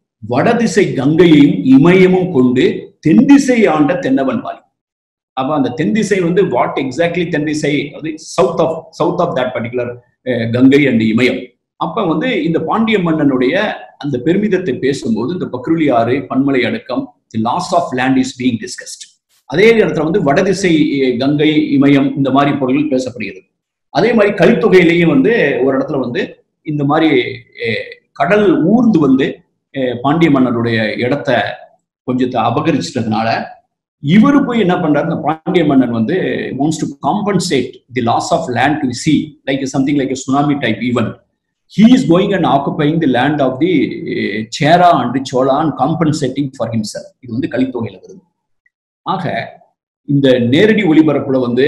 வடதிசை கங்கையையும் இமயமும் கொண்டு தென் திசை ஆண்ட தென்னவன் வாலி அப்ப அந்த தென் திசை வந்து வாட் எக்ஸாக்ட்லி தென் திசை அது south of south of that particular Ganga and Imayam அப்ப வந்து இந்த பாண்டிய மன்னனுடைய அந்த பெருமிதத்தை பேசும்போது இந்த பக்ருளி ஆறு பன்மலை அடக்கம் the loss of land is being discussed அதே இடத்துல வந்து வடதிசை அஹ், கங்கை இமயம் இந்த மாதிரி பொருள்கள் பேசப்படுகிறது அதே மாதிரி கலித்தொகையிலையும் வந்து ஒரு இடத்துல வந்து இந்த மாதிரி அஹ், கடல் ஊர்ந்து வந்து அஹ், பாண்டிய மன்னருடைய இடத்த கொஞ்சத்தை அபகரிச்சிட்டதுனால இவர் போய் என்ன பண்றாரு இந்த பாண்டிய மன்னன் வந்து wants to compensate the loss of land to see like something like tsunami type even he is going and occupying the land of the uh, Chera and Chola and compensating for himself இது வந்து கலித்தொகையில வருது ஆக இந்த நேரடி ஒளிபரப்புல வந்து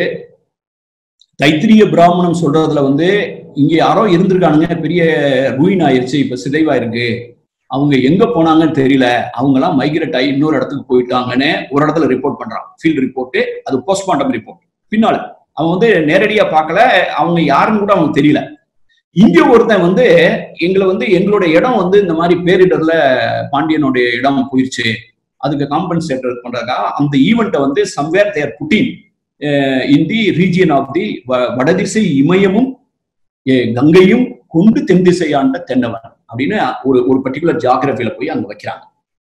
தைத்திரிய பிராமணம் சொல்றதுல வந்து இங்க யாரோ இருந்திருக்கானுங்க பெரிய ரூயின் ஆயிருச்சு இப்ப சிதைவா இருக்கு அவங்க எங்க போனாங்கன்னு தெரியல அவங்க எல்லாம் மைக்ரேட் ஆகி இன்னொரு இடத்துக்கு போயிட்டாங்கன்னு ஒரு இடத்துல ரிப்போர்ட் பண்றான் ஃபீல்ட் ரிப்போர்ட் அது போஸ்ட்மார்ட்டம் ரிப்போர்ட் பின்னால அவன் வந்து நேரடியா பார்க்கல அவங்க யாருன்னு கூட அவனுக்கு தெரியல இங்க ஒருத்தன் வந்து எங்களை வந்து எங்களோட இடம் வந்து இந்த மாதிரி பேரிடர்ல பாண்டியனுடைய இடம் போயிருச்சு அதுக்கு காம்பன்சேட்டர் பண்றதுக்கா அந்த ஈவெண்ட்டை வந்து somewhere there putting in the region of the வடதிசை இமயமும் அஹ், கங்கையும் கொண்டு தென் திசையாண்ட தென்னவன் அப்படின்னு ஒரு ஒரு பர்டிகுலர் ஜாகிரபியில போய் அங்க வைக்கிறாங்க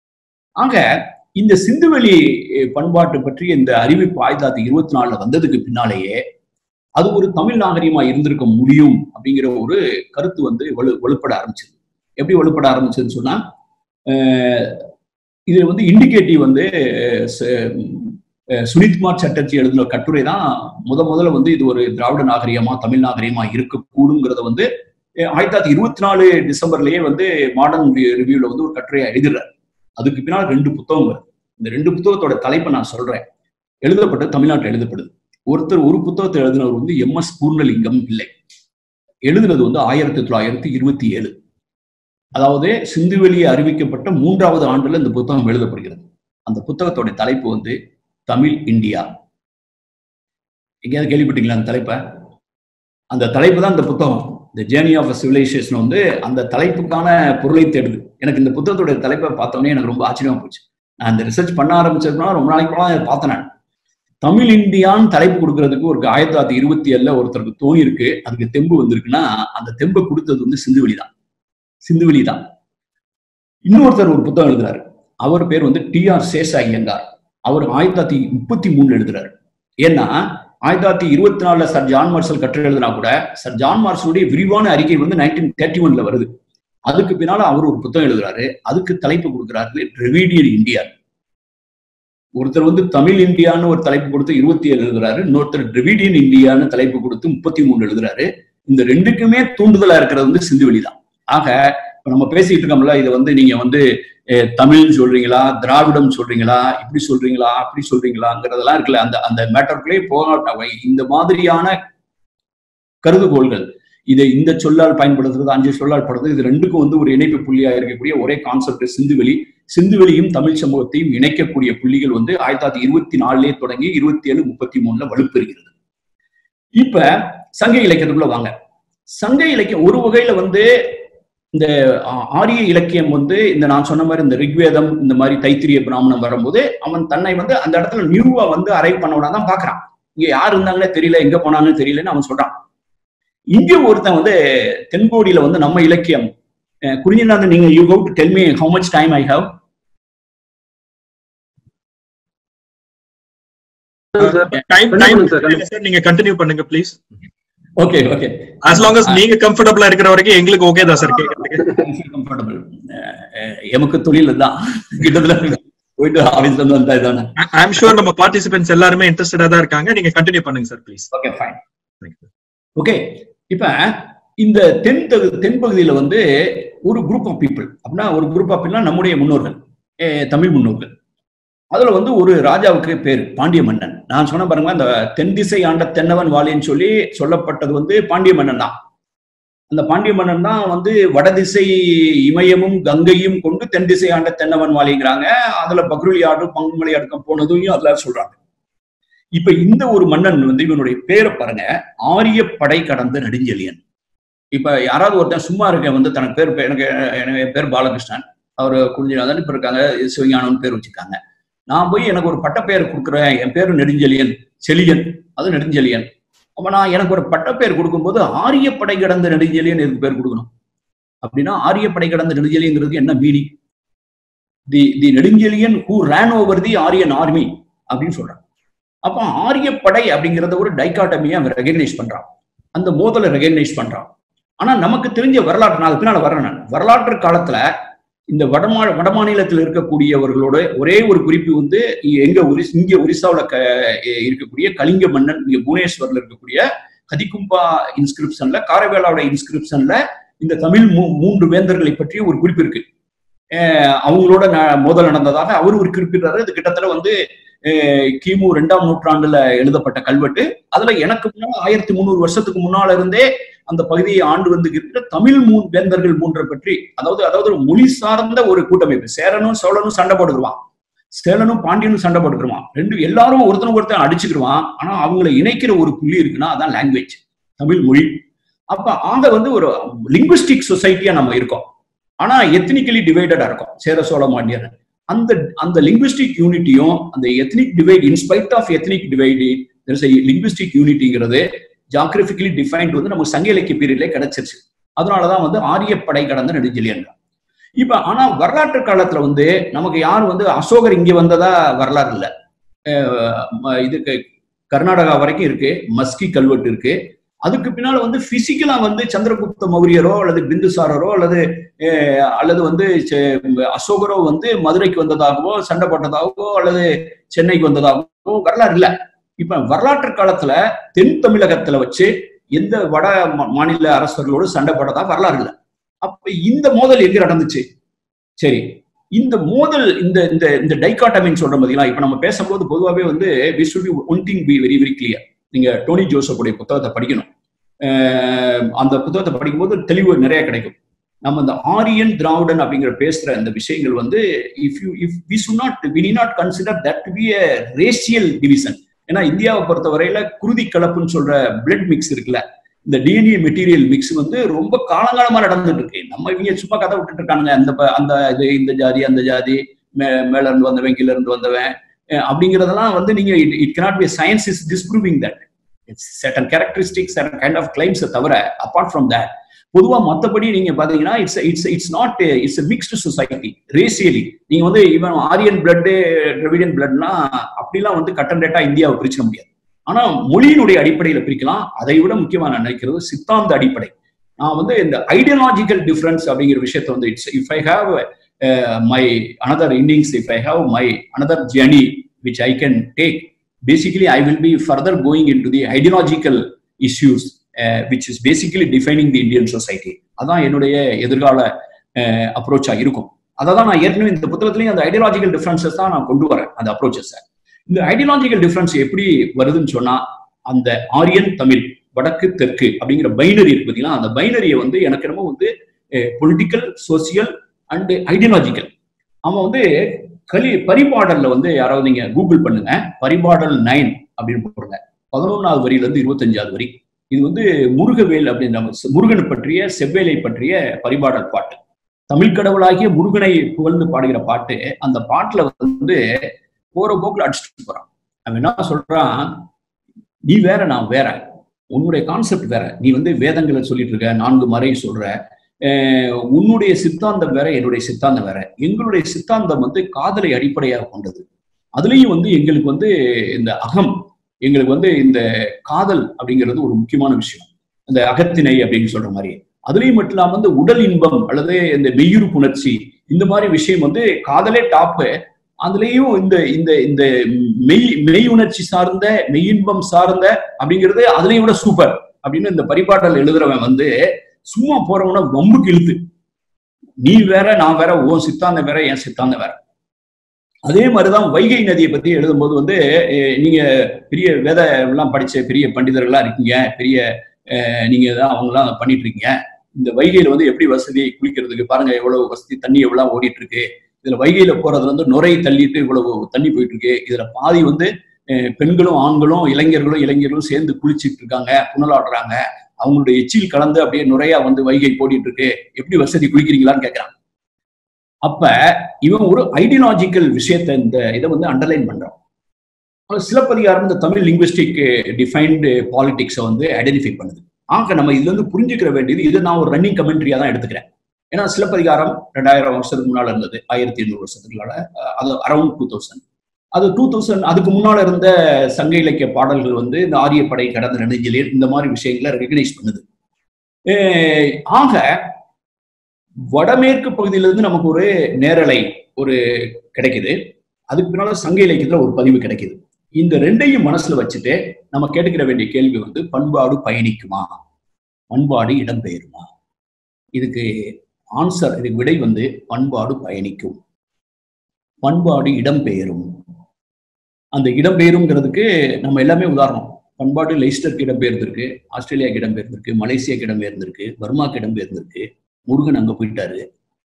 ஆக இந்த சிந்துவெளி அஹ், பண்பாட்டு பற்றி இந்த அறிவிப்பு ஆயிரத்தி தொள்ளாயிரத்தி இருபத்தி நாலுல வந்ததுக்கு பின்னாலேயே அது ஒரு தமிழ் நாகரிகமா இருந்திருக்க முடியும் அப்படிங்கிற ஒரு கருத்து வந்து வலு வலுப்பட ஆரம்பிச்சது எப்படி வலுப்பட ஆரம்பிச்சதுன்னு சொன்னா அஹ், இது வந்து இண்டிகேட்டிவ் வந்து அஹ், ச- அஹ், சுனித்குமார் சட்டர்ஜி எழுதின கட்டுரை தான் முத முதல்ல வந்து இது ஒரு திராவிட நாகரிகமா தமிழ் நாகரிகமா இருக்கக்கூடுங்கிறத வந்து அஹ், ஆயிரத்தி தொள்ளாயிரத்தி இருபத்தி நாலு டிசம்பர்லயே வந்து மாடர்ன் ரிவ்யூல வந்து ஒரு கட்டுரையை எழுதுறாரு அதுக்கு பின்னால் ரெண்டு புத்தகம் வருது இந்த ரெண்டு புத்தகத்தோட தலைப்பை நான் சொல்றேன் எழுதப்பட்டது தமிழ்நாட்டில் எழுதப்படுது ஒருத்தர் ஒரு புத்தகத்தை எழுதினவர் வந்து எம் எஸ் பூர்ணலிங்கம் பிள்ளை எழுதுனது வந்து ஆயிரத்தி தொள்ளாயிரத்தி இருபத்தி ஏழு அதாவது சிந்துவெளியை அறிவிக்கப்பட்ட மூன்றாவது ஆண்டுல இந்த புத்தகம் எழுதப்படுகிறது அந்த புத்தகத்தோட தலைப்பு வந்து தமிழ் இந்தியா எங்கேயாவது கேள்விப்பட்டீங்களா அந்த தலைப்பை அந்த தலைப்பு தான் இந்த புத்தகம் இந்த ஜேர்னி ஆஃப் சிவிலைசேஷன் வந்து அந்த தலைப்புக்கான பொருளை தேடுது எனக்கு இந்த புத்தகத்தோட தலைப்பை பார்த்தோன்னே எனக்கு ரொம்ப ஆச்சரியமா போச்சு நான் இந்த ரிசர்ச் பண்ண ஆரம்பிச்சதுனால ரொம்ப நாளைக்கு கூட பார்த்தேன் நான் தமிழ் இந்தியான்னு தலைப்பு கொடுக்கறதுக்கு ஒரு ஆயிரத்தி தொள்ளாயிரத்தி இருபத்தி ஏழுல ஒருத்தருக்கு தோணி இருக்கு அதுக்கு தெம்பு வந்திருக்குன்னா அந்த தெம்பை கொடுத்தது வந்து சிந்துவெளி தான் சிந்துவெளி தான் இன்னொருத்தர் ஒரு புத்தகம் எழுதுறாரு அவர் பேர் வந்து டி ஆர் சேஷ ஐயங்கார் அவர் ஆயிரத்தி தொள்ளாயிரத்தி முப்பத்தி மூணுல எழுதுறாரு ஏன்னா ஆயிரத்தி தொள்ளாயிரத்தி இருபத்தி நாலுல சர் ஜான் மார்சல் கட்டுரை எழுதினா கூட சர் ஜான் மார்சலுடைய விரிவான அறிக்கை வந்து நைன்டீன் தேர்ட்டி ஒன்ல வருது அதுக்கு பின்னால அவர் ஒரு புத்தகம் எழுதுறாரு அதுக்கு தலைப்பு கொடுக்குறாரு டிரெவிடியன் இந்தியா ஒருத்தர் வந்து தமிழ் இந்தியான்னு ஒரு தலைப்பு கொடுத்து இருபத்தி ஏழு எழுதுறாரு இன்னொருத்தர் டிரெவிடியன் இந்தியான்னு தலைப்பு கொடுத்து முப்பத்தி மூணு எழுதுறாரு இந்த ரெண்டுக்குமே தூண்டுதலா இருக்கிறது வந்து சிந்துவெளி தான் ஆக இப்ப நம்ம பேசிட்டு இருக்கோம்ல இதை வந்து நீங்க வந்து அஹ், தமிழ்னு சொல்றீங்களா திராவிடம் சொல்றீங்களா இப்படி சொல்றீங்களா அப்படி சொல்றீங்களாங்கிறதெல்லாம் இருக்குல்ல அந்த அந்த மேட்டருக்குள்ளே போகாட்டவை இந்த மாதிரியான கருதுகோள்கள் இதை இந்த சொல்லால் பயன்படுத்துறது அஞ்சு சொல்லால் படுறது இது ரெண்டுக்கும் வந்து ஒரு இணைப்பு புள்ளியா இருக்கக்கூடிய ஒரே கான்செப்ட் சிந்துவெளி சிந்துவெளியும் தமிழ் சமூகத்தையும் இணைக்கக்கூடிய புள்ளிகள் வந்து ஆயிரத்தி தொள்ளாயிரத்தி இருபத்தி நாலுலேயே தொடங்கி இருபத்தி ஏழு முப்பத்தி மூணுல வலுப்பெறுகிறது இப்ப சங்க இலக்கியத்துக்குள்ள வாங்க சங்க இலக்கியம் ஒரு வகையில வந்து இந்த ஆ- ஆரிய இலக்கியம் வந்து இந்த நான் சொன்ன மாதிரி இந்த ரிக்வேதம் இந்த மாதிரி தைத்திரிய பிராமணம் வரும்போது அவன் தன்னை வந்து அந்த இடத்துல நியூவா வந்து அரைவ் பண்ணவனா தான் பாக்குறான் இங்க யார் இருந்தாங்கன்னே தெரியல எங்க போனாங்கன்னு தெரியலன்னு அவன் சொல்றான் இங்க ஒருத்தன் வந்து தென்கோடியில வந்து நம்ம இலக்கியம் அஹ், குறிஞ்சிநாதன் நீங்க you go to tell me how much time I have sir time Continue time பண்ணுங்க sir, continue. சார் நீங்க கண்டினியூ பண்ணுங்க please okay okay as long as நீங்க கம்ஃபர்டபுளா இருக்கிற வரைக்கும் எங்களுக்கு ஓகே தான் சார் கேட்கறதுக்கு கம்ஃபர்டபுள் எமக்கு தொழில் தான் கிட்டத்தட்ட போயிட்டு ஆபீஸ்ல இருந்து வந்தா இதானே ஐ அம் ஷூர் நம்ம பார்ட்டிசிபென்ட்ஸ் எல்லாருமே இன்ட்ரெஸ்டடா தான் இருக்காங்க நீங்க கண்டினியூ பண்ணுங்க sir please okay fine okay இப்ப இந்த தென் தகு- தென்பகுதியில வந்து ஒரு குரூப் ஆஃப் பீப்புள் அப்படின்னா ஒரு குரூப் ஆஃப் பீப்புள்னா நம்முடைய முன்னோர்கள் அஹ் தமிழ் முன்னோர்கள் அதுல வந்து ஒரு ராஜாவுக்கு பேர் பாண்டிய மன்னன் நான் சொன்ன பாருங்க அந்த தென் திசை ஆண்ட தென்னவன் வாலின்னு சொல்லி சொல்லப்பட்டது வந்து பாண்டிய மன்னன் தான் அந்த பாண்டிய மன்னன் தான் வந்து வடதிசை இமயமும் கங்கையும் கொண்டு தென் திசை ஆண்ட தென்னவன் வாலிங்கிறாங்க அதுல பக்ருளி ஆடு பங்குமலை அடுக்கம் போனதையும் அதுல சொல்றாங்க இப்ப இந்த ஒரு மன்னன் வந்து இவனுடைய பேரை பாருங்க ஆரிய படை கடந்த நெடுஞ்செழியன் இப்ப யாராவது ஒருத்தன் சும்மா இருக்க வந்து தனக்கு பேர் பே- எனக்கு எனக்கு என் பேர் பாலகிருஷ்ணன் அவர் குறிஞ்சிநாதன் இப்ப இருக்காங்க சிவஞானம் பேர் வச்சிருக்காங்க நான் போய் எனக்கு ஒரு பட்டப்பெயர் கொடுக்குறேன் என் பேரு நெடுஞ்செழியன் செழியன் அது நெடுஞ்செழியன் அப்ப நான் எனக்கு ஒரு பட்டப்பெயர் கொடுக்கும்போது ஆரிய படை கடந்த நெடுஞ்செழியன் எதுக்கு பேர் கொடுக்கணும் அப்படின்னா ஆரியப்படை கடந்த நெடுஞ்செழியங்கிறது என்ன meaning the the Nedunchezhiyan who ran over the Aryan army அப்படின்னு சொல்றான் அப்ப ஆரியப்படை அப்படிங்கிறத ஒரு டைகாட்டமியை அவன் ரெகக்னைஸ் பண்றான் அந்த மோதலை ரெகக்னைஸ் பண்றான் ஆனா நமக்கு தெரிஞ்ச வரலாற்று நான் அதுக்கு பின்னால வர்றேன் நான் வரலாற்று காலத்துல இந்த வடமா வடமாநிலத்தில் இருக்கக்கூடியவர்களோட ஒரே ஒரு குறிப்பு வந்து எங்க ஒரி இங்க ஒரிசாவுல க இருக்கக்கூடிய கலிங்க மன்னன் இங்க புவனேஸ்வர்ல இருக்கக்கூடிய கதிகும்பா இன்ஸ்கிரிப்ஷன்ல காரவேலாவோட இன்ஸ்கிரிப்ஷன்ல இந்த தமிழ் மூ மூன்று வேந்தர்களை பற்றிய ஒரு குறிப்பு இருக்கு அஹ் அவங்களோட ந- மோதல் நடந்ததாக அவர் ஒரு குறிப்பிடுறாரு இது கிட்டத்தட்ட வந்து அஹ் கிமு ரெண்டாம் நூற்றாண்டுல எழுதப்பட்ட கல்வெட்டு அதுல எனக்கு முன்னால ஆயிரத்தி முந்நூறு வருஷத்துக்கு முன்னால இருந்தே அந்த பகுதியை ஆண்டு வந்து இருக்கிற தமிழ் மூ வேந்தர்கள் மூன்றை பற்றி அதாவது அதாவது ஒரு மொழி சார்ந்த ஒரு கூட்டமைப்பு சேரனும் சோழனும் சண்டை போட்டுக்குருவான் சேலனும் பாண்டியனும் சண்டை போட்டுக்கிருவான் ரெண்டு எல்லாரும் ஒருத்தனுக்கு ஒருத்தன் அடிச்சுக்கிருவான் ஆனா அவங்களை இணைக்கிற ஒரு புள்ளி இருக்குன்னா அதான் லாங்குவேஜ் தமிழ் மொழி அப்ப ஆக வந்து ஒரு லிங்குவிஸ்டிக் சொசைட்டியா நம்ம இருக்கோம் ஆனா எத்னிக்கலி டிவைடடா இருக்கும் சேர சோழ மாண்டியர் அந்த அந்த லிங்குவிஸ்டிக் யூனிட்டியும் அந்த ethnic divide in spite of ethnic divide linguistic யூனிட்டிங்கிறது ஜாகிரபிக்கலி டிஃபைன்ட் வந்து நமக்கு சங்க இலக்கிய பீரியட்ல கிடைச்சிருச்சு அதனாலதான் வந்து ஆரியப்படை கடந்த நெடுஞ்செழியன் இப்ப ஆனா வரலாற்று காலத்துல வந்து நமக்கு யார் வந்து அசோகர் இங்க வந்ததா வரலாறு இல்ல அஹ் ம- இதுக்கு கர்நாடகா வரைக்கும் இருக்கு மஸ்கி கல்வெட்டு இருக்கு அதுக்கு பின்னால வந்து பிசிக்கலா வந்து சந்திரகுப்த மௌரியரோ அல்லது பிந்துசாரரோ அல்லது அஹ், அல்லது வந்து செ- அசோகரோ வந்து மதுரைக்கு வந்ததாகவோ சண்டை போட்டதாகவோ அல்லது சென்னைக்கு வந்ததாகவோ வரலாறு இல்ல இப்ப வரலாற்று காலத்துல தென் தமிழகத்துல வச்சு எந்த வட மா- மாநில அரசர்களோடு சண்டை போட்டதா வரலாறு இல்ல அப்ப இந்த மோதல் எங்க நடந்துச்சு சரி இந்த மோதல் இந்த இந்த இந்த டைகாட்டமின்னு சொல்ற பாத்தீங்களா இப்ப நம்ம பேசும்போது பொதுவாகவே வந்து we should be one thing be very very clear நீங்க டோனி ஜோசப்புடைய புத்தகத்தை படிக்கணும் அஹ் அந்த புத்தகத்தை படிக்கும்போது தெளிவு நிறைய கிடைக்கும் நம்ம இந்த ஆரியன் திராவிடன் அப்படிங்கிற பேசுற அந்த விஷயங்கள் வந்து if you if we should not we need not consider that to be a racial division ஏன்னா இந்தியாவை பொறுத்த வரையில குருதி கலப்புன்னு சொல்ற பிளட் மிக்ஸ் இருக்குல்ல இந்த டிஎன்ஏ மெட்டீரியல் மிக்ஸ் வந்து ரொம்ப காலங்காலமா நடந்துட்டு இருக்கு நம்ம இவங்க சும்மா கதை விட்டுட்டு இருக்கானுங்க அந்த ப- அந்த இது இந்த ஜாதி அந்த ஜாதி மே மேல இருந்து வந்தவன் கீழ இருந்து வந்தவன் அஹ் அப்படிங்கறதெல்லாம் வந்து நீங்க it cannot be science is disproving that it's certain characteristics certain kind of கிளைம்ஸை தவிர அப்பார்ட் ஃப்ரம் தட் பொதுவா மத்தபடி நீங்க பாத்தீங்கன்னா it's it's it's not it's mixed society racially நீங்க வந்து இவன் ஆரியன் பிளட் டிரவிடியன் பிளட்னா அப்படிலாம் வந்து கட்டன் ரேட்டா இந்தியாவை பிரிச்சுக்க முடியாது ஆனா மொழியினுடைய அடிப்படையில பிரிக்கலாம் அதை விட முக்கியமா நான் நினைக்கிறது சித்தாந்த அடிப்படை நான் வந்து இந்த ஐடியாலஜிக்கல் டிஃபரன்ஸ் அப்படிங்கிற விஷயத்த வந்து it's if I have my another innings if I have my another journey which I can take basically I will be further going in to the ideological issues which is basically defining the Indian society அதான் என்னுடைய எதிர்கால அப்ரோச்சா இருக்கும் அதை தான் நான் ஏற்கனவே இந்த புத்தகத்திலையும் அந்த ஐடியாலஜிக்கல் டிஃபரன்சஸ் தான் நான் கொண்டு வரேன் அந்த அப்ரோச்சஸை இந்த ஐடியாலஜிக்கல் டிஃபரன்ஸ் எப்படி வருதுன்னு சொன்னா அந்த ஆரியன் தமிழ் வடக்கு தெற்கு அப்படிங்கிற பைனரி இருக்கு பார்த்தீங்கன்னா அந்த பைனரியை வந்து எனக்கு என்னமோ வந்து பொலிட்டிக்கல் சோசியல் அண்ட் ஐடியாலஜிக்கல் அவன் வந்து கலி பரிபாடல்ல வந்து யாராவது நீங்க கூகுள் பண்ணுங்க பரிபாடல் நைன் அப்படின்னு போடுங்க பதினொன்னாவது வரியில இருந்து இருபத்தஞ்சாவது வரி இது வந்து முருகவேல் அப்படின்ற முருகனை பற்றிய செவ்வேலை பற்றிய பரிபாடல் பாட்டு தமிழ் கடவுளாகிய முருகனை புகழ்ந்து பாடுகிற பாட்டு அந்த பாட்டுல வந்து போற போக்குல அடிச்சுட்டு போறான் அவன் என்ன சொல்றான் நீ வேற நான் வேற உன்னுடைய கான்செப்ட் வேற நீ வந்து வேதங்களை சொல்லிட்டு இருக்க நான்கு மறை சொல்ற அஹ் உன்னுடைய சித்தாந்தம் வேற என்னுடைய சித்தாந்தம் வேற எங்களுடைய சித்தாந்தம் வந்து காதலை அடிப்படையாக கொண்டது அதுலயும் வந்து எங்களுக்கு வந்து இந்த அகம் எங்களுக்கு வந்து இந்த காதல் அப்படிங்கிறது ஒரு முக்கியமான விஷயம் இந்த அகத்திணை அப்படின்னு சொல்ற மாதிரி அதுலயும் மட்டும் இல்லாம வந்து உடல் இன்பம் அல்லது இந்த மெய்யுறு புணர்ச்சி இந்த மாதிரி விஷயம் வந்து காதலே டாப்பு அதுலயும் இந்த இந்த இந்த மெய் மெய் உணர்ச்சி சார்ந்த மெய்யின்பம் சார்ந்த அப்படிங்கிறது அதுலயும் விட சூப்பர் அப்படின்னு இந்த பரிபாட்டல் எழுதுறவன் வந்து சும்மா போறவன வம்புக்கு இழுத்து நீ வேற நான் வேற உன் சித்தாந்தம் வேற என் சித்தாந்தம் வேற அதே மாதிரிதான் வைகை நதியை பத்தி எழுதும்போது வந்து நீங்க பெரிய வேத எல்லாம் படிச்ச பெரிய பண்டிதர்களா இருக்கீங்க பெரிய நீங்க தான் அவங்க எல்லாம் பண்ணிட்டு இருக்கீங்க இந்த வைகையில வந்து எப்படி வசதி குளிக்கிறதுக்கு பாருங்க எவ்வளவு வசதி தண்ணி எவ்வளவு ஓடிட்டு இருக்கு இதுல வைகையில போறதுல வந்து நுரை தள்ளிட்டு இவ்வளவு தண்ணி போயிட்டு இருக்கு இதுல பாதி வந்து பெண்களும் ஆண்களும் இளைஞர்களும் இளைஞர்களும் சேர்ந்து குளிச்சிட்டு இருக்காங்க புனலாடுறாங்க அவங்களுடைய எச்சில் கலந்து அப்படியே நுரையா வந்து வைகை போடிட்டு இருக்கு எப்படி வசதி குளிக்கிறீங்களான்னு கேட்கறான் அப்ப இவன் ஒரு ஐடியாலஜிக்கல் விஷயத்த இந்த இதை வந்து அண்டர்லைன் பண்றான் சிலப்பதிகாரம் இந்த தமிழ் லிங்குவிஸ்டிக் டிஃபைன்டு பாலிடிக்ஸை வந்து ஐடென்டிஃபை பண்ணுது ஆக நம்ம இதுல இருந்து புரிஞ்சுக்கிற வேண்டியது இது நான் ஒரு ரன்னிங் கமெண்ட்ரியா தான் எடுத்துக்கிறேன் ஏன்னா சிலப்பதிகாரம் ரெண்டாயிரம் வருஷத்துக்கு முன்னால இருந்தது ஆயிரத்தி எண்ணூறு வருஷத்துக்கு முன்னால அஹ் அது அரௌண்ட் டூ தௌசண்ட் அது டூ தௌசண்ட் அதுக்கு முன்னால இருந்த சங்க இலக்கிய பாடல்கள் வந்து இந்த ஆரியப்படை கடந்த நெடுஞ்சலில் இந்த மாதிரி விஷயங்களை ரெகனைஸ் பண்ணுது அஹ் ஆக வடமேற்கு பகுதியிலிருந்து நமக்கு ஒரு நேரலை ஒரு கிடைக்குது அதுக்கு பின்னால சங்க இலக்கியத்துல ஒரு பதிவு கிடைக்குது இந்த ரெண்டையும் மனசுல வச்சுட்டு நம்ம கேட்டுக்கிற வேண்டிய கேள்வி வந்து பண்பாடு பயணிக்குமா பண்பாடு இடம்பெயருமா இதுக்கு ஆன்சர் இதுக்கு விடை வந்து பண்பாடு பயணிக்கும் பண்பாடு இடம்பெயரும் அந்த இடம்பெயருங்கிறதுக்கு நம்ம எல்லாமே உதாரணம் பண்பாடு லெய்ஸ்டருக்கு இடம்பெயர்ந்திருக்கு ஆஸ்திரேலியாவுக்கு இடம்பெயர்ந்திருக்கு மலேசியாவுக்கு இடம்பெயர்ந்திருக்கு பர்மாக்கு இடம்பெயர்ந்திருக்கு முருகன் அங்க போயிட்டாரு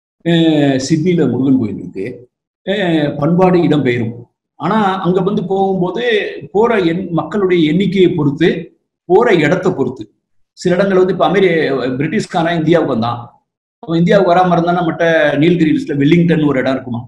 அஹ் சிட்னில முருகன் கோயில் இருக்கு அஹ் பண்பாடு இடம்பெயரும் ஆனா அங்க வந்து போகும்போது போற எண் மக்களுடைய எண்ணிக்கையை பொறுத்து போற இடத்தை பொறுத்து சில இடங்கள் வந்து இப்ப அமெரி பிரிட்டிஷ்காரன் இந்தியாவுக்கு வந்தான் அவன் இந்தியாவுக்கு வராம இருந்தா மற்ற நீல்கிரிஸ்ல வெல்லிங்டன் ஒரு இடம் இருக்குமா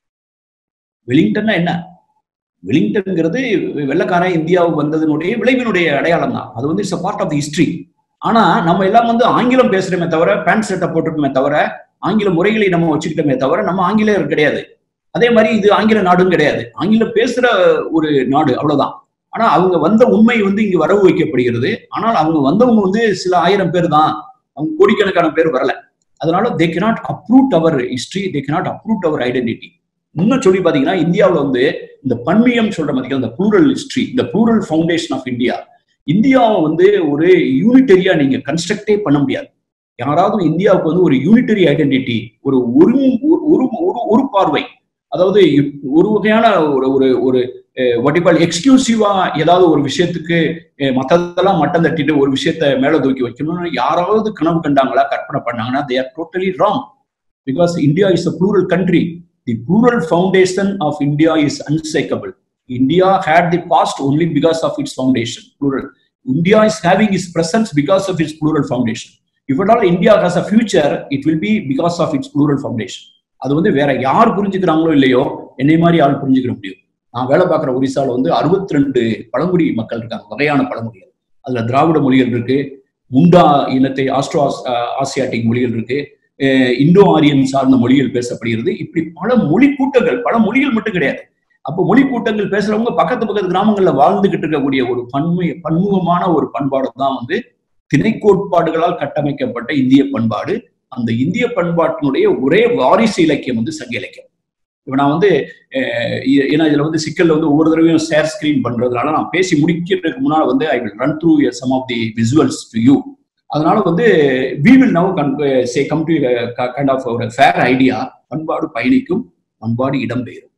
வெலிங்டன்னா என்ன வெலிங்டன்ங்கிறது வெள்ளக்காரன் இந்தியாவுக்கு வந்ததனுடைய விளைவினுடைய அடையாளம் தான் அது வந்து it's part of the history ஆனா நம்ம எல்லாம் வந்து ஆங்கிலம் பேசுறோமே தவிர பேண்ட் ஷர்ட்டை போட்டுருக்கோமே தவிர ஆங்கில முறைகளை நம்ம வச்சுக்கிட்டோமே தவிர நம்ம ஆங்கிலேயர் கிடையாது அதே மாதிரி இது ஆங்கில நாடும் கிடையாது ஆங்கிலம் பேசுற ஒரு நாடு அவ்வளவுதான் ஆனா அவங்க வந்த உண்மை வந்து இங்க வரவு வைக்கப்படுகிறது ஆனால் அவங்க வந்தவங்க வந்து சில ஆயிரம் பேர் தான் அவங்க கோடிக்கணக்கான பேர் வரல அதனால they cannot uproot our history they cannot uproot our identity இன்னும் சொல்லி பாத்தீங்கன்னா இந்தியாவுல வந்து இந்த பன்மியம் சொல்ற மாதிரி இந்த ப்ளூரல் ஹிஸ்டரி இந்த ப்ளூரல் ஃபவுண்டேஷன் ஆஃப் இந்தியா இந்தியாவை வந்து ஒரு யூனிட்டரியா நீங்க கன்ஸ்ட்ரக்டே பண்ண முடியாது யாராவது இந்தியாவுக்கு வந்து ஒரு யூனிட்டரி ஐடென்டிட்டி ஒரு ஒரு ஒரு ஒரு ஒரு பார்வை அதாவது ஒரு வகையான ஒரு ஒரு ஒரு வட்டிபால் எக்ஸ்க்ளூசிவா ஏதாவது ஒரு விஷயத்துக்கு அஹ், மத்ததெல்லாம் மட்டம் தட்டிட்டு ஒரு விஷயத்த மேல தூக்கி வைக்கணும்னு யாராவது கனவு கண்டாங்களா கற்பனை பண்ணாங்கன்னா they are totally wrong because India is a plural country the plural foundation of India is unshakable India had the past only because of its foundation plural India is having is presence because of its plural foundation if at all India has a future it will be because of its plural foundation அது வந்து வேற யார் புரிஞ்சுக்கிறாங்களோ இல்லையோ என்னை மாதிரி ஆள் புரிஞ்சுக்கிற முடியும் நான் வேலை பார்க்குற ஒரிசால வந்து அறுபத்தி ரெண்டு பழங்குடி மக்கள் இருக்காங்க வகையான பழங்குடிகள் அதுல திராவிட மொழிகள் இருக்கு முண்டா இனத்தை ஆஸ்ட்ரோ ஆசியாட்டிக் மொழிகள் இருக்கு அஹ் இந்தோ ஆரியன் சார்ந்த மொழிகள் பேசப்படுகிறது இப்படி பல மொழி கூட்டங்கள் பல மொழிகள் மட்டும் கிடையாது அப்போ மொழி கூட்டங்கள் பேசுறவங்க பக்கத்து பக்கத்து கிராமங்கள்ல வாழ்ந்துகிட்டு இருக்கக்கூடிய ஒரு பன்மை பன்முகமான ஒரு பண்பாடு தான் வந்து திணைக்கோட்பாடுகளால் கட்டமைக்கப்பட்ட இந்திய பண்பாடு அந்த இந்திய பண்பாட்டினுடைய ஒரே வாரிசு இலக்கியம் வந்து சங்க இலக்கியம் இப்ப நான் வந்து அஹ், இ- ஏன்னா இதுல வந்து சிக்கல்ல வந்து ஒவ்வொரு தடவையும் ஷேர் ஸ்கிரீன் பண்றதுனால நான் பேசி முடிக்கிறதுக்கு முன்னால வந்து I will run through some of the visuals to you அதனால வந்து we will now say come to kind of ஒரு ஃபேர் ஐடியா பண்பாடு பயணிக்கும் பண்பாடு இடம்பெயரும்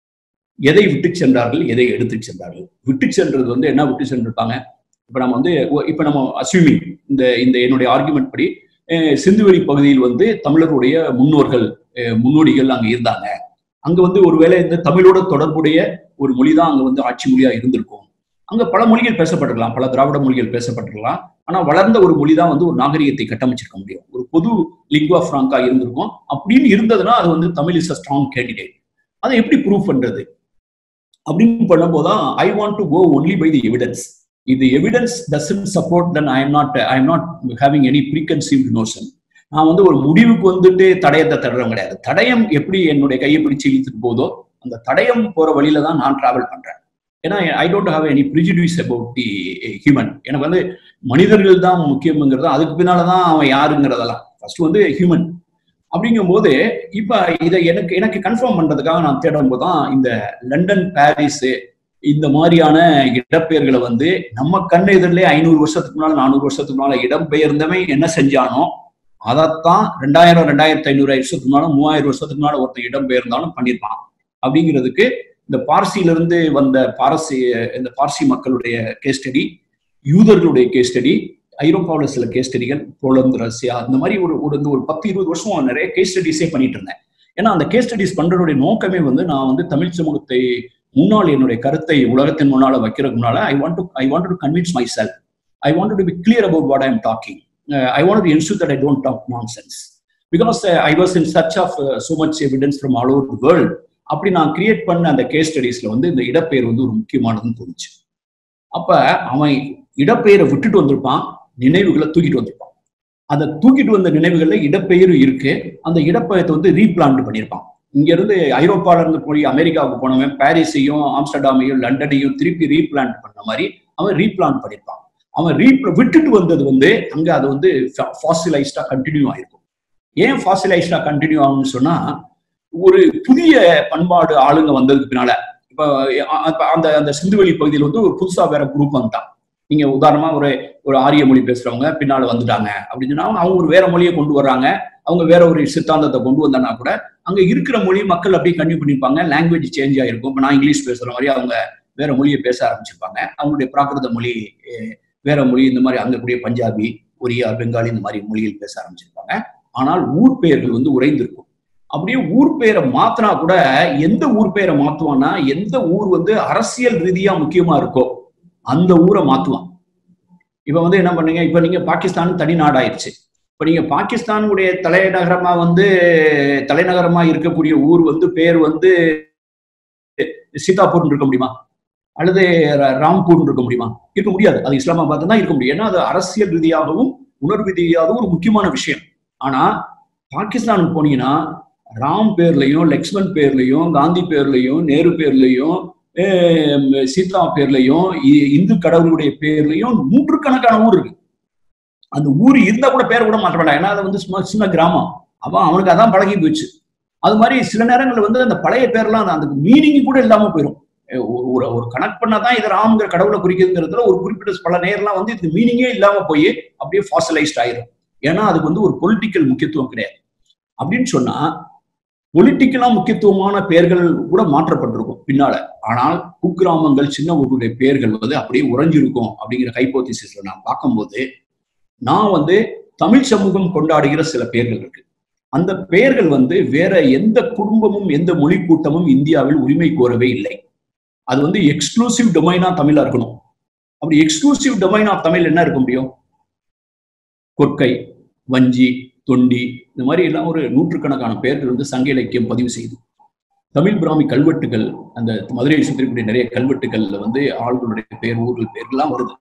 எதை விட்டு சென்றார்கள் எதை எடுத்து சென்றார்கள் விட்டு சென்றது வந்து என்ன விட்டு சென்றிருப்பாங்க இப்ப நம்ம வந்து ஒ- இப்ப நம்ம அஸ்யூமிங் இந்த இந்த என்னுடைய ஆர்குமெண்ட் படி அஹ், சிந்துவெளி பகுதியில் வந்து தமிழருடைய முன்னோர்கள் அஹ், முன்னோடிகள் அங்க இருந்தாங்க அங்க வந்து ஒருவேளை இந்த தமிழோட தொடர்புடைய ஒரு மொழி தான் அங்க வந்து ஆட்சி மொழியா இருந்திருக்கும் அங்க பல மொழிகள் பேசப்பட்டிருக்கலாம் பல திராவிட மொழிகள் பேசப்பட்டிருக்கலாம் ஆனா வளர்ந்த ஒரு மொழி தான் வந்து ஒரு நாகரிகத்தை கட்டமைச்சிருக்க முடியும் ஒரு பொது லிங்குவா ஃப்ராங்கா இருந்திருக்கும் அப்படின்னு இருந்ததுன்னா அது வந்து Tamil is a strong candidate அதை எப்படி ப்ரூவ் பண்றது அப்படின்னு பண்ணும்போதுதான் I want to go only by the evidence இது evidence doesn't support then I am not I am not having any preconceived notion நான் வந்து ஒரு முடிவுக்கு வந்துட்டு தடயத்தை தடுறோம் கிடையாது தடயம் எப்படி என்னுடைய கையை பிடிச்சு இழுத்துட்டு போதோ அந்த தடயம் போற வழியில தான் நான் டிராவல் பண்றேன் ஏன்னா I don't have any prejudice about the human எனக்கு வந்து மனிதர்கள் தான் முக்கியம்ங்கிறது அதுக்கு பின்னாலதான் அவன் யாருங்கிறதெல்லாம் ஃபர்ஸ்ட் வந்து ஹியூமன் அப்படிங்கும்போது இப்ப இதை எனக்கு எனக்கு கன்ஃபார்ம் பண்றதுக்காக நான் தேடும் போதுதான் இந்த லண்டன் பாரிஸ் இந்த மாதிரியான இடப்பெயர்களை வந்து நம்ம கண் எதிரிலே ஐநூறு வருஷத்துக்கு முன்னால நானூறு வருஷத்துக்கு முன்னால இடம்பெயர்ந்தவன் என்ன செஞ்சானோ அதைத்தான் ரெண்டாயிரம் ரெண்டாயிரத்தி ஐநூறு வருஷத்துக்கு முன்னால மூவாயிரம் வருஷத்துக்கு முன்னால ஒருத்தன் இடம்பெயர்ந்தாலும் பண்ணியிருப்பான் அப்படிங்கிறதுக்கு இந்த பார்சியிலிருந்து வந்த பாரசி இந்த பார்சி மக்களுடைய கேஸ் ஸ்டடி யூதர்களுடைய கேஸ் ஸ்டடி ஐரோப்பாவில் சில கேஸ் ஸ்டடிகள் போலந்து ரஷ்யா இந்த மாதிரி ஒரு ஒரு இந்த ஒரு பத்து இருபது வருஷம் நிறைய கேஸ் ஸ்டடிஸே பண்ணிட்டு இருந்தேன் ஏன்னா அந்த கேஸ் ஸ்டடிஸ் பண்றதுடைய நோக்கமே வந்து நான் வந்து தமிழ் சமூகத்தை முன்னால் என்னுடைய கருத்தை உலகத்தின் முன்னால வைக்கிறதுக்கு முன்னால I want to I want to convince myself I want to be clear about what I M talking I want to ensure that I don't talk nonsense because I was in search of so much evidence from all over the world அப்படி நான் create பண்ண அந்த case ஸ்டடிஸ்ல வந்து இந்த இடப்பெயர் வந்து ஒரு முக்கியமானதுன்னு தோணுச்சு அப்ப அவன் இடப்பெயரை விட்டுட்டு வந்திருப்பான் நினைவுகளை தூக்கிட்டு வந்திருப்பான் அதை தூக்கிட்டு வந்த நினைவுகள்ல இடப்பெயர் இருக்கு அந்த இடப்பெயர்த்தை வந்து ரீபிளான்ட் பண்ணியிருப்பான் இங்க இருந்து ஐரோப்பால இருந்து போய் அமெரிக்காவுக்கு போனவன் பாரிஸையும் ஆம்ஸ்டர்டாமையும் லண்டனையும் திருப்பி ரீபிளான்ட் பண்ண மாதிரி அவன் ரீபிளான்ட் பண்ணியிருப்பான் அவன் ரீப்ள விட்டுட்டு வந்தது வந்து அங்க அது வந்து ஃபாசிலைஸ்டா கண்டினியூ ஆயிருக்கும் ஏன் ஃபாசிலைஸ்டா கண்டினியூ ஆகும்னு சொன்னா ஒரு புதிய பண்பாடு ஆளுங்க வந்ததுக்கு பின்னால இப்ப அ- அப்ப அந்த அந்த சிந்துவெளி பகுதியில் வந்து ஒரு புதுசா வேற குரூப் வந்துட்டான் நீங்க உதாரணமா ஒரு ஒரு ஆரிய மொழி பேசுறவங்க பின்னால வந்துட்டாங்க அப்படின்னு சொன்னா அவங்க ஒரு வேற மொழியை கொண்டு வர்றாங்க அவங்க வேற ஒரு சித்தாந்தத்தை கொண்டு வந்தாங்கன்னா கூட அங்க இருக்கிற மொழி மக்கள் அப்படியே கன்டினியூ பண்ணிருப்பாங்க லாங்குவேஜ் சேஞ்ச் ஆயிருக்கும் இப்ப நான் இங்கிலீஷ் பேசுற மாதிரி அவங்க வேற மொழியை பேச ஆரம்பிச்சிருப்பாங்க அவங்களுடைய பிராகிருத மொழி அஹ், வேற மொழி இந்த மாதிரி அங்க கூடிய பஞ்சாபி ஒரியா பெங்காலி இந்த மாதிரி மொழிகள் பேச ஆரம்பிச்சிருப்பாங்க ஆனால் ஊர் பெயர்கள் வந்து உறைந்திருக்கும் அப்படியே ஊர் பெயரை மாத்தினா கூட எந்த ஊர் பெயரை மாத்துவான்னா எந்த ஊர் வந்து அரசியல் ரீதியா முக்கியமா இருக்கோ அந்த ஊரை மாத்துவான் இப்ப வந்து என்ன பண்ணுங்க இப்ப நீங்க பாகிஸ்தான் தனி நாடாயிருச்சு இப்ப நீங்க பாகிஸ்தானுடைய தலைநகரமா வந்து தலைநகரமா இருக்கக்கூடிய ஊர் வந்து பேர் வந்து சீதாப்பூர்னு இருக்க முடியுமா அல்லது ர- ராம்பூர்னு இருக்க முடியுமா இருக்க முடியாது அது இஸ்லாமாபாத் தான் இருக்க முடியும் ஏன்னா அது அரசியல் ரீதியாகவும் உணர்வு ரீதியாகவும் ஒரு முக்கியமான விஷயம் ஆனா பாகிஸ்தானுக்கு போனீங்கன்னா ராம் பேர்லயும் லக்ஷ்மண் பேர்லயும் காந்தி பேர்லயும் நேரு பேர்லயும் ஆஹ் சீதா பேர்லயும் இ- இந்து கடவுளுடைய பேர்லயும் நூற்றுக்கணக்கான ஊர் இருக்கு அந்த ஊர் இருந்தா கூட பேர் கூட மாற்ற மாட்டாங்க ஏன்னா அது வந்து சும்மா சின்ன கிராமம் அவன் அவனுக்கு அதான் பழகி போச்சு அது மாதிரி சில நேரங்கள்ல வந்து அந்த பழைய பேர்லாம் அந்த- அந்த மீனிங் கூட இல்லாம போயிடும் அஹ் ஒரு ஒரு ஒரு கனெக்ட் பண்ணாதான் இது ராம்ங்கிற கடவுளை குறிக்குதுங்கிறதுல ஒரு குறிப்பிட்ட பல நேரம்லாம் வந்து இது மீனிங்கே இல்லாம போய் அப்படியே ஃபாசலைஸ்ட் ஆயிரும் ஏன்னா அதுக்கு வந்து ஒரு பொலிட்டிக்கல் முக்கியத்துவம் கிடையாது அப்படின்னு சொன்னா பொலிட்டிக்கலா முக்கியத்துவமான பெயர்கள் கூட மாற்றப்பட்டிருக்கும் பின்னால ஆனால் குக்கிராமங்கள் சின்ன ஊருடைய பெயர்கள் வந்து அப்படியே உறைஞ்சிருக்கும் அப்படிங்கிற ஹைப்போதிசிஸ்ல நான் பார்க்கும்போது நான் வந்து தமிழ் சமூகம் கொண்டாடுகிற சில பெயர்கள் இருக்கு அந்த பெயர்கள் வந்து வேற எந்த குடும்பமும் எந்த மொழி கூட்டமும் இந்தியாவில் உரிமை கோரவே இல்லை அது வந்து எக்ஸ்க்ளூசிவ் டொமைனா தமிழா இருக்கணும் அப்படி எக்ஸ்க்ளூசிவ் டொமைன் ஆஃப் தமிழ் என்ன இருக்க முடியும் கொற்கை வஞ்சி தொண்டி இந்த மாதிரி எல்லாம் ஒரு நூற்றுக்கணக்கான பெயர்கள் வந்து சங்க இலக்கியம் பதிவு செய்யுது தமிழ் பிராமி கல்வெட்டுகள் அந்த மதுரையை சுற்றிக்கூடிய நிறைய கல்வெட்டுகள்ல வந்து ஆள்களுடைய பெயர் ஊர்கள் பெயர்கள்லாம் வருது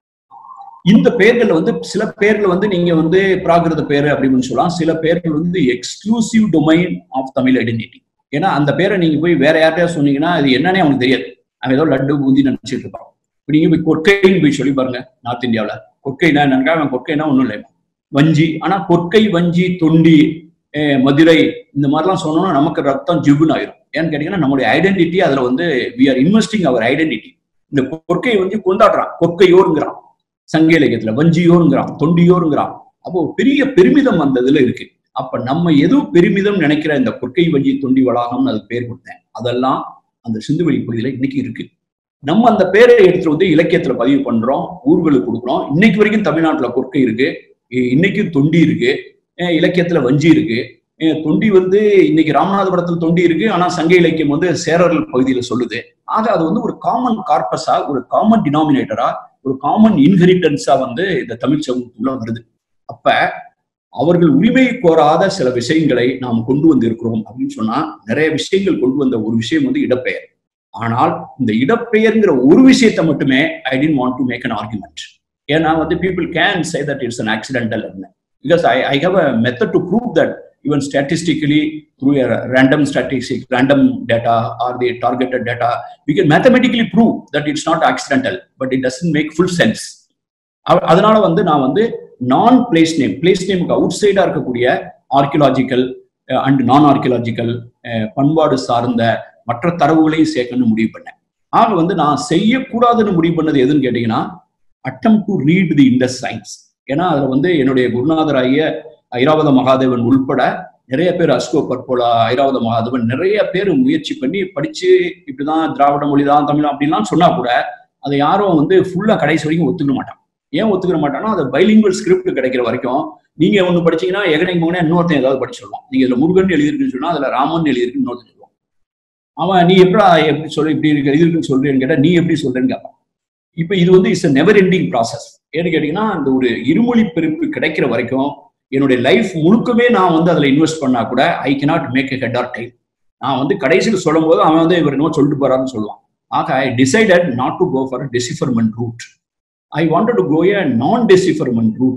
இந்த பெயர்கள் வந்து சில பெயர்கள் வந்து நீங்க வந்து பிராகிருத பெயர் அப்படின்னு சொல்லலாம் சில பெயர்கள் வந்து exclusive domain of Tamil identity ஏன்னா அந்த பேரை நீங்க போய் வேற யார்கிட்டயா சொன்னீங்கன்னா அது என்னன்னே அவனுக்கு தெரியாது அவன் ஏதோ லட்டு பூந்தி நினைச்சிட்டு இருப்பான் இப்ப நீங்க போய் கொற்கைன்னு போய் சொல்லி பாருங்க நார்த் இந்தியாவுல கொற்கைனா என்னன்னா அவன் கொற்கைனா ஒண்ணும் இல்லை வஞ்சி ஆனா கொற்கை வஞ்சி தொண்டி அஹ் மதுரை இந்த மாதிரிலாம் சொன்னோம்னா நமக்கு ரத்தம் ஜிபுன்னு ஆயிரும் ஏன்னு கேட்டீங்கன்னா நம்மளுடைய ஐடென்டிட்டி அதுல வந்து we are investing our identity இந்த கொற்கை வந்து கொண்டாடுறான் கொற்கையோருங்கிறான் சங்க இலக்கியத்துல வஞ்சியோருங்கிறான் தொண்டியோருங்கிறான் அப்போ பெரிய பெருமிதம் அந்த இதுல இருக்கு அப்ப நம்ம எது பெருமிதம் நினைக்கிற இந்த கொற்கை வஞ்சி தொண்டி வளாகம்னு அதுக்கு பேர் கொடுத்தேன் அதெல்லாம் அந்த சிந்துவெளி பகுதியில இன்னைக்கு இருக்கு நம்ம அந்த பேரை எடுத்துட்டு வந்து இலக்கியத்துல பதிவு பண்றோம் ஊர்களுக்கு கொடுக்குறோம் இன்னைக்கு வரைக்கும் தமிழ்நாட்டுல கொற்கை இருக்கு இ- இன்னைக்கும் தொண்டி இருக்கு அஹ் இலக்கியத்துல வஞ்சி இருக்கு அஹ் தொண்டி வந்து இன்னைக்கு ராமநாதபுரத்துல தொண்டி இருக்கு ஆனா சங்க இலக்கியம் வந்து சேரர்கள் பகுதியில சொல்லுது ஆக அது வந்து ஒரு காமன் கார்பஸா ஒரு காமன் டினாமினேட்டரா ஒரு காமன் இன்ஹெரிட்டன்ஸா வந்து இந்த தமிழ் சமூகத்துக்குள்ள வருது அப்ப அவர்கள் உரிமை கோராத சில விஷயங்களை நாம் கொண்டு வந்து இருக்கிறோம் அப்படின்னு சொன்னா நிறைய விஷயங்கள் கொண்டு வந்த ஒரு விஷயம் வந்து இடப்பெயர் ஆனால் இந்த இடப்பெயர்ங்கிற ஒரு விஷயத்தை மட்டுமே I tent want to make an argument ஏன்னா வந்து people can say that it's an accidental because I I have a method to prove that even statistically through a random statistic, random data or the targeted data, we can mathematically prove that it's not accidental, but it doesn't make full sense. அவ- அதனால வந்து நான் வந்து நான் place name place நேமுக்கு அவுட் சைடா இருக்கக்கூடிய ஆர்கியலாஜிக்கல் அண்ட் நான் ஆர்கியலாஜிக்கல் பண்பாடு சார்ந்த மற்ற தரவுகளையும் சேர்க்கணும்னு முடிவு பண்ணேன் ஆக வந்து நான் செய்யக்கூடாதுன்னு முடிவு பண்ணது எதுன்னு கேட்டீங்கன்னா attempt to read the Indus science ஏன்னா அதுல வந்து என்னுடைய குருநாதராகிய ஐராவத மகாதேவன் உள்பட நிறைய பேர் அஸ்கோ பற்போலா ஐராவத மகாதேவன் நிறைய பேர் முயற்சி பண்ணி படிச்சு இப்படிதான் திராவிட மொழி தான் தமிழ் அப்படின்லாம் சொன்னா கூட அதை யாரும் வந்து ஃபுல்லா கடைசி வரைக்கும் ஒத்துக்க மாட்டான் ஏன் ஒத்துக்க மாட்டான்னா அது பைலிங்குவல் ஸ்கிரிப்ட் கிடைக்கிற வரைக்கும் நீங்க ஒண்ணு படிச்சீங்கன்னா எகனைக்கு போனா இன்னொருத்தன் ஏதாவது படிச்சு சொல்லுவான் நீங்க இதுல முருகன் எழுதிருக்குன்னு சொன்னா அதுல ராமன் எழுதிருக்கு இன்னொருத்தன் சொல்லுவான் அவன் நீ எப்படா எப்படி சொல்ல இப்படி இருக்கு இது இருக்குன்னு சொல்றேன்னு கேட்டா நீ எப்படி சொல்றேன்னு கேட்பான் இப்ப இது வந்து இட்ஸ் நெவர் எண்டிங் ப்ராசஸ் ஏன்னு கேட்டீங்கன்னா அந்த ஒரு இருமொழி பிரிப்பு கிடைக்கிற வரைக்கும் என்னுடைய லைஃப் முழுக்கமே நான் வந்து அதுல இன்வெஸ்ட் பண்ணா கூட I cannot make a head or time நான் வந்து கடைசியில் சொல்லும் போது அவன் வந்து இவர் என்னமோ சொல்லிட்டு போறாருன்னு சொல்லுவான் ஆக I decided not to go for decipherment route I wanted to go a non decipherment route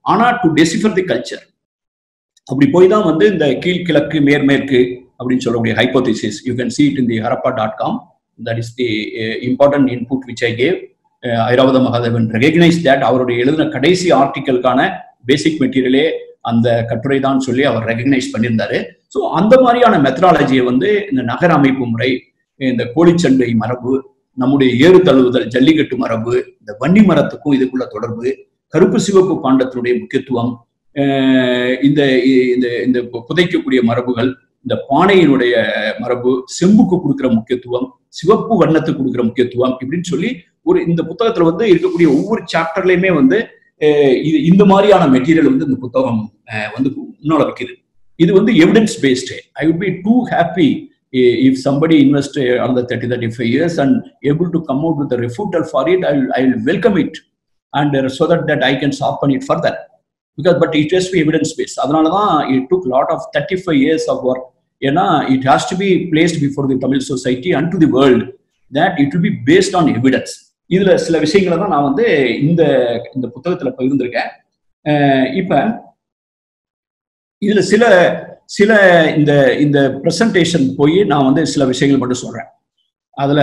ஆனா டு டெசிஃபர் தி கல்ச்சர் அப்படி போய் தான் வந்து இந்த கீழ்கிழக்கு மேற்மேற்கு அப்படின்னு சொல்லக்கூடிய hypothesis you can see it in the harappa dot com that is the important input which I gave Iravatham Mahadevan recognise that அவருடைய எழுதின கடைசி ஆர்டிக்கலுக்கான பேசிக் மெட்டீரியலே அந்த கட்டுரை தான் சொல்லி அவர் ரெகக்னைஸ் பண்ணியிருந்தாரு ஸோ அந்த மாதிரியான மெத்தடாலஜியை வந்து இந்த நகர அமைப்பு முறை இந்த கோழிச்சண்டை மரபு நம்முடைய ஏறு தழுவுதல் ஜல்லிக்கட்டு மரபு இந்த வன்னி மரத்துக்கும் இதுக்குள்ள தொடர்பு கருப்பு சிவப்பு பாண்டத்தினுடைய முக்கியத்துவம் அஹ் இந்த இந்த இந்த புதைக்கக்கூடிய மரபுகள் இந்த பானையினுடைய மரபு செம்புக்கு கொடுக்கிற முக்கியத்துவம் சிவப்பு வண்ணத்துக்கு கொடுக்கிற முக்கியத்துவம் இப்படின்னு சொல்லி ஒரு இந்த புத்தகத்துல வந்து இருக்கக்கூடிய ஒவ்வொரு சாப்டர்லயுமே வந்து அஹ் இது இந்த மாதிரியான மெட்டீரியல் வந்து இந்த புத்தகம் அஹ் வந்து முன்னால வைக்குது இது வந்து evidence based I would be too happy if somebody invest uh, another 30 35 years and able to come out with a refutal for it i will i will welcome it and uh, so that that i can sharpen it further because but it has to be evidence based அதனால தான் it took lot of 35 years of work ஏன்னா it has to be placed before the tamil society and to the world that it will be based on evidence இதுல சில விஷயங்களை தான் நான் வந்து இந்த இந்த புத்தகத்துல பகிர்ந்திருக்கேன் அஹ் இப்ப இதுல சில சில இந்த இந்த பிரசன்டேஷன் போய் நான் வந்து சில விஷயங்கள் மட்டும் சொல்றேன் அதுல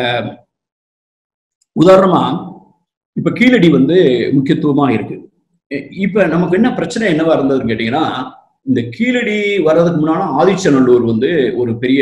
உதாரணமா இப்ப கீழடி வந்து முக்கியத்துவமா இருக்கு இ- இப்ப நமக்கு என்ன பிரச்சனை என்னவா இருந்ததுன்னு கேட்டீங்கன்னா இந்த கீழடி வர்றதுக்கு முன்னால ஆதிச்சநல்லூர் வந்து ஒரு பெரிய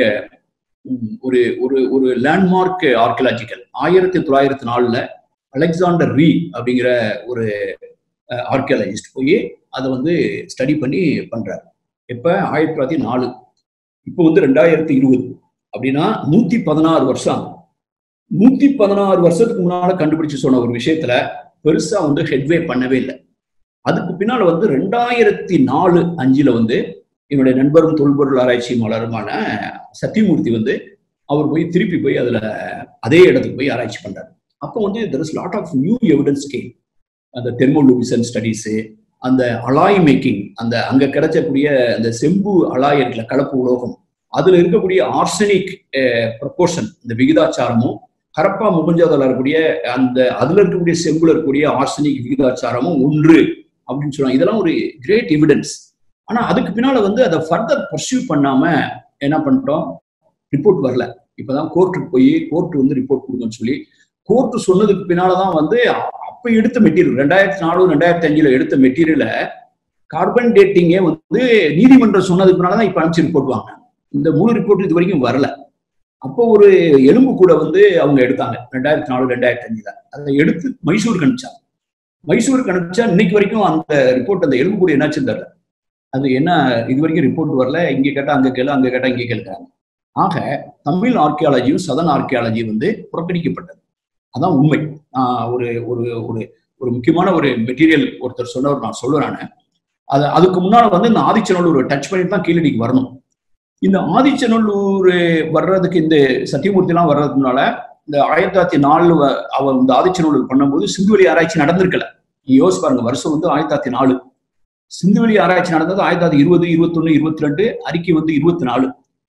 ம், ஒரு ஒரு ஒரு லேண்ட்மார்க் ஆர்கியலாஜிக்கல் ஆயிரத்தி தொள்ளாயிரத்தி நாலுல அலெக்சாண்டர் ரீ அப்படிங்கிற ஒரு ஆர்கியாலஜிஸ்ட் போய் அதை வந்து ஸ்டடி பண்ணி பண்றாரு இப்ப ஆயிரத்தி தொள்ளாயிரத்தி நாலு இப்போ வந்து ரெண்டாயிரத்தி இருபது அப்படின்னா நூத்தி பதினாறு வருஷம் ஆகும். நூத்தி பதினாறு வருஷத்துக்கு முன்னால கண்டுபிடிச்சு சொன்ன ஒரு விஷயத்துல பெருசா வந்து ஹெட்வே பண்ணவே இல்லை அதுக்கு பின்னால வந்து ரெண்டாயிரத்தி நாலு அஞ்சுல வந்து என்னுடைய நண்பரும் தொல்பொருள் ஆராய்ச்சியாளருமான சத்தியமூர்த்தி வந்து அவர் போய் திருப்பி போய் அதுல அதே இடத்துக்கு போய் ஆராய்ச்சி பண்றாரு அப்போ வந்து there is lot of new evidence came அந்த தெர்மோலூபிசன் ஸ்டடீஸு அந்த அலாய் மேக்கிங் அந்த அங்க கிடைச்சக்கூடிய அந்த செம்பு அலாய் இருக்குல்ல கலப்பு உலோகம் அதுல இருக்கக்கூடிய ஆர்சனிக் ப்ரப்போர்ஷன் இந்த விகிதாச்சாரமும் ஹரப்பா முகஞ்சாதால இருக்கக்கூடிய அந்த அதுல இருக்கக்கூடிய செம்புல இருக்கக்கூடிய ஆர்சனிக் விகிதாச்சாரமும் ஒன்று அப்படின்னு சொல்லுவாங்க இதெல்லாம் ஒரு கிரேட் எவிடன்ஸ் ஆனா அதுக்கு பின்னால வந்து அதை ஃபர்தர் பர்சியூ பண்ணாம என்ன பண்ணிட்டோம் ரிப்போர்ட் வரல இப்பதான் கோர்ட்டுக்கு போய் கோர்ட் வந்து ரிப்போர்ட் கொடுங்கன்னு சொல்லி கோர்ட் சொன்னதுக்கு பின்னாலதான் வந்து அப்ப எடுத்த மெட்டீரியல் ரெண்டாயிரத்தி நாலு ரெண்டாயிரத்தி அஞ்சுல எடுத்த மெட்டீரியலை கார்பன் டேட்டிங்கே வந்து நீதிமன்றம் சொன்னதுக்கு பின்னாலதான் இப்ப அனுப்பிச்சு ரிப்போர்ட் வாங்க இந்த முழு ரிப்போர்ட் இது வரைக்கும் வரல அப்போ ஒரு எலும்பு கூட வந்து அவங்க எடுத்தாங்க ரெண்டாயிரத்தி நாலு ரெண்டாயிரத்தி அஞ்சுல அதை எடுத்து மைசூருக்கு அனுப்பிச்சாங்க மைசூருக்கு அனுப்பிச்சா இன்னைக்கு வரைக்கும் அந்த ரிப்போர்ட் அந்த எலும்பு கூட என்னாச்சுன்னு தெரியல அது என்ன இது வரைக்கும் ரிப்போர்ட் வரல இங்க கேட்டா அங்க கேளு அங்க கேட்டா இங்க கேட்கிறாங்க ஆக தமிழ் ஆர்கியாலஜியும் சதன் ஆர்கியாலஜி வந்து புறக்கணிக்கப்பட்டது அதான் உண்மை ஆஹ் ஒரு ஒரு ஒரு ஒரு முக்கியமான ஒரு மெட்டீரியல் ஒருத்தர் சொன்னவர் நான் சொல்லுறேன் அது அதுக்கு முன்னால வந்து இந்த ஆதிச்சநல்லூர் டச் பண்ணிட்டு தான் கீழடிக்கு வரணும் இந்த ஆதிச்சநல்லூர் வர்றதுக்கு இந்த சத்தியமூர்த்திலாம் வர்றதுக்கு முன்னால இந்த ஆயிரத்தி தொள்ளாயிரத்தி நாலு அவர் இந்த ஆதிச்சநல்லூர் பண்ணும்போது சிந்துவெளி ஆராய்ச்சி நடந்திருக்கல நீ யோசிச்சு பாருங்க வருஷம் வந்து ஆயிரத்தி தொள்ளாயிரத்தி நாலு சிந்துவெளி ஆராய்ச்சி நடந்தது ஆயிரத்தி தொள்ளாயிரத்தி இருபது இருபத்தொன்னு இருபத்தி ரெண்டு அறிக்கை வந்து இருபத்தி நாலு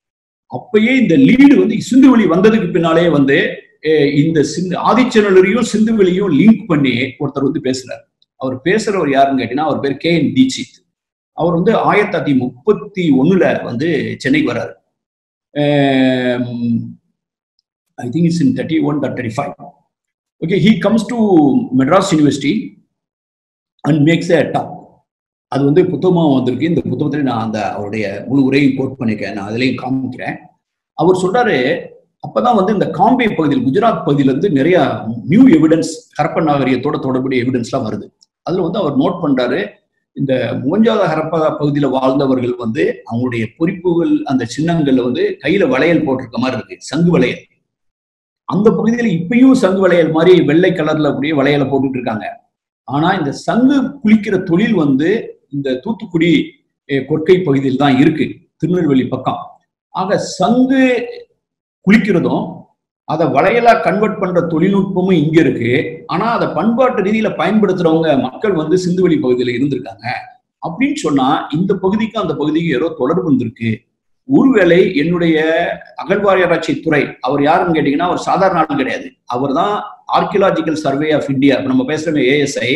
அப்பயே இந்த லீடு வந்து சிந்துவெளி வந்ததுக்கு பின்னாலே வந்து அஹ் இந்த சிந்து ஆதிச்சநல்லூரையும் சிந்துவெளியும் லிங்க் பண்ணி ஒருத்தர் வந்து பேசுறாரு அவர் பேசுறவர் யாருன்னு கேட்டீங்கன்னா அவர் பேர் கே என் தீட்சித் அவர் வந்து ஆயிரத்தி தொள்ளாயிரத்தி முப்பத்தி ஒண்ணுல வந்து சென்னைக்கு வர்றாரு I think it's in thirty one thirty five okay he comes to Madras University and makes a talk அது வந்து புத்தகமாக வந்திருக்கு இந்த புத்தகத்தில் நான் அந்த அவருடைய முழு உரையும் கோட் பண்ணியிருக்கேன் நான் அதுலேயும் காமிக்கிறேன் அவர் சொல்றாரு அப்பதான் வந்து இந்த காம்பே பகுதியில் குஜராத் பகுதியில இருந்து நிறைய நியூ எவிடன்ஸ் ஹரப்பன் நாகரிகத்தோட தொடர்புடைய எவிடன்ஸ்லாம் வருது அதுல வந்து அவர் நோட் பண்றாரு இந்த மூஞ்சாத ஹரப்பா பகுதியில வாழ்ந்தவர்கள் வந்து அவங்களுடைய பொறிப்புகள் அந்த சின்னங்கள்ல வந்து கையில வளையல் போட்டிருக்க மாதிரி இருக்கு சங்கு வளையல் அந்த பகுதியில இப்பயும் சங்கு வளையல் மாதிரி வெள்ளை கலர்ல அப்படியே வளையலை போட்டுட்டு இருக்காங்க ஆனா இந்த சங்கு குளிக்கிற தொழில் வந்து இந்த தூத்துக்குடி அஹ், கொற்கை பகுதியில் தான் இருக்கு திருநெல்வேலி பக்கம் ஆக சங்கு குளிக்கிறதும் அதை வளையலா கன்வெர்ட் பண்ற தொழில்நுட்பமும் இங்க இருக்கு ஆனா அதை பண்பாட்டு ரீதியில பயன்படுத்துறவங்க மக்கள் வந்து சிந்துவெளி பகுதியில இருந்திருக்காங்க அப்படின்னு சொன்னா இந்த பகுதிக்கும் அந்த பகுதிக்கும் ஏதோ தொடர்பு இருந்திருக்கு ஒருவேளை என்னுடைய அகழ்வாராய்ச்சி துறை அவர் யாருன்னு கேட்டீங்கன்னா அவர் சாதாரண ஆள் கிடையாது அவர் தான் ஆர்கியலாஜிக்கல் சர்வே ஆஃப் இந்தியா நம்ம பேசுற ஏஎஸ்ஐ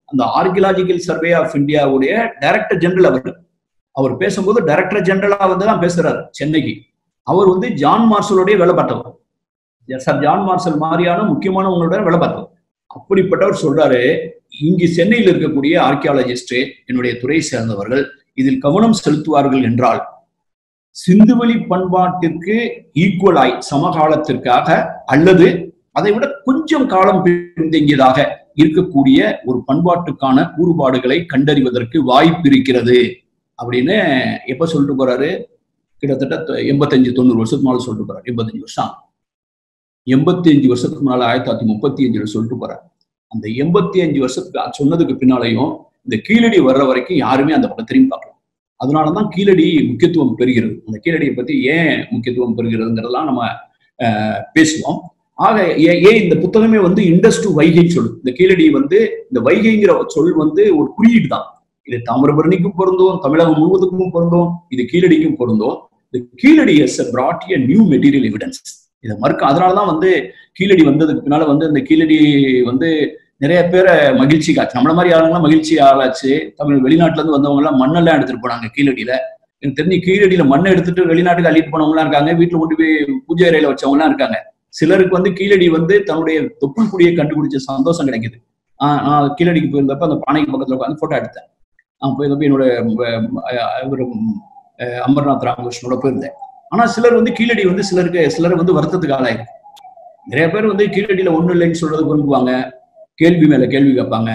அந்த ஆர்கியலாஜிக்கல் சர்வே ஆஃப் இந்தியாவுடைய டைரக்டர் ஜெனரல் அவர் அவர் பேசும்போது டைரக்டர் ஜெனரலா வந்து தான் பேசுறாரு சென்னைக்கு அவர் வந்து ஜான் மார்சலோடைய வேலை பார்த்தவர் சார் ஜான் மார்சல் மாதிரியான முக்கியமானவங்களோட வேலை பார்த்தவர் அப்படிப்பட்டவர் சொல்றாரு இங்கு சென்னையில் இருக்கக்கூடிய ஆர்கியாலஜிஸ்ட் என்னுடைய துறை சேர்ந்தவர்கள் இதில் கவனம் செலுத்துவார்கள் என்றால் சிந்துவெளி பண்பாட்டிற்கு ஈக்குவலாய் சமகாலத்திற்காக அல்லது அதை விட கொஞ்சம் காலம் பின்தங்கியதாக இருக்கக்கூடிய ஒரு பண்பாட்டுக்கான கூறுபாடுகளை கண்டறிவதற்கு வாய்ப்பு இருக்கிறது அப்படின்னு எப்ப சொல்லிட்டு போறாரு கிட்டத்தட்ட எண்பத்தஞ்சு தொண்ணூறு வருஷத்துக்கு மேல சொல்லிட்டு போறாரு எண்பத்தஞ்சு வருஷம் எண்பத்தி அஞ்சு வருஷத்துக்கு முன்னால ஆயிரத்தி தொள்ளாயிரத்தி முப்பத்தி அஞ்சுல சொல்லிட்டு போறாரு அந்த எண்பத்தி அஞ்சு வருஷத்துக்கு சொன்னதுக்கு பின்னாலையும் இந்த கீழடி வர்ற வரைக்கும் யாருமே அந்த பக்கம் திரும்பி பார்க்கல அதனாலதான் கீழடி முக்கியத்துவம் பெறுகிறது அந்த கீழடியை பத்தி ஏன் முக்கியத்துவம் பெறுகிறதுங்கிறதெல்லாம் நம்ம பேசுவோம் ஆக ஏன் இந்த புத்தகமே வந்து இண்டஸ் டு வைகைன்னு சொல்லுது இந்த கீழடி வந்து இந்த வைகைங்கிற சொல் வந்து ஒரு குறியீடு தான் இது தாமிரபரணிக்கும் பொருந்தும் தமிழகம் முழுவதுக்கும் பொருந்தும் இது கீழடிக்கும் பொருந்தும் இந்த Keeladi has brought a new material evidence இதை மறுக்க அதனாலதான் வந்து கீழடி வந்ததுக்கு பின்னால வந்து இந்த கீழடி வந்து நிறைய பேரை மகிழ்ச்சி காச்சு நம்மள மாதிரி ஆளுங்களாம் மகிழ்ச்சி ஆளாச்சு தமிழ் வெளிநாட்டுல இருந்து வந்தவங்க எல்லாம் மண்ணெல்லாம் எடுத்துட்டு போனாங்க கீழடியில எனக்கு தெரிஞ்சு கீழடியில மண்ணை எடுத்துட்டு வெளிநாட்டுக்கு அள்ளிட்டு போனவங்க இருக்காங்க வீட்டுல கொண்டு போய் பூஜை அறையில வச்சவங்க எல்லாம் இருக்காங்க சிலருக்கு வந்து கீழடி வந்து தன்னுடைய தொப்புள் குடியை கண்டுபிடிச்ச சந்தோஷம் கிடைக்குது ஆஹ் நான் கீழடிக்கு போயிருந்தப்ப அந்த பானைக்கு பக்கத்துல உட்காந்து போட்டோ எடுத்தேன் நான் போயிருந்தப்ப என்னோட இவர் அமர்நாத் ராமகிருஷ்ணனோட போயிருந்தேன் ஆனா சிலர் வந்து கீழடி வந்து சிலருக்கு சிலர் வந்து வருத்தத்துக்கு ஆளாயிருக்கு நிறைய பேர் வந்து கீழடியில ஒண்ணு இல்லைன்னு சொல்றது விரும்புவாங்க கேள்வி மேல கேள்வி கேட்பாங்க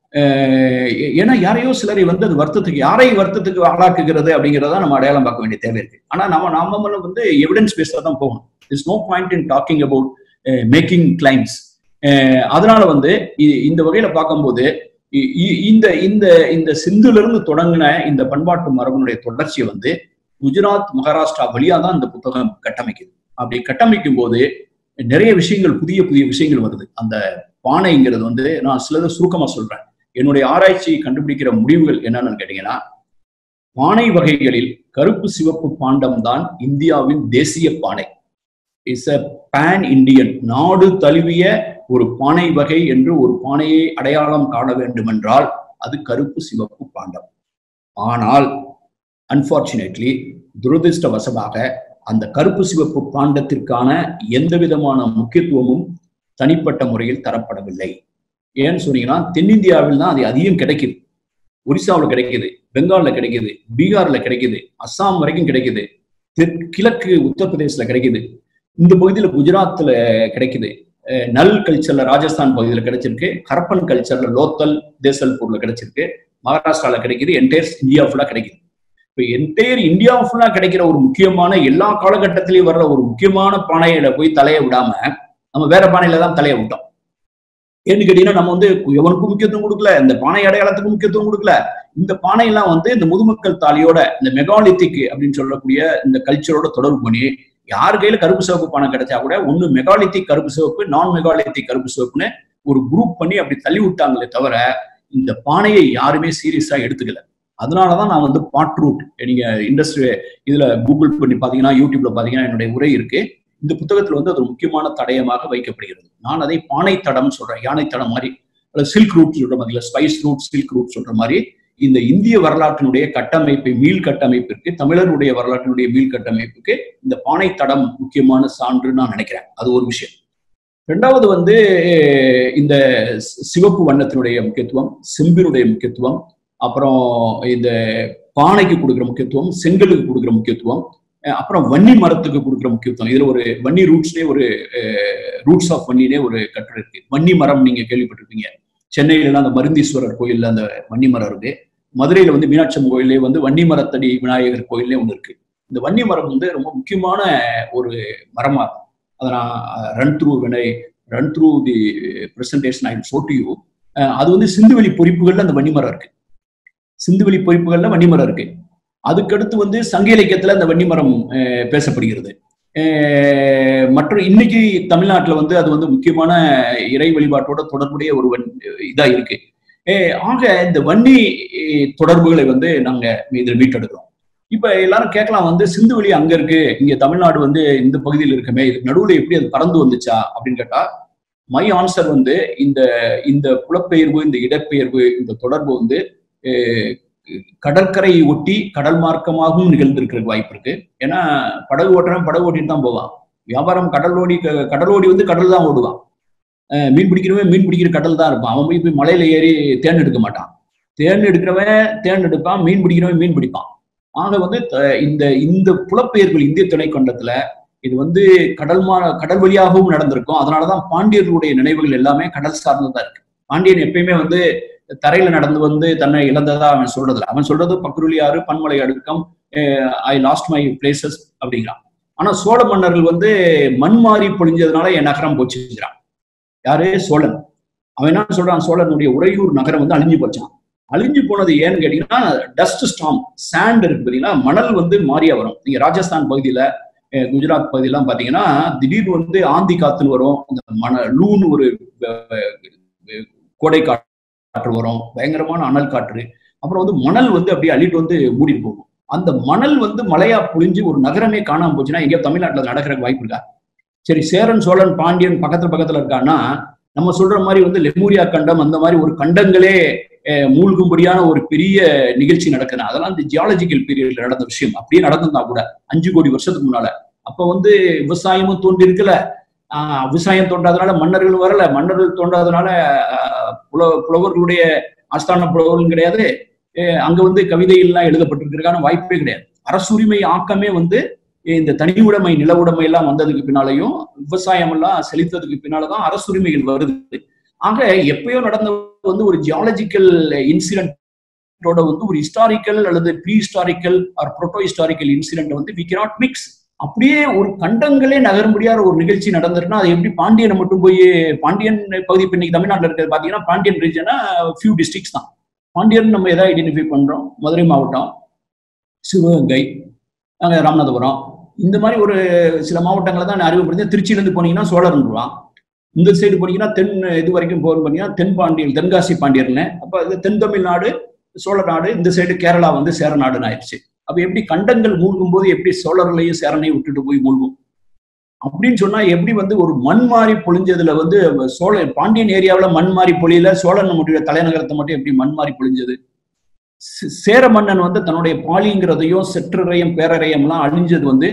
ஏன்னா யாரையோ சிலரை வந்து அது வருத்தத்துக்கு யாரை வருத்தத்துக்கு ஆளாக்குகிறது அப்படிங்கிறத நம்ம அடையாளம் பார்க்க வேண்டிய தேவை இருக்கு ஆனா நம்ம நாம வந்து எவிடன்ஸ் பேஸ்ல தான் போகணும் it's no point in talking about making claims அதனால வந்து இந்த வகையில பார்க்கும்போது இந்த இந்த இந்த சிந்துல இருந்து தொடங்கின இந்த பண்பாட்டு மரபனுடைய தொடர்ச்சியை வந்து குஜராத் மகாராஷ்டிரா வழியா தான் இந்த புத்தகம் கட்டமைக்குது அப்படி கட்டமைக்கும் போது நிறைய விஷயங்கள் புதிய புதிய விஷயங்கள் வருது அந்த பானைங்கிறது வந்து நான் சிலதை சுருக்கமா சொல்றேன் என்னுடைய ஆராய்ச்சி கண்டுபிடிக்கிற முடிவுகள் என்னன்னு கேட்டீங்கன்னா பானை வகைகளில் கருப்பு சிவப்பு பாண்டம் தான் இந்தியாவின் தேசிய பானை இஸ் அ பேன் இண்டியன் நாடு தழுவிய ஒரு பானை வகை என்று ஒரு பானையை அடையாளம் காண வேண்டுமென்றால் அது கருப்பு சிவப்பு பாண்டம் ஆனால் அன்பார்ச்சுனேட்லி துரதிருஷ்டவசமாக அந்த கருப்பு சிவப்பு பாண்டத்திற்கான எந்த விதமான முக்கியத்துவமும் தனிப்பட்ட முறையில் தரப்படவில்லை ஏன்னு சொன்னீங்கன்னா தென்னிந்தியாவில் தான் அது அதிகம் கிடைக்குது ஒரிசாவில் கிடைக்குது பெங்கால்ல கிடைக்குது பீகார்ல கிடைக்குது அஸ்ஸாம் வரைக்கும் கிடைக்குது கிழக்கு உத்தரப்பிரதேசல கிடைக்குது இந்த பகுதியில குஜராத்ல கிடைக்குது நல் கல்ச்சர்ல ராஜஸ்தான் பகுதியில் கிடைச்சிருக்கு கரப்பன் கல்ச்சர்ல லோத்தல் தேசல்பூர்ல கிடைச்சிருக்கு மகாராஷ்டிரால கிடைக்குது என்டையர் இந்தியா ஃபுல்லா கிடைக்குது இப்போ என்டையர் இந்தியா ஃபுல்லா கிடைக்கிற ஒரு முக்கியமான எல்லா காலகட்டத்திலையும் வர்ற ஒரு முக்கியமான பானையில போய் தலையை விடாம நம்ம வேற பானையில தான் தலையை விட்டோம் ஏன்னு கேட்டீங்கன்னா நம்ம வந்து எவனுக்கும் முக்கியத்துவம் கொடுக்கல இந்த பானை அடையாளத்துக்கும் முக்கியத்துவம் கொடுக்கல இந்த பானையெல்லாம் வந்து இந்த முதுமக்கள் தாலியோட இந்த மெகாலித்திக் அப்படின்னு சொல்லக்கூடிய இந்த கல்ச்சரோட தொடர்பு பண்ணி யார் கையில கருப்பு சிவப்பு பானை கிடைச்சா கூட ஒண்ணு மெகாலித்திக் கருப்பு சிவப்பு நான் மெகாலித்திக் கருப்பு சிவப்புன்னு ஒரு குரூப் பண்ணி அப்படி தள்ளி விட்டாங்களே தவிர இந்த பானையை யாருமே சீரியஸா எடுத்துக்கல அதனாலதான் நான் வந்து பாட் ரூட் நீங்க இண்டஸ்ட்ரி இதுல கூகுள் பண்ணி பாத்தீங்கன்னா யூடியூப்ல பாத்தீங்கன்னா என்னுடைய உரை இருக்கு இந்த புத்தகத்துல வந்து அது ஒரு முக்கியமான தடயமாக வைக்கப்படுகிறது நான் அதை பானை தடம் சொல்றேன் யானை தடம் மாதிரி சில்க் ரூட் சொல்ற மாதிரி ஸ்பைஸ் ரூட் சில்க் ரூட் சொல்ற மாதிரி இந்த இந்திய வரலாற்றினுடைய கட்டமைப்பை மீள் கட்டமைப்பிற்கு தமிழருடைய வரலாற்றினுடைய மீள் கட்டமைப்புக்கு இந்த பானை தடம் முக்கியமான சான்று நான் நினைக்கிறேன் அது ஒரு விஷயம் ரெண்டாவது வந்து இந்த சிவப்பு வண்ணத்தினுடைய முக்கியத்துவம் செம்பினுடைய முக்கியத்துவம் அப்புறம் இந்த பானைக்கு கொடுக்குற முக்கியத்துவம் செங்கலுக்கு கொடுக்குற முக்கியத்துவம் அப்புறம் வன்னி மரத்துக்கு கொடுக்குற முக்கியத்துவம் இதுல ஒரு வன்னி ரூட்ஸ்லேயே ஒரு ரூட்ஸ் ஆஃப் வன்னினே ஒரு கட்டுரை இருக்கு வன்னி மரம் நீங்க கேள்விப்பட்டிருப்பீங்க சென்னையில அந்த மருந்தீஸ்வரர் கோயில்ல அந்த வன்னி மரம் இருக்கு மதுரையில வந்து மீனாட்சி கோயிலே வந்து வன்னி மரத்தடி விநாயகர் கோயிலே ஒன்று இருக்கு இந்த வன்னி மரம் வந்து ரொம்ப முக்கியமான ஒரு மரமா இருக்கும் அதை நான் ரன் த்ரூ வினை run through the presentation I showed you அது வந்து சிந்துவெளி பொறிப்புகள்ல அந்த வன்னிமரம் இருக்கு சிந்துவெளி பொறிப்புகள்ல வன்னிமரம் இருக்கு அதுக்கடுத்து வந்து சங்க இலக்கியத்துல அந்த வன்னிமரம் பேசப்படுகிறது மற்றும் இன்னைக்கு தமிழ்நாட்டில் வந்து அது வந்து முக்கியமான இறை வழிபாட்டோட தொடர்புடைய ஒரு இதா இருக்கு ஆக இந்த வன்னி தொடர்புகளை வந்து நாங்க இதில் மீட்டெடுக்கிறோம் இப்ப எல்லாரும் கேட்கலாம் வந்து சிந்துவெளி அங்க இருக்கு இங்க தமிழ்நாடு வந்து இந்த பகுதியில் இருக்குமே இதுக்கு நடுவுல எப்படி அது பறந்து வந்துச்சா அப்படின்னு கேட்டா மை ஆன்சர் வந்து இந்த இந்த புலப்பெயர்வு இந்த இடப்பெயர்வு இந்த தொடர்பு வந்து அஹ், கடற்கரையை ஒட்டி கடல் மார்க்கமாகவும் நிகழ்ந்திருக்கிற வாய்ப்பு இருக்கு ஏன்னா படகு ஓட்டுறவன் படகு ஓட்டிட்டு தான் போவான் வியாபாரம் கடலோடி க- கடலோடி வந்து கடல் தான் ஓடுவான் அஹ், மீன் பிடிக்கிறவன் மீன் பிடிக்கிற கடல் தான் இருப்பான் அவன் போய் போய் மலையில ஏறி தேன் எடுக்க மாட்டான் தேன் எடுக்கிறவன் தேன் எடுப்பான் மீன் பிடிக்கிறவன் மீன் பிடிப்பான் ஆக வந்து த- இந்த இந்த புலப்பெயர்கள் இந்திய துணைக்கண்டத்துல இது வந்து கடல் மா கடல் வழியாகவும் நடந்திருக்கும் அதனாலதான் பாண்டியர்களுடைய நினைவுகள் எல்லாமே கடல் சார்ந்ததா இருக்கு பாண்டியன் எப்பயுமே வந்து தரையில நடந்து வந்து தன்னை இழந்ததா அவன் சொல்றதில்ல அவன் சொல்றது பக்குருளியாறு பன்மலை அடுக்கம் ஐ லாஸ்ட் மை பிளேசஸ் அப்படிங்கிறான் ஆனா சோழ மன்னர்கள் வந்து மண் மாறி பொழிஞ்சதுனால என் நகரம் போச்சுங்கிறான் யாரு சோழன் அவன் என்ன சொல்றான் சோழனுடைய உறையூர் நகரம் வந்து அழிஞ்சு போச்சான் அழிஞ்சு போனது ஏன்னு கேட்டீங்கன்னா டஸ்ட் ஸ்டாம் சாண்ட் இருக்கு பாத்தீங்கன்னா மணல் வந்து மாறியா வரும் நீங்க ராஜஸ்தான் பகுதியில அஹ், குஜராத் பகுதியெல்லாம் பாத்தீங்கன்னா திடீர்னு வந்து ஆந்தி காத்துன்னு வரும் அந்த மண லூன்னு ஒரு அஹ், அஹ், கோடை காற்று வரும் பயங்கரமான அனல் காற்று அப்புறம் வந்து மணல் வந்து அப்படியே அள்ளிட்டு வந்து மூடிட்டு போகும் அந்த மணல் வந்து மலையா பொழிஞ்சு ஒரு நகரமே காணாம போச்சுன்னா எங்கேயோ தமிழ்நாட்டுல நடக்கிற வாய்ப்பு இருக்கா சரி சேரன் சோழன் பாண்டியன் பக்கத்துல பக்கத்துல இருக்கான்னா நம்ம சொல்ற மாதிரி வந்து லெமூரியா கண்டம் அந்த மாதிரி ஒரு கண்டங்களே அஹ், மூழ்கும்படியான ஒரு பெரிய நிகழ்ச்சி நடக்குது அதெல்லாம் இந்த ஜியாலஜிக்கல் பீரியட்ல நடந்த விஷயம் அப்படியே நடந்திருந்தா கூட அஞ்சு கோடி வருஷத்துக்கு முன்னால அப்ப வந்து விவசாயமும் தோன்றி இருக்கல ஆஹ் விவசாயம் தோன்றாதனால மன்னர்கள் வரல மன்னர்கள் தோன்றாதனால ஆஹ் புல புலவர்களுடைய ஆஸ்தான புலவர்களும் கிடையாது அஹ் அங்க வந்து கவிதைகள்லாம் எழுதப்பட்டிருக்கிறதுக்கான வாய்ப்பே கிடையாது அரசுரிமை ஆக்கமே வந்து இந்த தனி உடைமை நில உடைமை எல்லாம் வந்ததுக்கு பின்னாலையும் விவசாயம் எல்லாம் செழித்ததுக்கு பின்னாலதான் அரசுரிமைகள் வருது ஆக எப்பயோ நடந்த வந்து ஒரு ஜியாலஜிக்கல் இன்சிடென்ட்டோட வந்து ஒரு ஹிஸ்டாரிக்கல் அல்லது pre historical or proto historical incident வந்து வி cannot மிக்ஸ் அப்படியே ஒரு கண்டங்களே நகரும்படியான ஒரு நிகழ்ச்சி நடந்திருக்குன்னா அது எப்படி பாண்டியனை மட்டும் போய் பாண்டியன் பகுதி இப்ப இன்னைக்கு தமிழ்நாட்டில் இருக்கிறது பாத்தீங்கன்னா பாண்டியன் ரீஜனா ஃபியூ டிஸ்ட்ரிக்ஸ் தான் பாண்டியன் நம்ம எதை ஐடென்டிஃபை பண்றோம் மதுரை மாவட்டம் சிவகங்கை அங்க ராமநாதபுரம் இந்த மாதிரி ஒரு சில மாவட்டங்களை தான் நான் அறிவுப்படுத்தி திருச்சியில இருந்து போனீங்கன்னா சோழர்ன்றான் இந்த சைடு போனீங்கன்னா தென் இது வரைக்கும் போகணும் பண்ணீங்கன்னா தென் பாண்டியன் தென்காசி பாண்டியர்னு அப்ப இது தென் தமிழ்நாடு சோழ நாடு இந்த சைடு கேரளா வந்து சேர நாடுன்னு ஆயிடுச்சு அப்ப எப்படி கண்டங்கள் மூழ்கும் போது எப்படி சோழர்களையும் சேரனையும் விட்டுட்டு போய் மூழ்கும் அப்படின்னு சொன்னா எப்படி வந்து ஒரு மண் மாறி பொழிஞ்சதுல வந்து சோழ பாண்டியன் ஏரியாவுல மண் மாறி பொழியல சோழன் நம்முடைய தலைநகரத்தை மட்டும் எப்படி மண் மாறி பொழிஞ்சது சே- சேர மன்னன் வந்து தன்னுடைய பாலிங்கிறதையும் செற்றரையும் பேரரையும் எல்லாம் அழிஞ்சது வந்து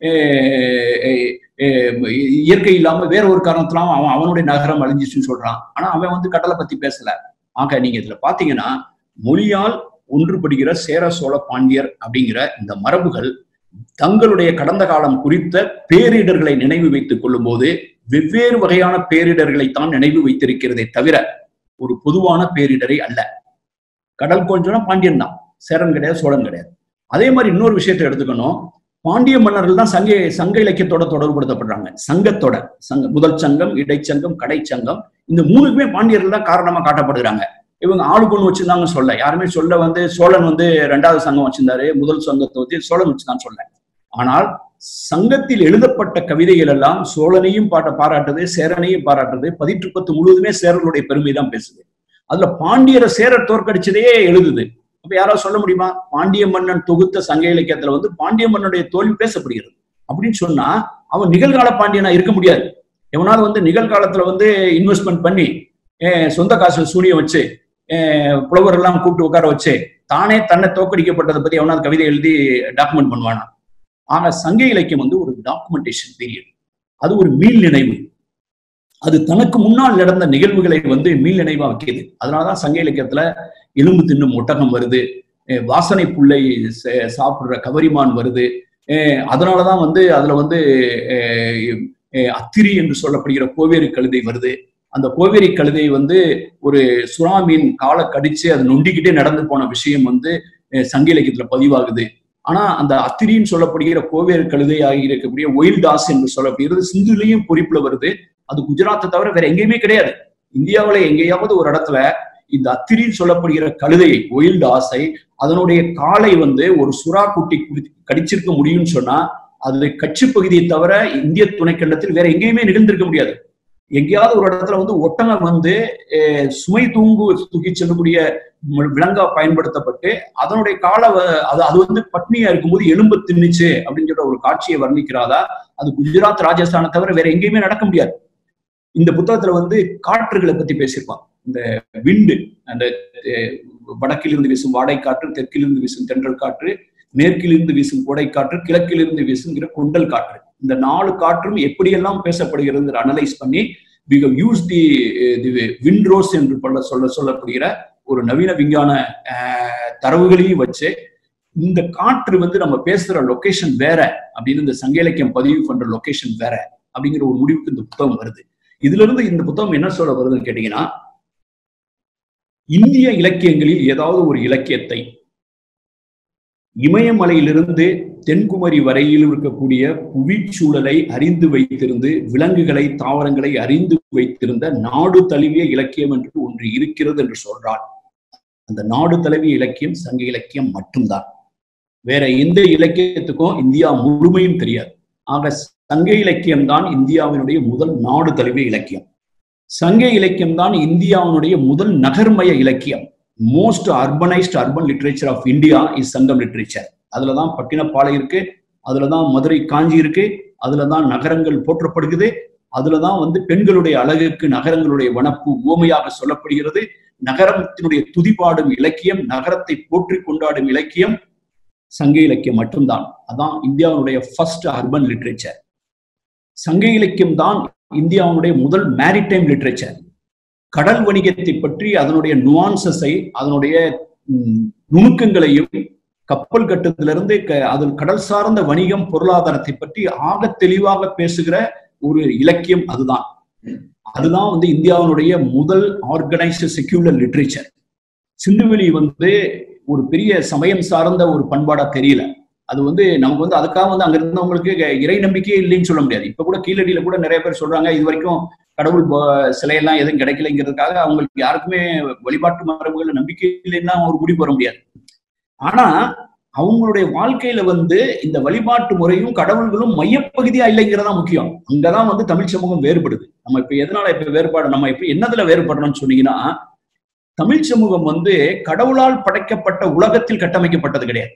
அஹ், அஹ், அஹ், இயற்கை இல்லாம வேற ஒரு காரணத்தினால அவன் அவனுடைய நகரம் அழிஞ்சிச்சுன்னு சொல்றான் ஆனா அவன் வந்து கடலை பத்தி பேசல ஆக நீங்க இதுல பாத்தீங்கன்னா மொழியால் ஒன்றுபடுகிற சேர சோழ பாண்டியர் அப்படிங்கிற இந்த மரபுகள் தங்களுடைய கடந்த காலம் குறித்த பேரிடர்களை நினைவு வைத்துக் கொள்ளும் போது வெவ்வேறு வகையான பேரிடர்களை தான் நினைவு வைத்திருக்கிறதே தவிர ஒரு பொதுவான பேரிடரை அல்ல கடல் கொஞ்சம்னா பாண்டியன் தான் சேரன் கிடையாது சோழன் கிடையாது அதே மாதிரி இன்னொரு விஷயத்தை எடுத்துக்கணும் பாண்டிய மன்னர்கள் தான் சங்க சங்க இலக்கியத்தோட தொடர்புபடுத்தப்படுறாங்க சங்கத்தோட சங்க முதல் சங்கம் இடைச்சங்கம் கடைச்சங்கம் இந்த மூணுக்குமே பாண்டியர்கள் தான் காரணமா காட்டப்படுகிறாங்க இவங்க ஆளுக்கு ஒண்ணு வச்சிருந்தாங்க சொல்ல யாருமே சொல்ல வந்து சோழன் வந்து ரெண்டாவது சங்கம் வச்சிருந்தாரு முதல் சங்கத்தை வச்சு சோழன் வச்சுதான் சொல்ல ஆனால் சங்கத்தில் எழுதப்பட்ட கவிதைகள் எல்லாம் சோழனையும் பாட்ட பாராட்டுது சேரனையும் பாராட்டுது பதிற்று பத்து முழுவதுமே சேரர்களுடைய பெருமை தான் பேசுது அதுல பாண்டியரை சேரர் தோற்கடிச்சதே எழுதுது அப்ப யாராவது சொல்ல முடியுமா பாண்டிய மன்னன் தொகுத்த சங்க இலக்கியத்துல வந்து பாண்டிய மன்னனுடைய தோல்வி பேசப்படுகிறது அப்படின்னு சொன்னா அவன் நிகழ்கால பாண்டியனா இருக்க முடியாது எவனாவது வந்து நிகழ்காலத்துல வந்து இன்வெஸ்ட்மெண்ட் பண்ணி அஹ் சொந்த காசு சூனியம் வச்சு அஹ் புலவர் எல்லாம் கூப்பிட்டு உட்கார வச்சு தானே தன்னை தோற்கடிக்கப்பட்டதை பத்தி எவனாவது கவிதை எழுதி டாக்குமெண்ட் பண்ணுவானா ஆனா சங்க இலக்கியம் வந்து ஒரு டாக்குமெண்டேஷன் பீரியட் அது ஒரு மீள் நினைவு அது தனக்கு முன்னால் நடந்த நிகழ்வுகளை வந்து மீள் நினைவா வைக்கிது அதனாலதான் சங்க இலக்கியத்துல எலும்பு தின்னும் ஒட்டகம் வருது அஹ் வாசனை புல்லை ச- சாப்பிடுற கவரிமான் வருது அஹ் அதனாலதான் வந்து அதுல வந்து அஹ் அஹ் அத்திரி என்று சொல்லப்படுகிற கோவேறு கழுதை வருது அந்த கோவேரி கழுதை வந்து ஒரு சுறாமீன் காலை கடிச்சு அது நொண்டிக்கிட்டே நடந்து போன விஷயம் வந்து அஹ் சங்க இலக்கியத்துல பதிவாகுது ஆனா அந்த அத்திரின்னு சொல்லப்படுகிற கோவேறு கழுதை ஆகி இருக்கக்கூடிய ஒயில் டாஸ் என்று சொல்லப்படுகிறது சிந்துலையும் குறிப்புல வருது அது குஜராத்தை தவிர வேற எங்கேயுமே கிடையாது இந்தியாவுல எங்கேயாவது ஒரு இடத்துல இந்த அத்திரின்னு சொல்லப்படுகிற கழுதையை ஒயில் டாஸை அதனுடைய காலை வந்து ஒரு சுறா குட்டி குடி- கடிச்சிருக்க முடியும்னு சொன்னா அது கட்சி பகுதியை தவிர இந்திய துணைக்கண்டத்தில் வேற எங்கேயுமே நிகழ்ந்திருக்க முடியாது எங்கேயாவது ஒரு இடத்துல வந்து ஒட்டகம் வந்து அஹ், சுமை தூங்கு தூக்கி செல்லக்கூடிய ம- விலங்கா பயன்படுத்தப்பட்டு அதனுடைய கால வ- அது அது வந்து பட்னியா இருக்கும்போது எலும்பு தின்னுச்சு அப்படின்னு சொல்ற ஒரு காட்சியை வர்ணிக்கிறாதா அது குஜராத் ராஜஸ்தானை தவிர வேற எங்கேயுமே நடக்க முடியாது இந்த புத்தகத்துல வந்து காற்றுகளை பத்தி பேசியிருப்பான் இந்த விண்டு அந்த அஹ், வடக்கிலிருந்து வீசும் வாடை காற்று தெற்கிலிருந்து வீசும் தென்றல் காற்று மேற்கிலிருந்து வீசும் கோடை காற்று கிழக்கிலிருந்து வீசுங்கிற கொண்டல் காற்று இந்த நாலு காற்றும் எப்படியெல்லாம் பேசப்படுகிறது அனலைஸ் பண்ணி we have used தி தி விண்ட்ரோஸ் என்று பல சொல்ல சொல்லப்படுகிற ஒரு நவீன விஞ்ஞான அஹ், தரவுகளையும் வச்சு இந்த காற்று வந்து நம்ம பேசுற லொகேஷன் வேற அப்படின்னு இந்த சங்க இலக்கியம் பதிவு பண்ற லொகேஷன் வேற அப்படிங்கிற ஒரு முடிவுக்கு இந்த புத்தகம் வருது இதுல இருந்து இந்த புத்தகம் என்ன சொல்ல வருதுன்னு கேட்டீங்கன்னா இந்திய இலக்கியங்களில் ஏதாவது ஒரு இலக்கியத்தை இமயமலையிலிருந்து தென்குமரி வரையில் இருக்கக்கூடிய புவிச்சூழலை அறிந்து வைத்திருந்து விலங்குகளை தாவரங்களை அறிந்து வைத்திருந்த நாடு தழுவிய இலக்கியம் என்று ஒன்று இருக்கிறது என்று சொல்றார் அந்த நாடு தழுவிய இலக்கியம் சங்க இலக்கியம் மட்டும்தான் வேற எந்த இலக்கியத்துக்கும் இந்தியா முழுமையும் தெரியாது ஆக சங்க இலக்கியம் தான் இந்தியாவினுடைய முதல் நாடு தழுவிய இலக்கியம் சங்க இலக்கியம் தான் இந்தியாவினுடைய முதல் நகர்மய இலக்கியம் most urbanised urban literature of India is Sangam literature அதுலதான் பட்டினப்பாலை இருக்கு அதுலதான் மதுரை காஞ்சி இருக்கு அதுலதான் நகரங்கள் போற்றப்படுகிறது அதுலதான் வந்து பெண்களுடைய அழகுக்கு நகரங்களுடைய வனப்பு உவமையாக சொல்லப்படுகிறது நகரத்தினுடைய துதிபாடும் இலக்கியம் நகரத்தை போற்றி கொண்டாடும் இலக்கியம் சங்க இலக்கியம் மட்டும்தான் அதான் இந்தியாவுடைய ஃபர்ஸ்ட் அர்பன் லிட்ரேச்சர் சங்க இலக்கியம் தான் இந்தியாவுடைய முதல் மேரிடைம் லிட்ரேச்சர் கடல் வணிகத்தை பற்றி அதனுடைய நுவான்சஸை அதனுடைய ம், நுணுக்கங்களையும் கப்பல் கட்டுறதிலிருந்து க- அதில் கடல் சார்ந்த வணிகம் பொருளாதாரத்தை பற்றி ஆக தெளிவாக பேசுகிற ஒரு இலக்கியம் அதுதான் அதுதான் வந்து இந்தியாவினுடைய முதல் ஆர்கனைஸ்டு செக்யூலர் லிட்ரேச்சர் சிந்துவெளி வந்து ஒரு பெரிய சமயம் சார்ந்த ஒரு பண்பாடா தெரியல அது வந்து நமக்கு வந்து அதுக்காக வந்து அங்க இருந்தவங்களுக்கு இறை நம்பிக்கையே இல்லைன்னு சொல்ல முடியாது இப்ப கூட கீழடியில கூட நிறைய பேர் சொல்றாங்க இது வரைக்கும் கடவுள் ப- சிலையெல்லாம் எதுவும் கிடைக்கலைங்கிறதுக்காக அவங்களுக்கு யாருக்குமே வழிபாட்டு மரபுகள் நம்பிக்கை இல்லைன்னா ஒரு முடிவு வர முடியாது ஆனா அவங்களுடைய வாழ்க்கையில வந்து இந்த வழிபாட்டு முறையும் கடவுள்களும் மையப்பகுதியா இல்லைங்கிறதா முக்கியம் அங்கதான் வந்து தமிழ் சமூகம் வேறுபடுது நம்ம இப்ப எதனால இப்ப வேறுபாடு நம்ம இப்ப என்னதுல வேறுபடுறோம்னு சொன்னீங்கன்னா தமிழ் சமூகம் வந்து கடவுளால் படைக்கப்பட்ட உலகத்தில் கட்டமைக்கப்பட்டது கிடையாது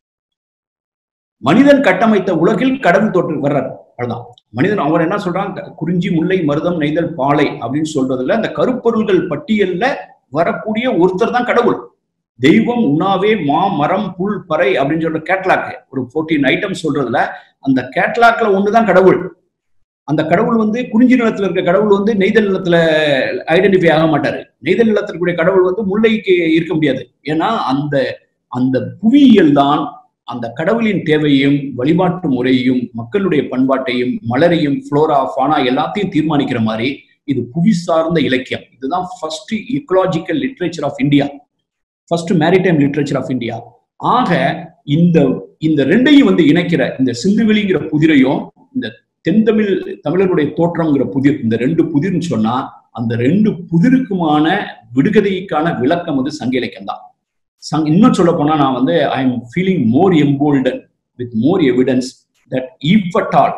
மனிதன் கட்டமைத்த உலகில் கடவுள் தோற்று வர்றார் அவ்வளவுதான் மனிதன் அவர் என்ன சொல்றான் குறிஞ்சி முல்லை மருதம் நெய்தல் பாலை அப்படின்னு சொல்றதுல அந்த கருப்பொருள்கள் பட்டியல்ல வரக்கூடிய ஒருத்தர் தான் கடவுள் தெய்வம் உணாவே மா மரம் புல் பறை அப்படின்னு சொல்ற கேட்லாக் ஒரு 14 ஐட்டம் சொல்றதுல அந்த கேட்லாக்ல ஒண்ணுதான் கடவுள் அந்த கடவுள் வந்து குறிஞ்சி நிலத்துல இருக்க கடவுள் வந்து நெய்தல் நிலத்துல ஐடென்டிஃபை ஆக மாட்டாரு நெய்தல் நிலத்துல இருக்கக்கூடிய கடவுள் வந்து முல்லைக்கு இருக்க முடியாது ஏன்னா அந்த அந்த புவியியல் தான் அந்த கடவுளின் தேவையும் வழிபாட்டு முறையும் மக்களுடைய பண்பாட்டையும் மலரையும் ஃப்ளோரா ஃபானா எல்லாத்தையும் தீர்மானிக்கிற மாதிரி இது புவி சார்ந்த இலக்கியம் இதுதான் first ecological literature of India first maritime literature of India ஆக இந்த இந்த ரெண்டையும் வந்து இணைக்கிற இந்த சிந்துவெளிங்கிற புதிரையும் இந்த தென்தமிழ் தமிழருடைய தோற்றம்ங்கிற புதிர் இந்த ரெண்டு புதிர்னு சொன்னா அந்த ரெண்டு புதிருக்குமான விடுகதைக்கான விளக்கம் வந்து சங்க இலக்கியம் தான் சங் இன்னும் சொல்ல போனா நான் வந்து I am feeling more embolden with more evidence that if at all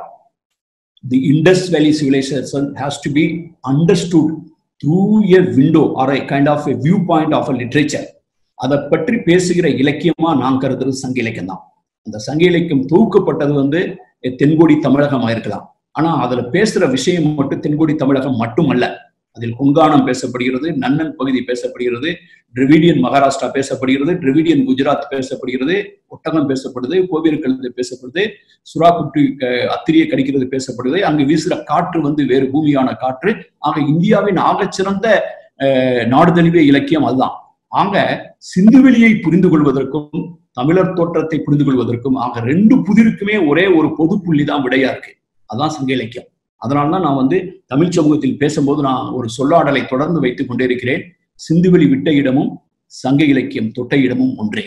the Indus valley civilisation has to be understood through a window or a kind of a view point of a literature அதை பற்றி பேசுகிற இலக்கியமா நான் கருதுறது சங்க இலக்கியம் தான் அந்த சங்க இலக்கியம் தொகுக்கப்பட்டது வந்து தென்கோடி தமிழகமா இருக்கலாம் ஆனா அதுல பேசுற விஷயம் மட்டும் தென்கோடி தமிழகம் மட்டுமல்ல அதில் குங்கானம் பேசப்படுகிறது நன்னன் பகுதி பேசப்படுகிறது டிரிவிடியன் மகாராஷ்டிரா பேசப்படுகிறது டிரிவிடியன் குஜராத் பேசப்படுகிறது ஒட்டகம் பேசப்படுது கோவில் கழுது பேசப்படுது சுறா குட்டி க- அத்திரியை கடிக்கிறது பேசப்படுது அங்கு வீசுற காற்று வந்து வேறு பூமியான காற்று ஆக இந்தியாவின் ஆகச்சிறந்த அஹ், நாடு தழுவிய இலக்கியம் அதுதான் ஆக சிந்துவெளியை புரிந்து கொள்வதற்கும் தமிழர் தோற்றத்தை புரிந்து கொள்வதற்கும் ஆக ரெண்டு புதிருக்குமே ஒரே ஒரு பொது புள்ளி தான் விடையா இருக்கு அதான் சங்க இலக்கியம் அதனாலதான் நான் வந்து தமிழ் சமூகத்தில் பேசும்போது நான் ஒரு சொல்லாடலை தொடர்ந்து வைத்துக் கொண்டே இருக்கிறேன் சிந்துவெளி விட்ட இடமும் சங்க இலக்கியம் தொட்ட இடமும் ஒன்றே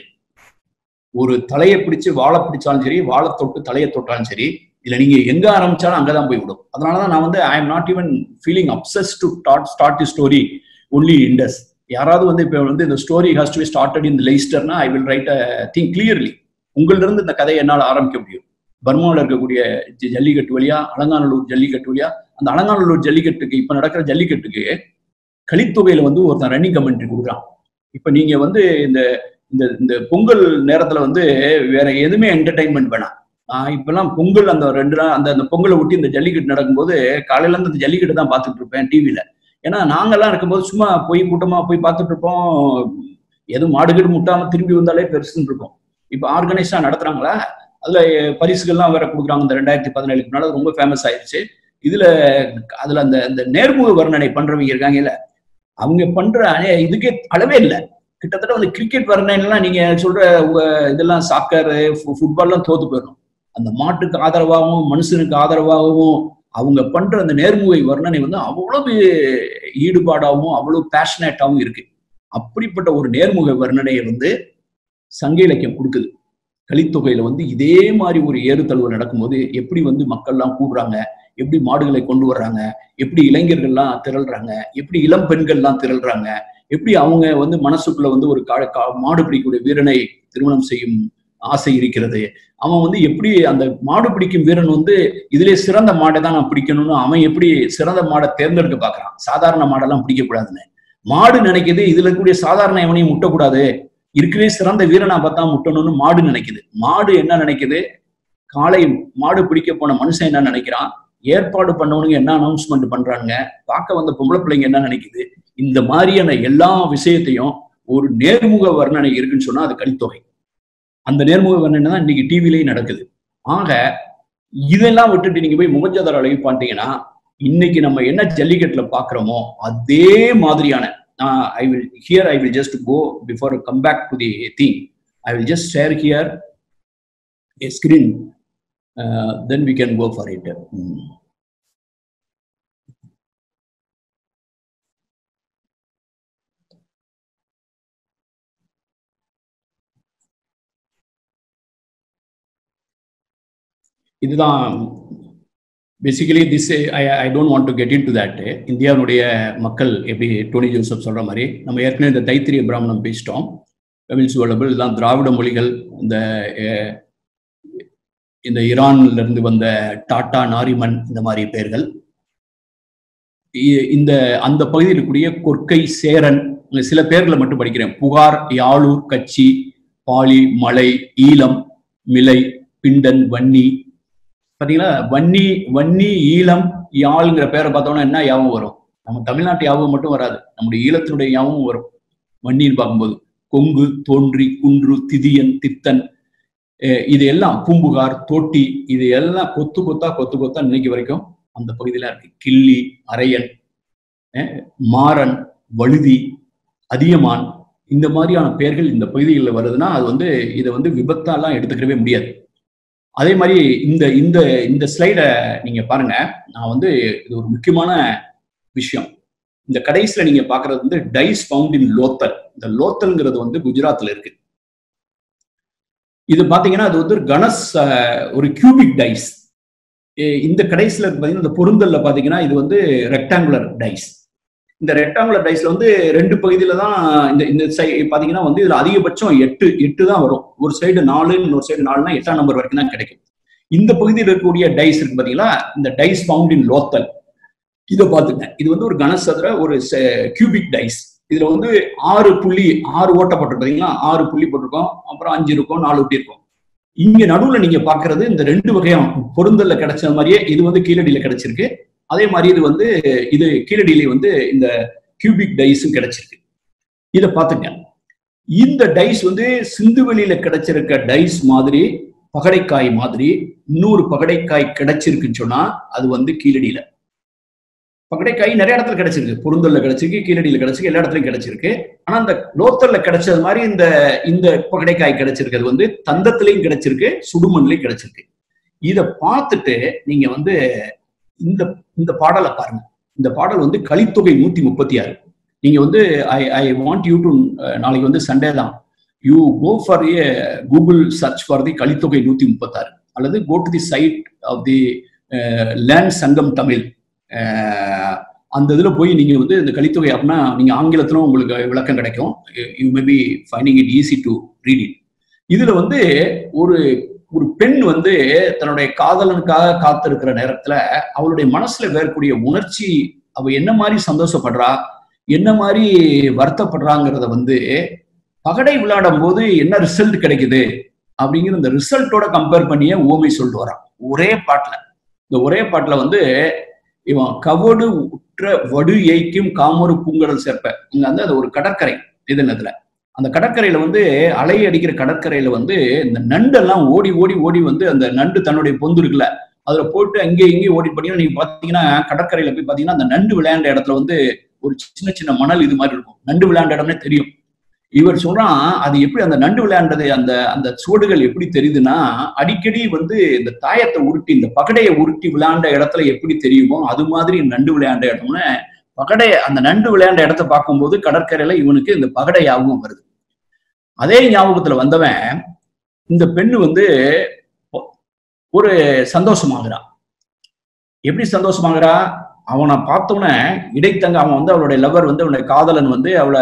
ஒரு தலையை பிடிச்சு வாழை பிடிச்சாலும் சரி வாழை தொட்டு தலையை தொட்டாலும் சரி இல்ல நீங்க எங்க ஆரம்பிச்சாலும் அங்கதான் போய் விடும் அதனாலதான் நான் வந்து I am not even feeling obsess to start start the story only Indus யாராவது வந்து இப்ப வந்து இந்த story has to be started in லைஸ்டர்னா I will write think clearly உங்கள்ட்ட இருந்து இந்த கதையை என்னால் ஆரம்பிக்க முடியும் பர்மாவில் இருக்கக்கூடிய ஜ- ஜல்லிக்கட்டு வழியா அலங்காநல்லூர் ஜல்லிக்கட்டு வழியா அந்த அலங்காநல்லூர் ஜல்லிக்கட்டுக்கு இப்ப நடக்கிற ஜல்லிக்கட்டுக்கு கலித்தொகையில வந்து ஒருத்தன் ரன்னிங் கமெண்ட்ரி கொடுக்குறான் இப்ப நீங்க வந்து இந்த இந்த இந்த பொங்கல் நேரத்துல வந்து வேற எதுவுமே என்டர்டைன்மெண்ட் வேணாம் நான் இப்பெல்லாம் பொங்கல் அந்த ரெண்டு நாள் அந்த அந்த பொங்கலை ஒட்டி இந்த ஜல்லிக்கட்டு நடக்கும்போது காலையில இருந்து அந்த ஜல்லிக்கட்டு தான் பார்த்துட்டு இருப்பேன் டிவியில ஏன்னா நாங்கெல்லாம் இருக்கும்போது சும்மா போய் கூட்டமா போய் பார்த்துட்டு இருப்போம் எதுவும் மாடுகீடு முட்டாம திரும்பி வந்தாலே பெருசுன்னு இருக்கும் இப்போ ஆர்கனைஸா நடத்துறாங்களா அதுல பரிசுகள்லாம் வேற கொடுக்குறாங்க இந்த ரெண்டாயிரத்தி பதினேழுக்கு முன்னால அது ரொம்ப ஃபேமஸ் ஆயிருச்சு இதுல அதுல அந்த அந்த நேர்முக வர்ணனை பண்றவங்க இருக்காங்கல்ல அவங்க பண்ற அநே- இதுக்கே அளவே இல்லை கிட்டத்தட்ட வந்து கிரிக்கெட் வர்ணனைலாம் நீங்க சொல்ற உங்க இதெல்லாம் சாக்கர் ஃபுட்பால்லாம் தோத்து போயிடும் அந்த மாட்டுக்கு ஆதரவாகவும் மனுஷனுக்கு ஆதரவாகவும் அவங்க பண்ற அந்த நேர்முகை வர்ணனை வந்து அவ்வளவு ஈடுபாடாகவும் அவ்வளவு பேஷனேட்டாகவும் இருக்கு அப்படிப்பட்ட ஒரு நேர்முக வர்ணனையை வந்து சங்க இலக்கியம் கொடுக்குது கலித்தொகையில வந்து இதே மாதிரி ஒரு ஏறுதழுவு நடக்கும்போது எப்படி வந்து மக்கள்லாம் கூடுறாங்க எப்படி மாடுகளை கொண்டு வர்றாங்க எப்படி இளைஞர்கள்லாம் திரள்றாங்க எப்படி இளம் பெண்கள்லாம் திரள்றாங்க எப்படி அவங்க வந்து மனசுக்குள்ள வந்து ஒரு கா- கா- மாடு பிடிக்கக்கூடிய வீரனை திருமணம் செய்யும் ஆசை இருக்கிறது அவன் வந்து எப்படி அந்த மாடு பிடிக்கும் வீரன் வந்து இதிலே சிறந்த மாடை தான் நான் பிடிக்கணும்னு அவன் எப்படி சிறந்த மாடை தேர்ந்தெடுக்க பார்க்கறான் சாதாரண மாடெல்லாம் பிடிக்கக்கூடாதுன்னு மாடு நினைக்குது இதுல இருக்கக்கூடிய சாதாரண எவனையும் முட்டக்கூடாது இருக்கவே சிறந்த வீரனா பார்த்தா முட்டணும்னு மாடு நினைக்குது மாடு என்ன நினைக்குது காளை மாடு பிடிக்க போன மனுஷன் என்ன நினைக்கிறான் ஏற்பாடு பண்ணவனுங்க என்ன அனௌன்ஸ்மெண்ட் பண்றானுங்க பார்க்க வந்த பொம்பளை பிள்ளைங்க என்ன நினைக்குது இந்த மாதிரியான எல்லா விஷயத்தையும் ஒரு நேர்முக வர்ணனை இருக்குன்னு சொன்னா அது கலித்தொகை அந்த நேர்முக வர்ணனை தான் இன்னைக்கு டிவிலேயே நடக்குது ஆக இதெல்லாம் விட்டுட்டு நீங்க போய் முகஜாதார அழகி பார்த்தீங்கன்னா இன்னைக்கு நம்ம என்ன ஜல்லிக்கட்டுல பாக்குறோமோ அதே மாதிரியான I will here I will just go before come back to the thing I will just share here a screen uh, then we can go for it Mm. இதுதான் basically this I I don't want to get into that இந்தியாவுடைய மக்கள் எப்படி Dhoni Joseph சொல்ற மாதிரி நம்ம ஏற்கனவே இந்த தைத்திரிய பிராமணம் பேசிட்டோம் தமிழ் சுவலபிள் இதெல்லாம் திராவிட மொழிகள் இந்த அஹ், இந்த ஈரான்ல இருந்து வந்த டாட்டா நாரிமன் இந்த மாதிரி பெயர்கள் இ- இந்த அந்த பகுதியில் இருக்கக்கூடிய கொற்கை சேரன் இங்க சில பேர்களை மட்டும் படிக்கிறேன் புகார் யாழூர் கச்சி பாலி மலை ஈழம் மிலை பிண்டன் வன்னி பாத்தீங்களா வன்னி வன்னி ஈழம் யாழ்ங்கிற பேரை பார்த்தோம்னா என்ன யாவும் வரும் நம்ம தமிழ்நாட்டு யாவும் மட்டும் வராது நம்முடைய ஈழத்தினுடைய யாவும் வரும் வன்னின்னு பார்க்கும்போது கொங்கு தோன்றி குன்று திதியன் தித்தன் அஹ் இது எல்லாம் பூம்புகார் தோட்டி இது எல்லாம் கொத்து கொத்தா கொத்து கொத்தா இன்னைக்கு வரைக்கும் அந்த பகுதியில இருக்கு கிள்ளி அரையன் அஹ் மாறன் வழுதி அதியமான் இந்த மாதிரியான பெயர்கள் இந்த பகுதிகளில் வருதுன்னா அது வந்து இதை வந்து விபத்தாலாம் எடுத்துக்கவே முடியாது அதே மாதிரி இந்த இந்த இந்த ஸ்லைடை நீங்க பாருங்க நான் வந்து இது ஒரு முக்கியமான விஷயம் இந்த கடைசியில நீங்க பாக்குறது வந்து டைஸ் ஃபவுண்ட் இன் லோத்தல் இந்த லோத்தல்ங்கிறது வந்து குஜராத்ல இருக்கு இது பாத்தீங்கன்னா அது வந்து ஒரு கணஸ் அஹ், ஒரு கியூபிக் டைஸ் இந்த கடைசியில இருக்கு பாத்தீங்கன்னா இந்த பொருந்தல்ல பாத்தீங்கன்னா இது வந்து ரெக்டாங்குலர் டைஸ் இந்த ரெக்டாங்குலர் டைஸ்ல வந்து ரெண்டு பகுதியில தான் இந்த இந்த சை பாத்தீங்கன்னா வந்து இதுல அதிகபட்சம் எட்டு எட்டு தான் வரும் ஒரு சைடு நாலு இன்னொரு சைடு நாலுனா எட்டாம் நம்பர் வரைக்கும் தான் கிடைக்கும் இந்த பகுதியில் இருக்கக்கூடிய டைஸ் இருக்கு பாத்தீங்களா இந்த டைஸ் ஃபவுண்ட் இன் லோத்தல் இதை பார்த்துங்க இது வந்து ஒரு கனசதுர ஒரு கியூபிக் டைஸ் இதுல வந்து ஆறு புள்ளி ஆறு ஓட்டை போட்டிருக்கு பாத்தீங்களா ஆறு புள்ளி போட்டிருக்கோம் அப்புறம் அஞ்சு இருக்கும் நாலு ஒட்டி இருக்கும் இங்க நடுவுல நீங்க பாக்குறது இந்த ரெண்டு வகையான பொருந்தல்ல கிடைச்ச மாதிரியே இது வந்து கீழடியில கிடைச்சிருக்கு அதே மாதிரி இது வந்து இது கீழடியில வந்து இந்த கியூபிக் டைஸும் கிடைச்சிருக்கு இதை பார்த்துங்க இந்த டைஸ் வந்து சிந்துவெளியில கிடைச்சிருக்க டைஸ் மாதிரி பகடைக்காய் மாதிரி இன்னொரு பகடைக்காய் கிடைச்சிருக்குன்னு சொன்னா அது வந்து கீழடியில பகடைக்காய் நிறைய இடத்துல கிடைச்சிருக்கு பொருந்தல்ல கிடைச்சிருக்கு கீழடியில கிடைச்சிருக்கு எல்லா இடத்துலயும் கிடைச்சிருக்கு ஆனா இந்த லோத்தல்ல கிடைச்சது மாதிரி இந்த இந்த பகடைக்காய் கிடைச்சிருக்கிறது வந்து தந்தத்திலையும் கிடைச்சிருக்கு சுடுமண்லையும் கிடைச்சிருக்கு இத பார்த்துட்டு நீங்க வந்து இந்த இந்த பாடலை பாருங்க இந்த பாடல் வந்து கலித்தொகை நூத்தி முப்பத்தி ஆறு நீங்க வந்து I I want you to நாளைக்கு வந்து சண்டே தான் you go for a Google search for the Kalithogai நூத்தி முப்பத்தாறு அல்லது go to the site of the land Sangam Tamil அஹ், அந்த இதுல போய் நீங்க வந்து இந்த கலித்தொகை அப்படின்னா நீங்க ஆங்கிலத்திலும் உங்களுக்கு விளக்கம் கிடைக்கும் you may be finding it easy to read it இதுல வந்து ஒரு ஒரு பெண் வந்து தன்னுடைய காதலனுக்காக காத்திருக்கிற நேரத்துல அவளுடைய மனசுல வேறக்கூடிய உணர்ச்சி அவ என்ன மாதிரி சந்தோஷப்படுறா என்ன மாதிரி வருத்தப்படுறாங்கிறத வந்து பகடை விளையாடும் போது என்ன ரிசல்ட் கிடைக்குது அப்படிங்கிற இந்த ரிசல்ட்டோட கம்பேர் பண்ணியே ஓமை சொல்லிட்டு வரான் ஒரே பாட்டுல இந்த ஒரே பாட்டுல வந்து இவன் கவடு உற்ற வடு ஏய்க்கும் காமொரு பூங்கடல் சேர்ப்ப இங்க வந்து அது ஒரு கடற்கரை இதுனதுல அந்த கடற்கரையில வந்து அலை அடிக்கிற கடற்கரையில வந்து இந்த நண்டெல்லாம் ஓடி ஓடி ஓடி வந்து அந்த நண்டு தன்னுடைய பொந்து இருக்குல்ல அதுல போட்டு அங்கேயும் இங்கேயும் ஓடி பண்ணீங்கன்னா நீங்க பாத்தீங்கன்னா கடற்கரையில போய் பாத்தீங்கன்னா அந்த நண்டு விளையாண்ட இடத்துல வந்து ஒரு சின்ன சின்ன மணல் இது மாதிரி இருக்கும் நண்டு விளையாண்ட இடம்னே தெரியும் இவர் சொல்றான் அது எப்படி அந்த நண்டு விளையாண்டது அந்த அந்த சுவடுகள் எப்படி தெரியுதுன்னா அடிக்கடி வந்து இந்த தாயத்தை உருட்டி இந்த பகடையை உருட்டி விளையாண்ட இடத்துல எப்படி தெரியுமோ அது மாதிரி நண்டு விளையாண்ட இடம்னு பகடை அந்த நண்டு விளையாண்ட இடத்த பார்க்கும்போது கடற்கரையில இவனுக்கு இந்த பகடை ஞாபகம் வருது அதே ஞாபகத்துல வந்தவன் இந்த பெண்ணு வந்து ஒரு சந்தோஷமாகிறா எப்படி சந்தோஷமாகிறா அவனை பார்த்தோன்னே இடைத்தங்க அவன் வந்து அவளுடைய லவர் வந்து அவனுடைய காதலன் வந்து அவளை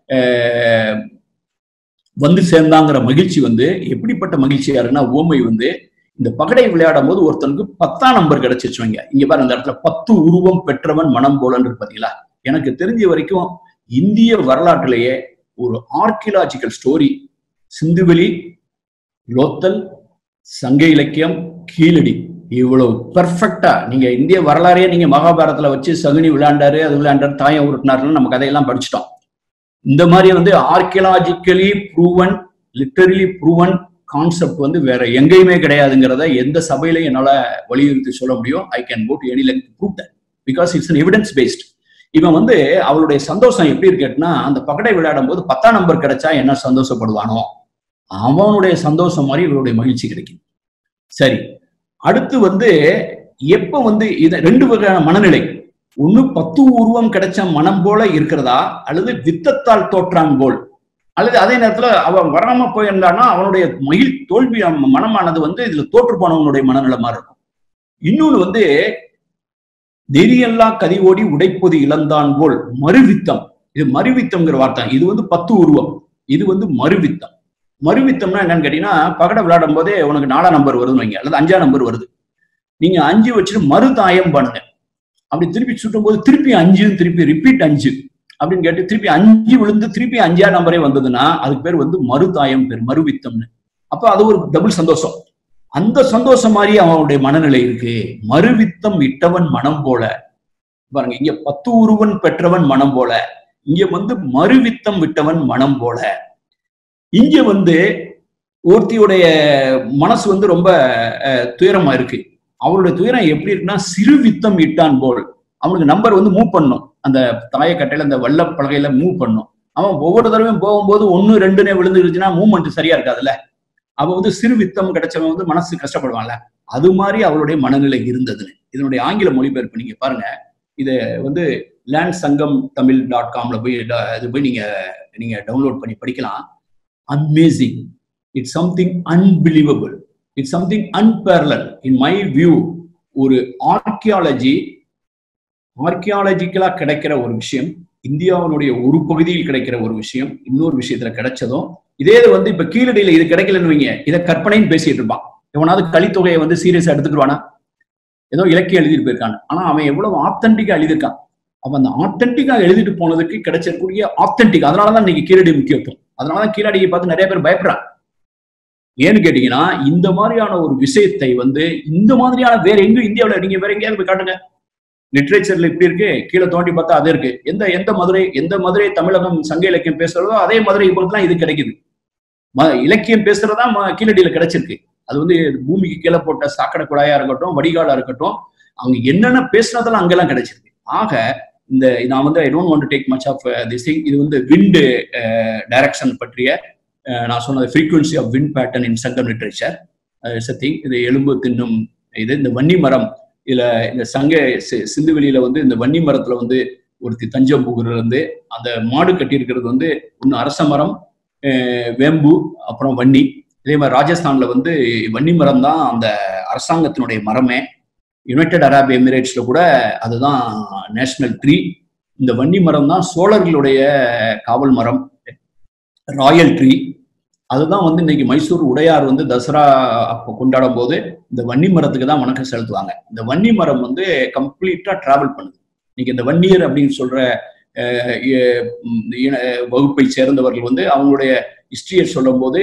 வந்து சேர்ந்தாங்கிற மகிழ்ச்சி வந்து எப்படிப்பட்ட மகிழ்ச்சியாருன்னா ஓமை வந்து இந்த பகடை விளையாடும் போது ஒருத்தனுக்கு பத்தாம் நம்பர் கிடைச்சிச்சு வைங்க இங்க பாரு அந்த இடத்துல பத்து உருவம் பெற்றவன் மனம் போலன்னு பாத்தீங்களா எனக்கு தெரிஞ்ச வரைக்கும் இந்திய வரலாற்றிலேயே ஒரு ஆர்கியலாஜிக்கல் ஸ்டோரி சிந்துவெளி லோத்தல் சங்க இலக்கியம் கீழடி இவ்வளவு பெர்ஃபெக்டா நீங்க இந்திய வரலாறையே நீங்க மகாபாரதத்துல வச்சு சகுனி விளையாண்டாரு அது விளையாண்டாரு தாயம் உருட்டினாருன்னு நம்ம கதையெல்லாம் படிச்சிட்டோம் இந்த மாதிரி வந்து archaeologically proven literally proven concept வந்து வேற எங்கேயுமே கிடையாதுங்கிறத எந்த சபையிலையும் என்னால வலியுறுத்தி சொல்ல முடியும் I can go to any length prove that because it's an evidence based இவன் வந்து அவளுடைய சந்தோஷம் எப்படி இருக்குன்னா அந்த பகடை விளையாடும் போது பத்தாம் நம்பர் கிடைச்சா என்ன சந்தோஷப்படுவானோ அவனுடைய சந்தோஷம் மாதிரி இவருடைய மகிழ்ச்சி கிடைக்கும் சரி அடுத்து வந்து எப்ப வந்து இத ரெண்டு வகையான மனநிலை ஒண்ணு பத்து உருவம் கிடைச்ச மனம் போல இருக்கிறதா அல்லது வித்தத்தால் தோற்றான் போல் அல்லது அதே நேரத்துல அவன் வராம போயிருந்தான்னா அவனுடைய மகிழ் தோல்வி மனமானது வந்து இதுல தோற்று போனவனுடைய மனநிலை மாதிரி இருக்கும் இன்னொன்னு வந்து நெறியல்லா கதி ஓடி உடைப்பது இழந்தான் போல் மறுவித்தம் இது மறுவித்தம்ங்கிற வார்த்தை இது வந்து பத்து உருவம் இது வந்து மறுவித்தம் மறுவித்தம்னா என்னன்னு கேட்டீங்கன்னா பகடை விளையாடும் போதே உனக்கு நாலாம் நம்பர் வருதுன்னு வைங்க அல்லது அஞ்சாம் நம்பர் வருது நீங்க அஞ்சு வச்சுட்டு மறுதாயம் பண்ணுங்க அப்படி திருப்பி சுட்டும் போது திருப்பி அஞ்சு திருப்பி ரிப்பீட் அஞ்சு அப்படின்னு கேட்டு திருப்பி அஞ்சு விழுந்து திருப்பி அஞ்சாம் நம்பரே வந்ததுன்னா அதுக்கு பேர் வந்து மறுதாயம் பேர் மறுவித்தம்னு அப்ப அது ஒரு டபுள் சந்தோஷம் அந்த சந்தோஷம் மாதிரி அவனுடைய மனநிலை இருக்கு மறுவித்தம் இட்டவன் மனம் போல பாருங்க இங்க பத்து உருவன் பெற்றவன் மனம் போல இங்க வந்து மறுவித்தம் விட்டவன் மனம் போல இங்க வந்து ஒருத்தியுடைய மனசு வந்து ரொம்ப துயரமா இருக்கு அவருடைய துயரம் எப்படி இருக்குன்னா சிறு வித்தம் இட்டான் போல் அவனுக்கு நம்பர் வந்து மூவ் பண்ணும் அந்த தாயக்கட்டையில அந்த வல்ல பலகையில மூவ் பண்ணும் அவன் ஒவ்வொரு தடவையும் போகும்போது ஒன்னு ரெண்டுனே விழுந்துருச்சுன்னா மூவ்மெண்ட் சரியா இருக்காதுல்ல அவ வந்து சிறு வித்தம் கிடைச்சவன் வந்து மனசு கஷ்டப்படுவான்ல அது மாதிரி அவளுடைய மனநிலை இருந்ததுன்னு இதனுடைய ஆங்கில மொழிபெயர்ப்பு நீங்க பாருங்க இதை வந்து லேண்ட் சங்கம் தமிழ் டாட் காம்ல போய் இது போய் நீங்க நீங்க டவுன்லோட் பண்ணி படிக்கலாம் amazing it's something unbelievable it's something unparallel in my view ஒரு ஆர்கியாலஜி ஆர்கியாலஜிக்கலா கிடைக்கிற ஒரு விஷயம் இந்தியாவினுடைய ஒரு பகுதியில் கிடைக்கிற ஒரு விஷயம் இன்னொரு விஷயத்துல கிடைச்சதும் இதே இது வந்து இப்ப கீழடியில இது கிடைக்கலன்னு வைங்க இதை கற்பனைன்னு பேசிட்டு இருப்பான் எவனாவது கலித்தொகையை வந்து சீரியஸா எடுத்துக்கிடுவானா ஏதோ இலக்கியம் எழுதிட்டு போயிருக்கான் ஆனா அவன் எவ்வளவு ஆத்தன்டிக்கா எழுதியிருக்கான் அவன் அந்த ஆத்தன்டிக்கா எழுதிட்டு போனதுக்கு கிடைச்சிருக்கூடிய ஆத்தன்டிக் அதனாலதான் இன்னைக்கு கீழடி முக்கியத்துவம் அதனாலதான் கீழடியை பார்த்து நிறைய பேர் பயப்படுறான் ஏன்னு கேட்டீங்கன்னா இந்த மாதிரியான ஒரு விஷயத்தை வந்து இந்த மாதிரியான வேற எங்கும் இந்தியாவில் நீங்க வேற எங்கேயாவது போய் காட்டுங்க லிட்ரேச்சர்ல இப்படி இருக்கு கீழே தோண்டி பார்த்தா அது இருக்கு எந்த எந்த மதுரை எந்த மதுரை தமிழகம் சங்க இலக்கியம் பேசுறதோ அதே மதுரை இப்போதான் இது கிடைக்குது இலக்கியம் பேசுறதா கீழடியில கிடைச்சிருக்கு அது வந்து பூமிக்கு கீழே போட்ட சாக்கடை குழாயா இருக்கட்டும் வடிகாலா இருக்கட்டும் அவங்க என்னென்ன பேசுனதெல்லாம் அங்கெல்லாம் கிடைச்சிருக்கு ஆக இந்த நான் வந்து I don't want take much of this thing இது வந்து விண்டு டைரக்ஷன் பற்றிய நான் சொன்னது frequency of wind pattern in Sangam literature thing இது எலும்பு தின்னும் இது இந்த வன்னி மரம் இதுல இந்த சங்க சிந்து வெளியில வந்து இந்த வன்னி மரத்துல வந்து ஒருத்தி தஞ்சம் புகுறது வந்து அந்த மாடு கட்டி இருக்கிறது வந்து ஒன்று அரச மரம் வேம்பு அப்புறம் வன்னி இதே மாதிரி ராஜஸ்தான்ல வந்து வன்னி மரம் தான் அந்த அரசாங்கத்தினுடைய மரமே யுனைடெட் அரப் எமிரேட்ஸ்ல கூட அதுதான் நேஷனல் ட்ரீ இந்த வன்னி மரம் தான் சோழர்களுடைய காவல் மரம் ராயல் ட்ரீ அதுதான் வந்து இன்னைக்கு மைசூர் உடையார் வந்து தசரா அப்போ கொண்டாடும் போது இந்த வன்னி மரத்துக்கு தான் வணக்கம் செலுத்துவாங்க இந்த வன்னி மரம் வந்து கம்ப்ளீட்டா டிராவல் பண்ணுது இன்னைக்கு இந்த வன்னியர் அப்படின்னு சொல்ற வகுப்பை சேர்ந்தவர்கள் வந்து அவங்களுடைய ஹிஸ்டரியை சொல்லும் போது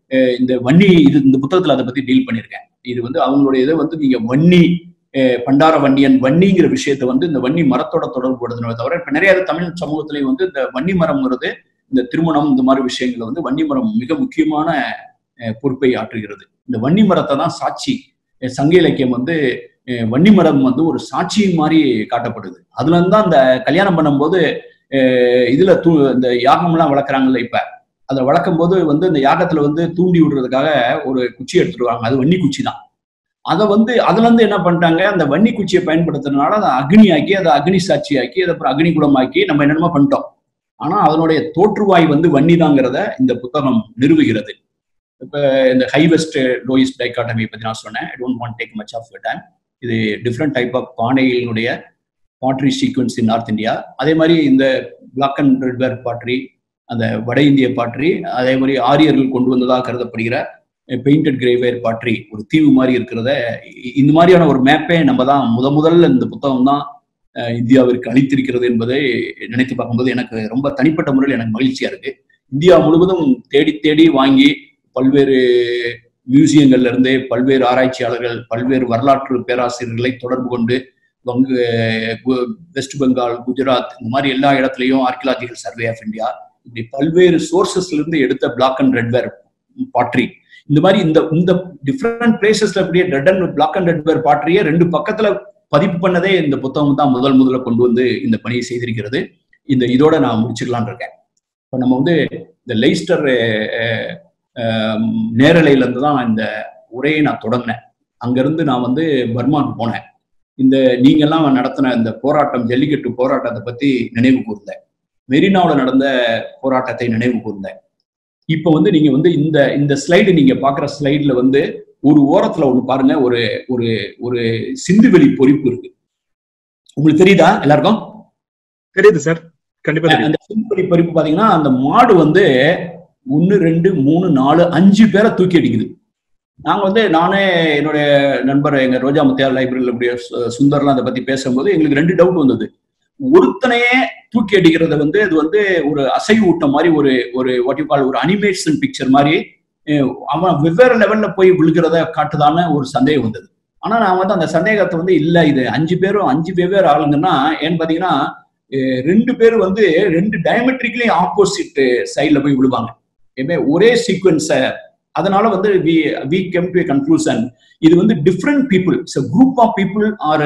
அஹ், இந்த வன்னி இது இந்த புத்தகத்துல அதை பத்தி டீல் பண்ணியிருக்கேன் இது வந்து அவங்களுடைய இதை வந்து நீங்க வன்னி அஹ், பண்டார வன்னியன் வன்னிங்கிற விஷயத்த வந்து இந்த வன்னி மரத்தோட தொடர்பு படுத்தினே தவிர இப்ப நிறைய தமிழ் சமூகத்திலையும் வந்து இந்த வன்னி மரம்ங்கிறது இந்த திருமணம் இந்த மாதிரி விஷயங்களை வந்து வன்னி மரம் மிக முக்கியமான அஹ், பொறுப்பை ஆற்றுகிறது இந்த வன்னி மரத்தை தான் சாட்சி அஹ், சங்க இலக்கியம் வந்து அஹ், வன்னி மரம் வந்து ஒரு சாட்சி மாதிரி காட்டப்படுது அதுல இருந்து தான் அந்த கல்யாணம் பண்ணும்போது அஹ், இதுல தூ இந்த யாகம்லாம் வளர்க்குறாங்கல்ல இப்ப அதை வளர்க்கும் போது வந்து இந்த யாகத்துல வந்து தூண்டி விடுறதுக்காக ஒரு குச்சி எடுத்துருவாங்க அது வன்னி குச்சி தான் அதை வந்து அதுல இருந்து என்ன பண்ணிட்டாங்க அந்த வன்னி குச்சியை பயன்படுத்துறதுனால அதை அக்னி ஆக்கி அதை அக்னி சாட்சி ஆக்கி அதை அப்புறம் அக்னி குலமாக்கி நம்ம என்னென்னமோ பண்ணிட்டோம் ஆனா அதனுடைய தோற்றுவாய் வந்து வன்னிதாங்கிறத இந்த புத்தகம் நிறுவுகிறது இப்ப இந்த ஹைவெஸ்ட் லோயிஸ்ட் டைகாட்டமி பத்தி நான் சொன்னேன் I don't want take much of time இது டிஃப்ரெண்ட் டைப் ஆஃப் பானைகளினுடைய pottery sequence in North India அதே மாதிரி இந்த black and red ware pottery அந்த வட இந்திய பாட்ரி அதே மாதிரி ஆரியர்கள் கொண்டு வந்ததாக கருதப்படுகிற பெயிண்டட் கிரேவேர் பாட்ரி ஒரு தீவு மாதிரி இருக்கிறத இ- இந்த மாதிரியான ஒரு மேப்பே நம்ம தான் முத முதல்ல இந்த புத்தகம் தான் அஹ், இந்தியாவிற்கு அளித்திருக்கிறது என்பதை நினைத்து பார்க்கும்போது எனக்கு ரொம்ப தனிப்பட்ட முறையில் எனக்கு மகிழ்ச்சியா இருக்கு இந்தியா முழுவதும் தேடி தேடி வாங்கி பல்வேறு மியூசியங்கள்ல இருந்து பல்வேறு ஆராய்ச்சியாளர்கள் பல்வேறு வரலாற்று பேராசிரியர்களை தொடர்பு கொண்டு வங்க கு- வெஸ்ட் பெங்கால் குஜராத் இந்த மாதிரி எல்லா இடத்துலையும் ஆர்கியலாஜிக்கல் சர்வே ஆஃப் இந்தியா இப்படி பல்வேறு சோர்சஸ்ல இருந்து எடுத்த black and red ware pottery இந்த மாதிரி இந்த இந்த டிஃப்ரெண்ட் பிளேசஸ்ல அப்படியே red and black and red ware பாட்ரியே ரெண்டு பக்கத்துல பதிப்பு பண்ணதே இந்த புத்தகம் தான் முதல் முதல்ல கொண்டு வந்து இந்த பணியை செய்திருக்கிறது இந்த இதோட நான் முடிச்சுக்கலாம்னு இருக்கேன் இப்போ நம்ம வந்து இந்த லெய்ஸ்டர் அஹ், அஹ், நேரலையில இருந்து தான் இந்த உரையை நான் தொடங்கினேன் அங்கிருந்து நான் வந்து பர்மாக்கு போனேன் இந்த நீங்கெல்லாம் நடத்தின இந்த போராட்டம் ஜல்லிக்கட்டு போராட்டத்தை பத்தி நினைவு கூர்ந்தேன் மெரினாவில் நடந்த போராட்டத்தை நினைவு கூர்ந்தேன் இப்போ வந்து நீங்க வந்து இந்த இந்த ஸ்லைடு நீங்க பாக்குற ஸ்லைட்ல வந்து ஒரு ஓரத்துல ஒண்ணு பாருங்க ஒரு ஒரு ஒரு சிந்துவெளி பொறிப்பு இருக்கு உங்களுக்கு தெரியுதா எல்லாருக்கும் தெரியுது சார் கண்டிப்பா தெரியுது அந்த சிந்துவெளி பொறிப்பு பாத்தீங்கன்னா அந்த மாடு வந்து ஒன்னு ரெண்டு மூணு நாலு அஞ்சு பேரை தூக்கி அடிக்குது நாங்க வந்து நானே என்னுடைய நண்பர் எங்க ரோஜா முத்தியார் லைப்ரரியில் கூடிய சு- சுந்தர்லாம் அதை பத்தி பேசும்போது எங்களுக்கு ரெண்டு டவுட் வந்தது ஒருத்தனையே தூக்கி அடிக்கிறத வந்து அது வந்து ஒரு அசைவு ஊட்டம் மாதிரி ஒரு ஒரு வாட் யூ கால் ஒரு அனிமேஷன் பிக்சர் மாதிரி அஹ் அவன் வெவ்வேறு லெவல்ல போய் விழுகிறத காட்டுதான்னு ஒரு சந்தேகம் வந்தது ஆனா நான் வந்து அந்த சந்தேகத்தை வந்து இல்ல இது அஞ்சு பேரும் அஞ்சு வெவ்வேறு ஆளுங்கன்னா ஏன்னு பாத்தீங்கன்னா அஹ் ரெண்டு பேரும் வந்து ரெண்டு டயமெட்ரிக்லயும் ஆப்போசிட் சைட்ல போய் விழுவாங்க எப்பவுமே ஒரே சீக்வன்ஸை அதனால வந்து we we come to conclusion இது வந்து different people it's group of people are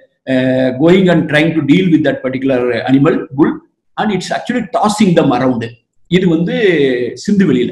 going and trying to deal with that particular animal bull and it's actually tossing them around இது வந்து சிந்து வெளியில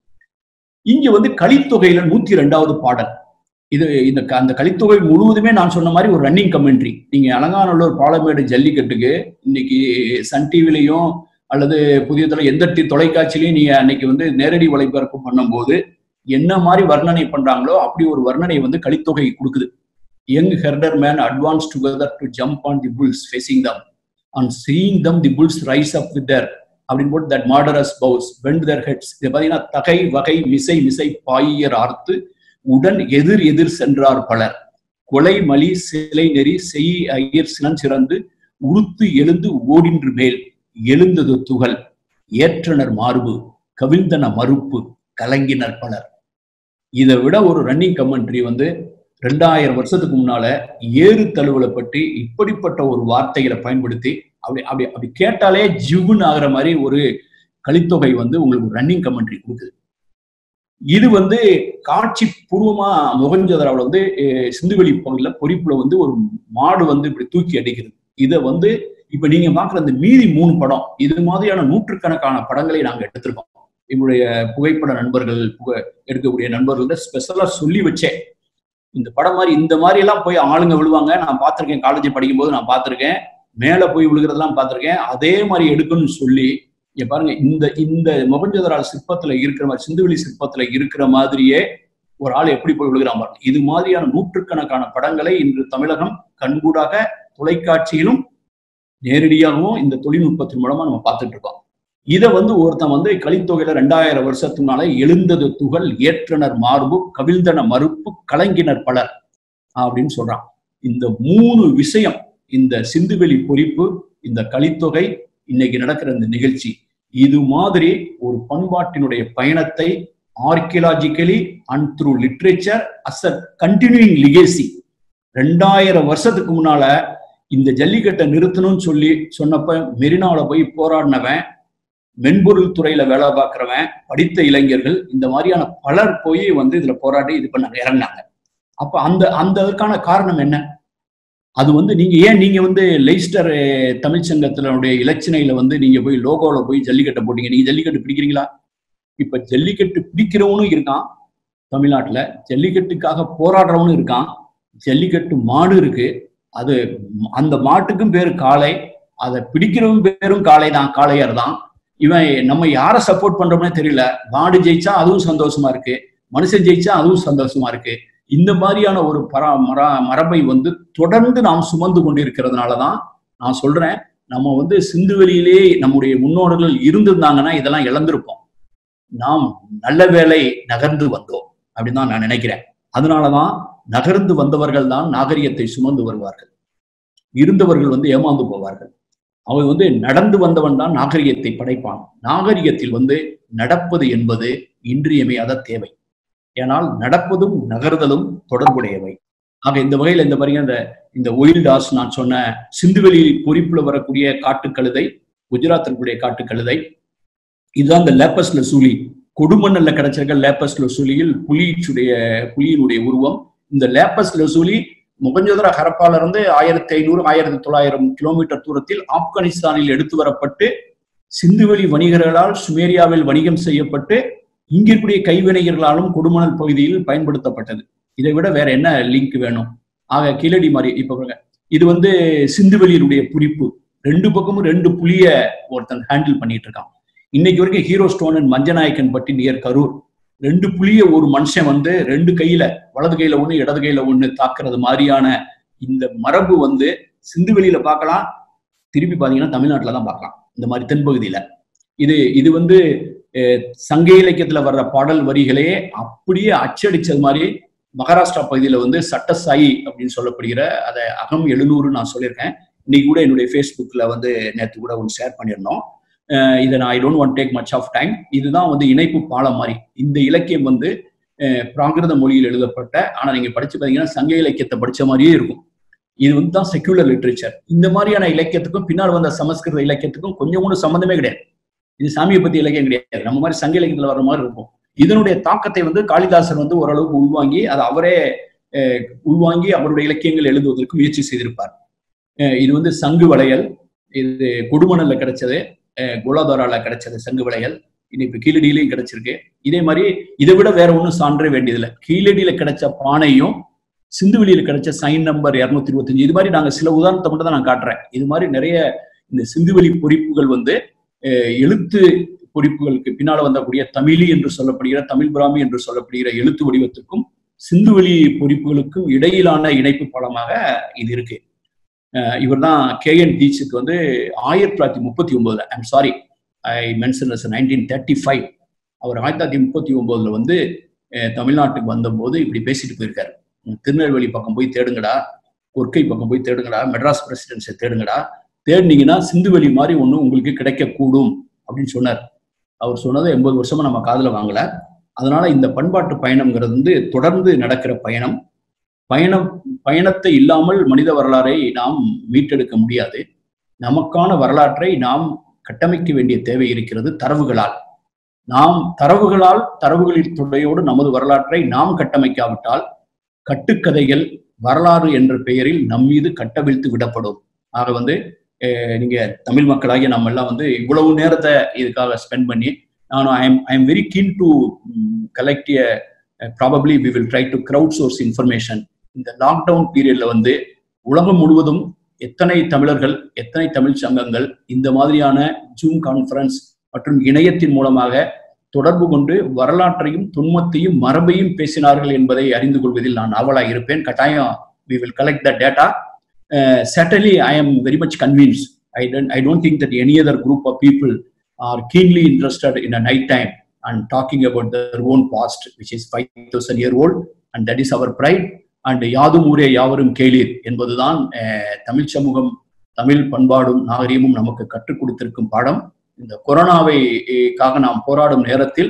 இங்க வந்து கலித்தொகையில நூத்தி ரெண்டாவது பாடல் இது இந்த க- அந்த கலித்தொகை முழுவதுமே நான் சொன்ன மாதிரி ஒரு ரன்னிங் கமெண்ட்ரி நீங்க அலங்காநல்லூர் பாலமேடு ஜல்லிக்கட்டுக்கு இன்னைக்கு சன் டிவிலையும் அல்லது புதிய தொலை எந்த டி- தொலைக்காட்சியிலையும் நீங்க அன்னைக்கு வந்து நேரடி ஒளிபரப்பு பண்ணும்போது என்ன மாதிரி வர்ணனை பண்றாங்களோ அப்படி ஒரு வர்ணனை வந்து கலித்தொகை கொடுக்குது young herder men advance together to jump on the bulls facing them on seeing them the bulls rise up with their அப்படின்னு போட்டு that murderous bows bend their heads இது பார்த்தீங்கன்னா தகை வகை மிசை மிசை பாயியர் ஆர்த்து உடன் எதிர் எதிர் சென்றார் பலர் கொலை மலி சிலை நெறி செய் ஐயர் சினஞ்சிறந்து உருத்து எழுந்து ஓடின்று மேல் எழுந்தது துகள் ஏற்றனர் மார்பு கவிழ்ந்தன மறுப்பு கலங்கினர் பலர் இதை விட ஒரு ரன்னிங் கமெண்ட்ரி வந்து ரெண்டாயிரம் வருஷத்துக்கு முன்னால ஏறு தழுவலை பற்றி இப்படிப்பட்ட ஒரு வார்த்தைகளை பயன்படுத்தி அப்படி அப்படி அப்படி கேட்டாலே ஜிவுன்னு ஆகுற மாதிரி ஒரு கலித்தொகை வந்து உங்களுக்கு ரன்னிங் கமெண்ட்ரி கொடுக்குது இது வந்து காட்சி பூர்வமா முகஞ்சதராவில் வந்து அஹ், சிந்துவெளி பகுதியில் பொறிப்புல வந்து ஒரு மாடு வந்து இப்படி தூக்கி அடிக்கிறது இதை வந்து இப்ப நீங்க பாக்குற இந்த மீதி மூணு படம் இது மாதிரியான நூற்றுக்கணக்கான படங்களை நாங்க எடுத்திருக்கோம் எங்களுடைய புகைப்பட நண்பர்கள் புக எடுக்கக்கூடிய நண்பர்கள்ட்ட ஸ்பெஷலா சொல்லி வச்சேன் இந்த படம் மாதிரி இந்த மாதிரி எல்லாம் போய் ஆளுங்க விழுவாங்க நான் பார்த்திருக்கேன் காலேஜ் படிக்கும்போது நான் பார்த்திருக்கேன் மேல போய் விழுகிறதெல்லாம் பார்த்திருக்கேன் அதே மாதிரி எடுக்கணும்னு சொல்லி இங்க பாருங்க இந்த இந்த மொகஞ்சதரால் சிற்பத்துல இருக்கிற மாதிரி சிந்துவெளி சிற்பத்துல இருக்கிற மாதிரியே ஒரு ஆள் எப்படி போய் விழுகிறான் பாருங்க இது மாதிரியான நூற்றுக்கணக்கான படங்களை இன்று தமிழகம் கண்கூடாக தொலைக்காட்சியிலும் நேரடியாகவும் இந்த தொழில்நுட்பத்தின் மூலமா நம்ம பார்த்துட்டு இருக்கோம் இதை வந்து ஒருத்தன் வந்து கலித்தொகையில ரெண்டாயிரம் வருஷத்துனால எழுந்தது துகள் ஏற்றனர் மார்பு கவிழ்ந்தன மறுப்பு கலங்கினர் பலர் அப்படின்னு சொல்றான் இந்த மூணு விஷயம் இந்த சிந்துவெளி பொறிப்பு இந்த கலித்தொகை இன்னைக்கு நடக்கிற இந்த நிகழ்ச்சி இது மாதிரி ஒரு பண்பாட்டினுடைய பயணத்தை archaeologically and through literature as a continuing legacy ரெண்டாயிரம் வருஷத்துக்கு முன்னால இந்த ஜல்லிக்கட்டை நிறுத்தணும்னு சொல்லி சொன்னப்ப மெரினாவில போய் போராடினவன் மென்பொருள் துறையில வேலை பார்க்கிறவன் படித்த இளைஞர்கள் இந்த மாதிரியான பலர் போய் வந்து இதுல போராடி இது பண்ணாங்க இறங்கினாங்க அப்ப அந்த அந்த அதற்கான காரணம் என்ன அது வந்து நீங்க ஏன் நீங்க வந்து லெய்ஸ்டர் அஹ், தமிழ் சங்கத்தினுடைய இலச்சினையில வந்து நீங்க போய் லோகோல போய் ஜல்லிக்கட்டை போட்டீங்க நீங்க ஜல்லிக்கட்டு பிடிக்கிறீங்களா இப்ப ஜல்லிக்கட்டு பிடிக்கிறவனும் இருக்கான் தமிழ்நாட்டுல ஜல்லிக்கட்டுக்காக போராடுறவனும் இருக்கான் ஜல்லிக்கட்டு மாடு இருக்கு அது அந்த மாட்டுக்கும் பேரு காளை அதை பிடிக்கிறவன் பேரும் காளை தான் காளையர் தான் இவன் நம்ம யாரை சப்போர்ட் பண்றோம்னே தெரியல மாடு ஜெயிச்சா அதுவும் சந்தோஷமா இருக்கு மனுஷன் ஜெயிச்சா அதுவும் சந்தோஷமா இருக்கு இந்த மாதிரியான ஒரு பரா மர மரபை வந்து தொடர்ந்து நாம் சுமந்து கொண்டிருக்கிறதுனாலதான் நான் சொல்றேன் நம்ம வந்து சிந்துவெளியிலே நம்முடைய முன்னோர்கள் இருந்திருந்தாங்கன்னா இதெல்லாம் இழந்திருப்போம் நாம் நல்ல வேலை நகர்ந்து வந்தோம் அப்படின்னு தான் நான் நினைக்கிறேன் அதனாலதான் நகர்ந்து வந்தவர்கள் தான் நாகரிகத்தை சுமந்து வருவார்கள் இருந்தவர்கள் வந்து ஏமாந்து போவார்கள் அவன் வந்து நடந்து வந்தவன் தான் நாகரிகத்தை படைப்பான் நாகரிகத்தில் வந்து நடப்பது என்பது இன்றியமையாத தேவை ஏனால் நடப்பதும் நகர்தலும் தொடர்புடையவை ஆக இந்த வகையில் இந்த பாருங்க இந்த இந்த ஒயில் டாஸ் நான் சொன்ன சிந்துவெளி பொறிப்புல வரக்கூடிய காட்டுக்கழுதை குஜராத் இருக்கக்கூடிய காட்டுக்கழுதை இதுதான் இந்த லேப்பஸ் லசூலி கொடுமண்ணல்ல கிடைச்சிருக்க லேப்பஸ் லசூலியில் புலிச்சுடைய புலியினுடைய உருவம் இந்த லேப்பஸ் லசூலி முகஞ்சதுர ஹரப்பால இருந்து ஆயிரத்தி ஐநூறு ஆயிரத்தி தொள்ளாயிரம் கிலோமீட்டர் தூரத்தில் ஆப்கானிஸ்தானில் எடுத்து வரப்பட்டு சிந்துவெளி வணிகர்களால் சுமேரியாவில் வணிகம் செய்யப்பட்டு இங்கிருக்கூடிய கைவினைஞர்களாலும் கொடுமணல் பகுதியில் பயன்படுத்தப்பட்டது இதை விட வேற என்ன லிங்க் வேணும் ஆக கீழடி மாதிரி இப்ப பாருங்க இது வந்து சிந்துவெளியினுடைய குறிப்பு ரெண்டு பக்கமும் ரெண்டு புலிய ஒருத்தன் ஹேண்டில் பண்ணிட்டு இருக்கான் இன்னைக்கு வரைக்கும் ஹீரோ ஸ்டோன் அண்ட் மஞ்சநாயக்கன் பட்டி நியர் கரூர் ரெண்டு புலிய ஒரு மனுஷன் வந்து ரெண்டு கையில வலது கையில ஒண்ணு இடது கையில ஒண்ணு தாக்குறது மாதிரியான இந்த மரபு வந்து சிந்துவெளியில பார்க்கலாம் திருப்பி பாத்தீங்கன்னா தமிழ்நாட்டுல தான் பார்க்கலாம் இந்த மாதிரி தென்பகுதியில இது இது வந்து அஹ், சங்க இலக்கியத்துல வர்ற பாடல் வரிகளே அப்படியே அச்சடிச்சது மாதிரி மகாராஷ்டிரா பகுதியில வந்து சட்டசாயி அப்படின்னு சொல்லப்படுகிற அதை அகம் எழுநூறு நான் சொல்லியிருக்கேன் இன்னைக்கு கூட என்னுடைய ஃபேஸ்புக்ல வந்து நேற்று கூட ஒன்று ஷேர் பண்ணியிருந்தோம் அஹ் இதை நான் I don't won't take much of time இதுதான் வந்து இணைப்பு பாலம் மாதிரி இந்த இலக்கியம் வந்து அஹ், பிராகிருத மொழியில் எழுதப்பட்ட ஆனா நீங்க படிச்சு பார்த்தீங்கன்னா சங்க இலக்கியத்தை படிச்ச மாதிரியே இருக்கும் இது வந்து தான் செக்யூலர் லிட்ரேச்சர் இந்த மாதிரியான இலக்கியத்துக்கும் பின்னால் வந்த சமஸ்கிருத இலக்கியத்துக்கும் கொஞ்சம் கூட சம்மந்தமே கிடையாது இது சாமியை பத்தி இலக்கியம் கிடையாது நம்ம மாதிரி சங்க இலக்கியத்துல வர மாதிரி இருக்கும் இதனுடைய தாக்கத்தை வந்து காளிதாசர் வந்து ஓரளவுக்கு உள்வாங்கி அதை அவரே அஹ், உள்வாங்கி அவருடைய இலக்கியங்கள் எழுதுவதற்கு முயற்சி செய்திருப்பார் அஹ், இது வந்து சங்கு வளையல் இது கொடுமணல்ல கிடைச்சது அஹ், கோலாதாரால கிடைச்சது சங்கு வளையல் இது இப்ப கீழடியிலையும் கிடைச்சிருக்கு இதே மாதிரி இதை விட வேற ஒன்றும் சான்றே வேண்டியதில்லை கீழடியில கிடைச்ச பானையும் சிந்துவெளியில கிடைச்ச சைன் நம்பர் இருநூத்தி இருபத்தஞ்சு இது மாதிரி நாங்க சில உதாரணத்தை மட்டும் தான் நான் காட்டுறேன் இது மாதிரி நிறைய இந்த சிந்துவெளி பொறிப்புகள் வந்து அஹ், எழுத்து பொறிப்புகளுக்கு பின்னால வந்தக்கூடிய தமிழி என்று சொல்லப்படுகிற தமிழ் பிராமி என்று சொல்லப்படுகிற எழுத்து வடிவத்திற்கும் சிந்துவெளி பொறிப்புகளுக்கும் இடையிலான இணைப்பு பாலமாக இது இருக்கு இவர் தான் கே என் தீட்சித் வந்து ஆயிரத்தி தொள்ளாயிரத்தி முப்பத்தி ஒன்பதுல I'm sorry I mention nineteen thirty five அவர் ஆயிரத்தி தொள்ளாயிரத்தி முப்பத்தி ஒன்பதுல வந்து அஹ், தமிழ்நாட்டுக்கு வந்தபோது இப்படி பேசிட்டு போயிருக்காரு உம், திருநெல்வேலி பக்கம் போய் தேடுங்கடா கொற்கை பக்கம் போய் தேடுங்கடா மெட்ராஸ் பிரசிடென்சியை தேடுங்கடா தேடினீங்கன்னா சிந்துவெளி மாதிரி ஒண்ணு உங்களுக்கு கிடைக்கக்கூடும் அப்படின்னு சொன்னார் அவர் சொன்னதை எண்பது வருஷமா நம்ம காதுல வாங்கல அதனால இந்த பண்பாட்டு பயணம்ங்கிறது வந்து தொடர்ந்து நடக்கிற பயணம் பயணம் பயணத்தை இல்லாமல் மனித வரலாறை நாம் மீட்டெடுக்க முடியாது நமக்கான வரலாற்றை நாம் கட்டமைக்க வேண்டிய தேவை இருக்கிறது தரவுகளால் நாம் தரவுகளால் தரவுகளின் துணையோடு நமது வரலாற்றை நாம் கட்டமைக்காவிட்டால் கட்டுக்கதைகள் வரலாறு என்ற பெயரில் நம் மீது கட்டவிழ்த்து விடப்படும் ஆக வந்து அஹ், நீங்க தமிழ் மக்களாகிய நம்ம எல்லாம் வந்து இவ்வளவு நேரத்தை இதுக்காக ஸ்பெண்ட் பண்ணி நானும் I am I am very keen to collect probably we will try to crowd source information இந்த லாக்டவுன் பீரியட்ல வந்து உலகம் முழுவதும் எத்தனை தமிழர்கள் எத்தனை தமிழ் சங்கங்கள் இந்த மாதிரியான ஜூம் கான்ஃபரன்ஸ் மற்றும் இணையத்தின் மூலமாக தொடர்பு கொண்டு வரலாற்றையும் துன்பத்தையும் மரபையும் பேசினார்கள் என்பதை அறிந்து கொள்வதில் நான் ஆவலாக இருப்பேன் கட்டாயம் we will collect the data certainly i am very much convinced i don't i don't think that any other group of people are keenly interested in a night time and talking about their own past which is 5000 year old and that is our pride and யாதும் ஊரே யாவரும் கேளீர் என்பதுதான் அஹ், தமிழ் சமூகம் தமிழ் பண்பாடும் நாகரீகமும் நமக்கு கற்றுக் கொடுத்திருக்கும் பாடம் இந்த கொரோனாவை அஹ், காக நாம் போராடும் நேரத்தில்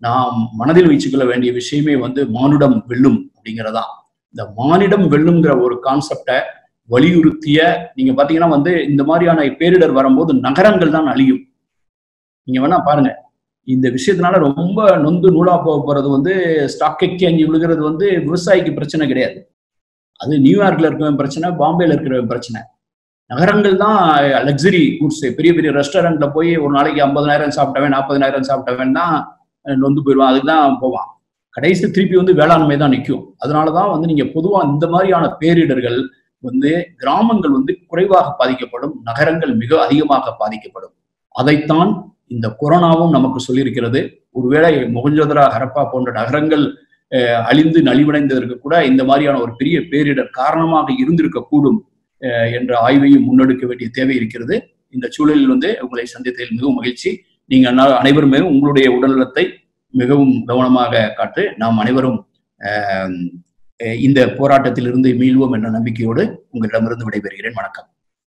நாம் மனதில் வச்சுக்கொள்ள வேண்டிய விஷயமே வந்து மானுடம் வெல்லும் அப்படிங்கிறதா இந்த மானிடம் வெல்லுங்கிற ஒரு கான்செப்டை வலியுறுத்திய நீங்க பாத்தீங்கன்னா வந்து இந்த மாதிரியான பேரிடர் வரும்போது நகரங்கள் தான் அழியும் நீங்க வேணா பாருங்க இந்த விஷயத்தினால ரொம்ப நொந்து நூலா போக போறது வந்து ஸ்டாக் எக்ஸ்சேஞ்ச் விழுகிறது வந்து விவசாயிக்கு பிரச்சனை கிடையாது அது நியூயார்க்ல இருக்கிற பிரச்சனை பாம்பேல இருக்கிற பிரச்சனை நகரங்கள் தான் லக்ஸரி கூட்ஸ் பெரிய பெரிய ரெஸ்டாரண்ட்ல போய் ஒரு நாளைக்கு ஐம்பதனாயிரம் சாப்பிட்டவன் நாற்பதனாயிரம் சாப்பிட்டவன் தான் நொந்து போயிடுவான் அதுக்கு தான் போவான் கடைசி திருப்பி வந்து வேளாண்மை தான் நிற்கும் அதனாலதான் வந்து நீங்க பொதுவா இந்த மாதிரியான பேரிடர்கள் வந்து கிராமங்கள் வந்து குறைவாக பாதிக்கப்படும் நகரங்கள் மிக அதிகமாக பாதிக்கப்படும் அதைத்தான் இந்த கொரோனாவும் நமக்கு சொல்லியிருக்கிறது ஒருவேளை மொகஞ்சோதரா ஹரப்பா போன்ற நகரங்கள் அஹ், அழிந்து நலிவடைந்ததற்கு கூட இந்த மாதிரியான ஒரு பெரிய பேரிடர் காரணமாக இருந்திருக்க கூடும் அஹ், என்ற ஆய்வையும் முன்னெடுக்க வேண்டிய தேவை இருக்கிறது இந்த சூழலில் வந்து உங்களை சந்தித்ததில் மிகவும் மகிழ்ச்சி நீங்க அன- அனைவருமே உங்களுடைய உடல்நலத்தை மிகவும் கவனமாக காட்டு நாம் அனைவரும் அஹ், அஹ், இந்த போராட்டத்திலிருந்து மீள்வோம் என்ற நம்பிக்கையோடு உங்களிடமிருந்து விடைபெறுகிறேன் வணக்கம்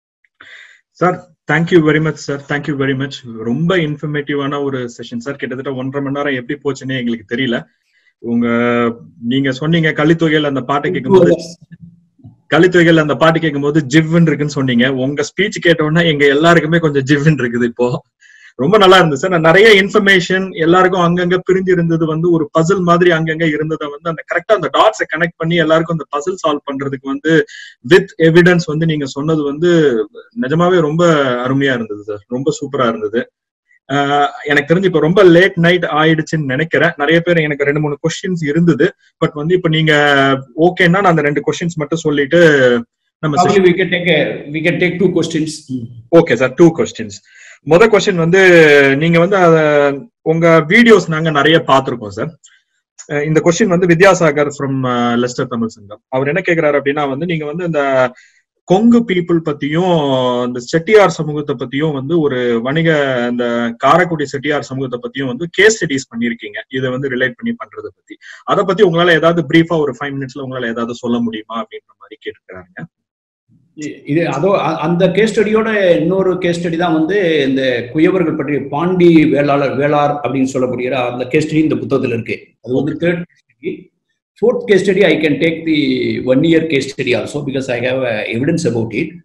sir thank you very much sir thank you very much ரொம்ப இன்ஃபர்மேட்டிவான ஒரு செஷன் சார் கிட்டத்தட்ட ஒன்றரை மணி நேரம் எப்படி போச்சுன்னே எங்களுக்கு தெரியல உங்க நீங்க சொன்னீங்க கலித்தொகையில் அந்த பாட்டை கேட்கும்போது கலித்தொகையில் அந்த பாட்டு கேட்கும்போது ஜிவ்னு இருக்குன்னு சொன்னீங்க உங்க ஸ்பீச் கேட்ட உடனே எங்க எல்லாருக்குமே கொஞ்சம் ஜிவ்னு இருக்குது இப்போ ரொம்ப நல்லா இருந்துச்சு சார் நான் நிறைய இன்ஃபர்மேஷன் எல்லாருக்கும் அங்கங்க பிரிஞ்சு இருந்தது வந்து ஒரு பசில் மாதிரி அங்கங்க இருந்ததை வந்து அந்த கரெக்டா அந்த டாட்ஸை கனெக்ட் பண்ணி எல்லாருக்கும் அந்த பசில் சால்வ் பண்றதுக்கு வந்து வித் எவிடன்ஸ் வந்து நீங்க சொன்னது வந்து நிஜமாவே ரொம்ப அருமையா இருந்தது சார் ரொம்ப சூப்பரா இருந்தது ஆஹ் எனக்கு தெரிஞ்சு இப்ப ரொம்ப லேட் நைட் ஆயிடுச்சுன்னு நினைக்கிறேன் நிறைய பேர் எனக்கு ரெண்டு மூணு கொஸ்டின்ஸ் இருந்தது பட் வந்து இப்ப நீங்க ஓகேன்னா நான் அந்த ரெண்டு கொஸ்டின்ஸ் மட்டும் சொல்லிட்டு நம்ம Probably we can take a, we can take two questions. Okay sir two questions முத கொஸ்டின் வந்து நீங்க வந்து அத உங்க வீடியோஸ் நாங்க நிறைய பார்த்திருக்கோம் சார் அஹ் இந்த கொஸ்டின் வந்து வித்யாசாகர் ஃப்ரம் லெஸ்டர் தமிழ் சங்கம் அவர் என்ன கேக்குறாரு அப்படின்னா வந்து நீங்க வந்து இந்த கொங்கு பீப்புள் பத்தியும் இந்த செட்டியார் சமூகத்தை பத்தியும் வந்து ஒரு வணிக இந்த காரைக்குடி செட்டியார் சமூகத்தை பத்தியும் வந்து கேஸ் ஸ்டடிஸ் பண்ணிருக்கீங்க இதை வந்து ரிலேட் பண்ணி பண்றதை பத்தி அதை பத்தி உங்களால ஏதாவது பிரீஃபா ஒரு ஃபைவ் மினிட்ஸ்ல உங்களால ஏதாவது சொல்ல முடியுமா அப்படின்ற மாதிரி கேட்டுக்கிறாங்க இ- இது அதோ அ- அந்த கேஸ் ஸ்டடியோட இன்னொரு கேஸ் ஸ்டடி தான் வந்து இந்த குயவர்கள் பற்றி பாண்டி வேளாளர் வேளார் அப்படின்னு சொல்லக்கூடிய அந்த கேஸ் ஸ்டடி இந்த புத்தகத்தில் இருக்கு அது வந்து third study fourth case study I can take the one year case study also because I have evidence about it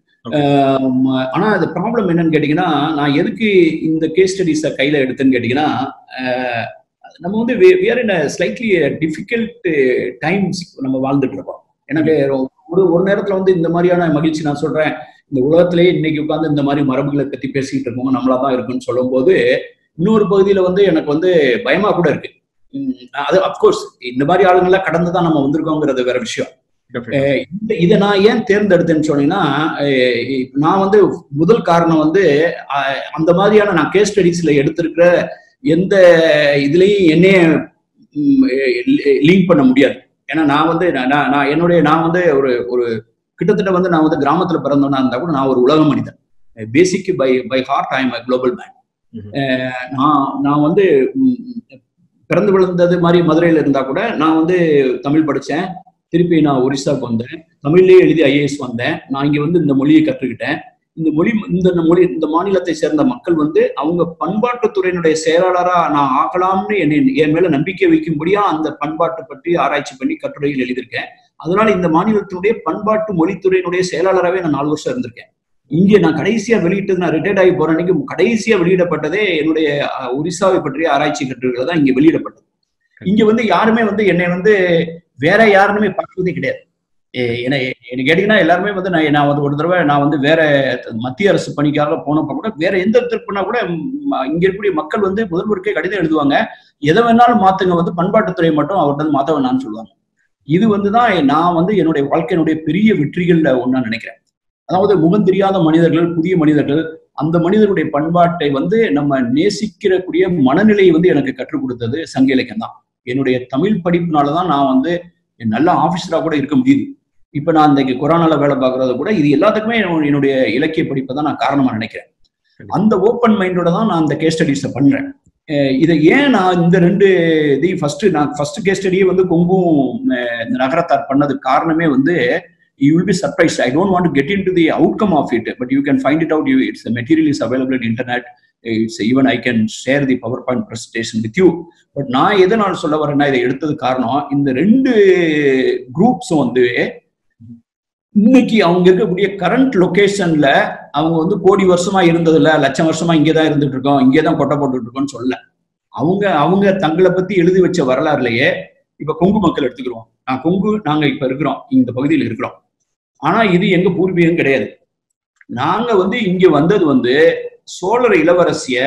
ஆனா அது ப்ராப்ளம் என்னன்னு கேட்டீங்கன்னா நான் எதுக்கு இந்த கேஸ் ஸ்டடிஸை கையில எடுத்தேன்னு கேட்டீங்கன்னா அஹ், நம்ம வந்து we are in slightly difficult times நம்ம வாழ்ந்துட்டு இருக்கோம் எனக்கு ஒரு ஒரு நேரத்துல வந்து இந்த மாதிரியான மகிழ்ச்சி நான் சொல்றேன் இந்த உலகத்திலேயே இன்னைக்கு உட்கார்ந்து இந்த மாதிரி மரபுகளை பத்தி பேசிக்கிட்டு இருக்கோம் நம்மளா தான் இருக்குன்னு சொல்லும்போது இன்னொரு பகுதியில வந்து எனக்கு வந்து பயமா கூட இருக்கு உம் அது அப்கோர்ஸ் இந்த மாதிரி ஆளுங்கெல்லாம் கடந்து தான் நம்ம வந்திருக்கோங்கிறது வேற விஷயம் அஹ் இந்த இதை நான் ஏன் தேர்ந்தெடுத்தேன்னு சொன்னீங்கன்னா அஹ் இப்ப நான் வந்து முதல் காரணம் வந்து அஹ் அந்த மாதிரியான நான் கேஸ் ஸ்டடிஸ்ல எடுத்திருக்கிற எந்த இதுலயும் என்னைய லிங்க் பண்ண முடியாது ஏன்னா நான் வந்து நான் நான் நான் என்னுடைய நான் வந்து ஒரு ஒரு கிட்டத்தட்ட வந்து நான் வந்து கிராமத்துல பிறந்தவனா இருந்தா கூட நான் ஒரு உலக மனிதன் basic by by heart I am global man நான் நான் வந்து ம், பிறந்து விழுந்தது மாதிரி மதுரையில இருந்தா கூட நான் வந்து தமிழ் படிச்சேன் திருப்பி நான் ஒரிசாவுக்கு வந்தேன் தமிழ்லயே எழுதி ஐஏஎஸ் வந்தேன் நான் இங்க வந்து இந்த மொழியை கற்றுக்கிட்டேன் இந்த மொழி இந்த மொழி இந்த மாநிலத்தை சேர்ந்த மக்கள் வந்து அவங்க பண்பாட்டுத்துறையினுடைய செயலாளரா நான் ஆகலாம்னு என்னை என் மேல நம்பிக்கை வைக்கும்படியா அந்த பண்பாட்டு பற்றி ஆராய்ச்சி பண்ணி கட்டுரைகள் எழுதியிருக்கேன் அதனால இந்த மாநிலத்தினுடைய பண்பாட்டு மொழித்துறையினுடைய செயலாளராகவே நான் நாலு வருஷம் இருந்திருக்கேன் இங்கே நான் கடைசியா வெளியிட்டது நான் ரிட்டையர்ட் ஆகி போற அன்னைக்கு கடைசியா வெளியிடப்பட்டதே என்னுடைய அஹ், ஒரிசாவை பற்றிய ஆராய்ச்சி கட்டுரைகள் தான் இங்க வெளியிடப்பட்டது இங்க வந்து யாருமே வந்து என்னை வந்து வேற யாருமே பார்க்கறதே கிடையாது எ- என்ன என்ன கேட்டீங்கன்னா எல்லாருமே வந்து நான் நான் வந்து ஒரு தடவை நான் வந்து வேற மத்திய அரசு பணிக்காக போனப்ப கூட வேற எந்த இடத்துக்கு போனா கூட ம், இங்க இருக்கக்கூடிய மக்கள் வந்து முதல்வருக்கே கடிதம் எழுதுவாங்க எதை வேணாலும் மாத்துங்க வந்து பண்பாட்டுத்துறை மட்டும் அவர்கிட்ட வந்து மாத்த வேணாம்னு சொல்லுவாங்க இது வந்துதான் நான் வந்து என்னுடைய வாழ்க்கையினுடைய பெரிய வெற்றிகள்ல ஒண்ணா நினைக்கிறேன் அதாவது முகம் தெரியாத மனிதர்கள் புதிய மனிதர்கள் அந்த மனிதனுடைய பண்பாட்டை வந்து நம்ம நேசிக்கிறக்கூடிய மனநிலையை வந்து எனக்கு கற்றுக் கொடுத்தது சங்க இலக்கியம் தான் என்னுடைய தமிழ் படிப்புனாலதான் நான் வந்து நல்ல ஆபீசரா கூட இருக்க முடியுது இப்ப நான் இந்த கொரோனால வேலை பார்க்கறது கூட இது எல்லாத்துக்குமே என்னோட- என்னுடைய இலக்கிய படிப்பை தான் நான் காரணமா நினைக்கிறேன் அந்த ஓப்பன் மைண்டோட தான் நான் இந்த கேஸ் ஸ்டடிஸை பண்றேன் அஹ் இதை ஏன் நான் இந்த ரெண்டு இதையும் ஃபர்ஸ்ட் நான் ஃபர்ஸ்ட் கேஸ் ஸ்டடியே வந்து கொங்கும் அஹ் இந்த நகரத்தார் பண்ணதுக்கு காரணமே வந்து you will be surprise I don't want to get in to the outcome of it but you can find it out you it's material is available in internet it's even I can share the power point presentation with you but நான் எதனால் சொல்ல வரேன்னா இதை எடுத்தது காரணம் இந்த ரெண்டு குரூப்ஸும் வந்து இன்னைக்கு அவங்க இருக்கக்கூடிய கரண்ட் லொகேஷன்ல அவங்க வந்து கோடி வருஷமா இருந்ததுல லட்சம் வருஷமா இங்கேதான் இருந்துட்டு இருக்கோம் இங்கேதான் கொட்டை போட்டுட்டு இருக்கோம்னு சொல்ல அவங்க அவங்க தங்களை பத்தி எழுதி வச்ச வரலாறுலயே இப்ப கொங்கு மக்கள் எடுத்துக்கிறோம் நான் கொங்கு நாங்க இப்ப இருக்கிறோம் இந்த பகுதியில் இருக்கிறோம் ஆனா இது எங்க பூர்வீகம் கிடையாது நாங்க வந்து இங்க வந்தது வந்து சோழர் இளவரசிய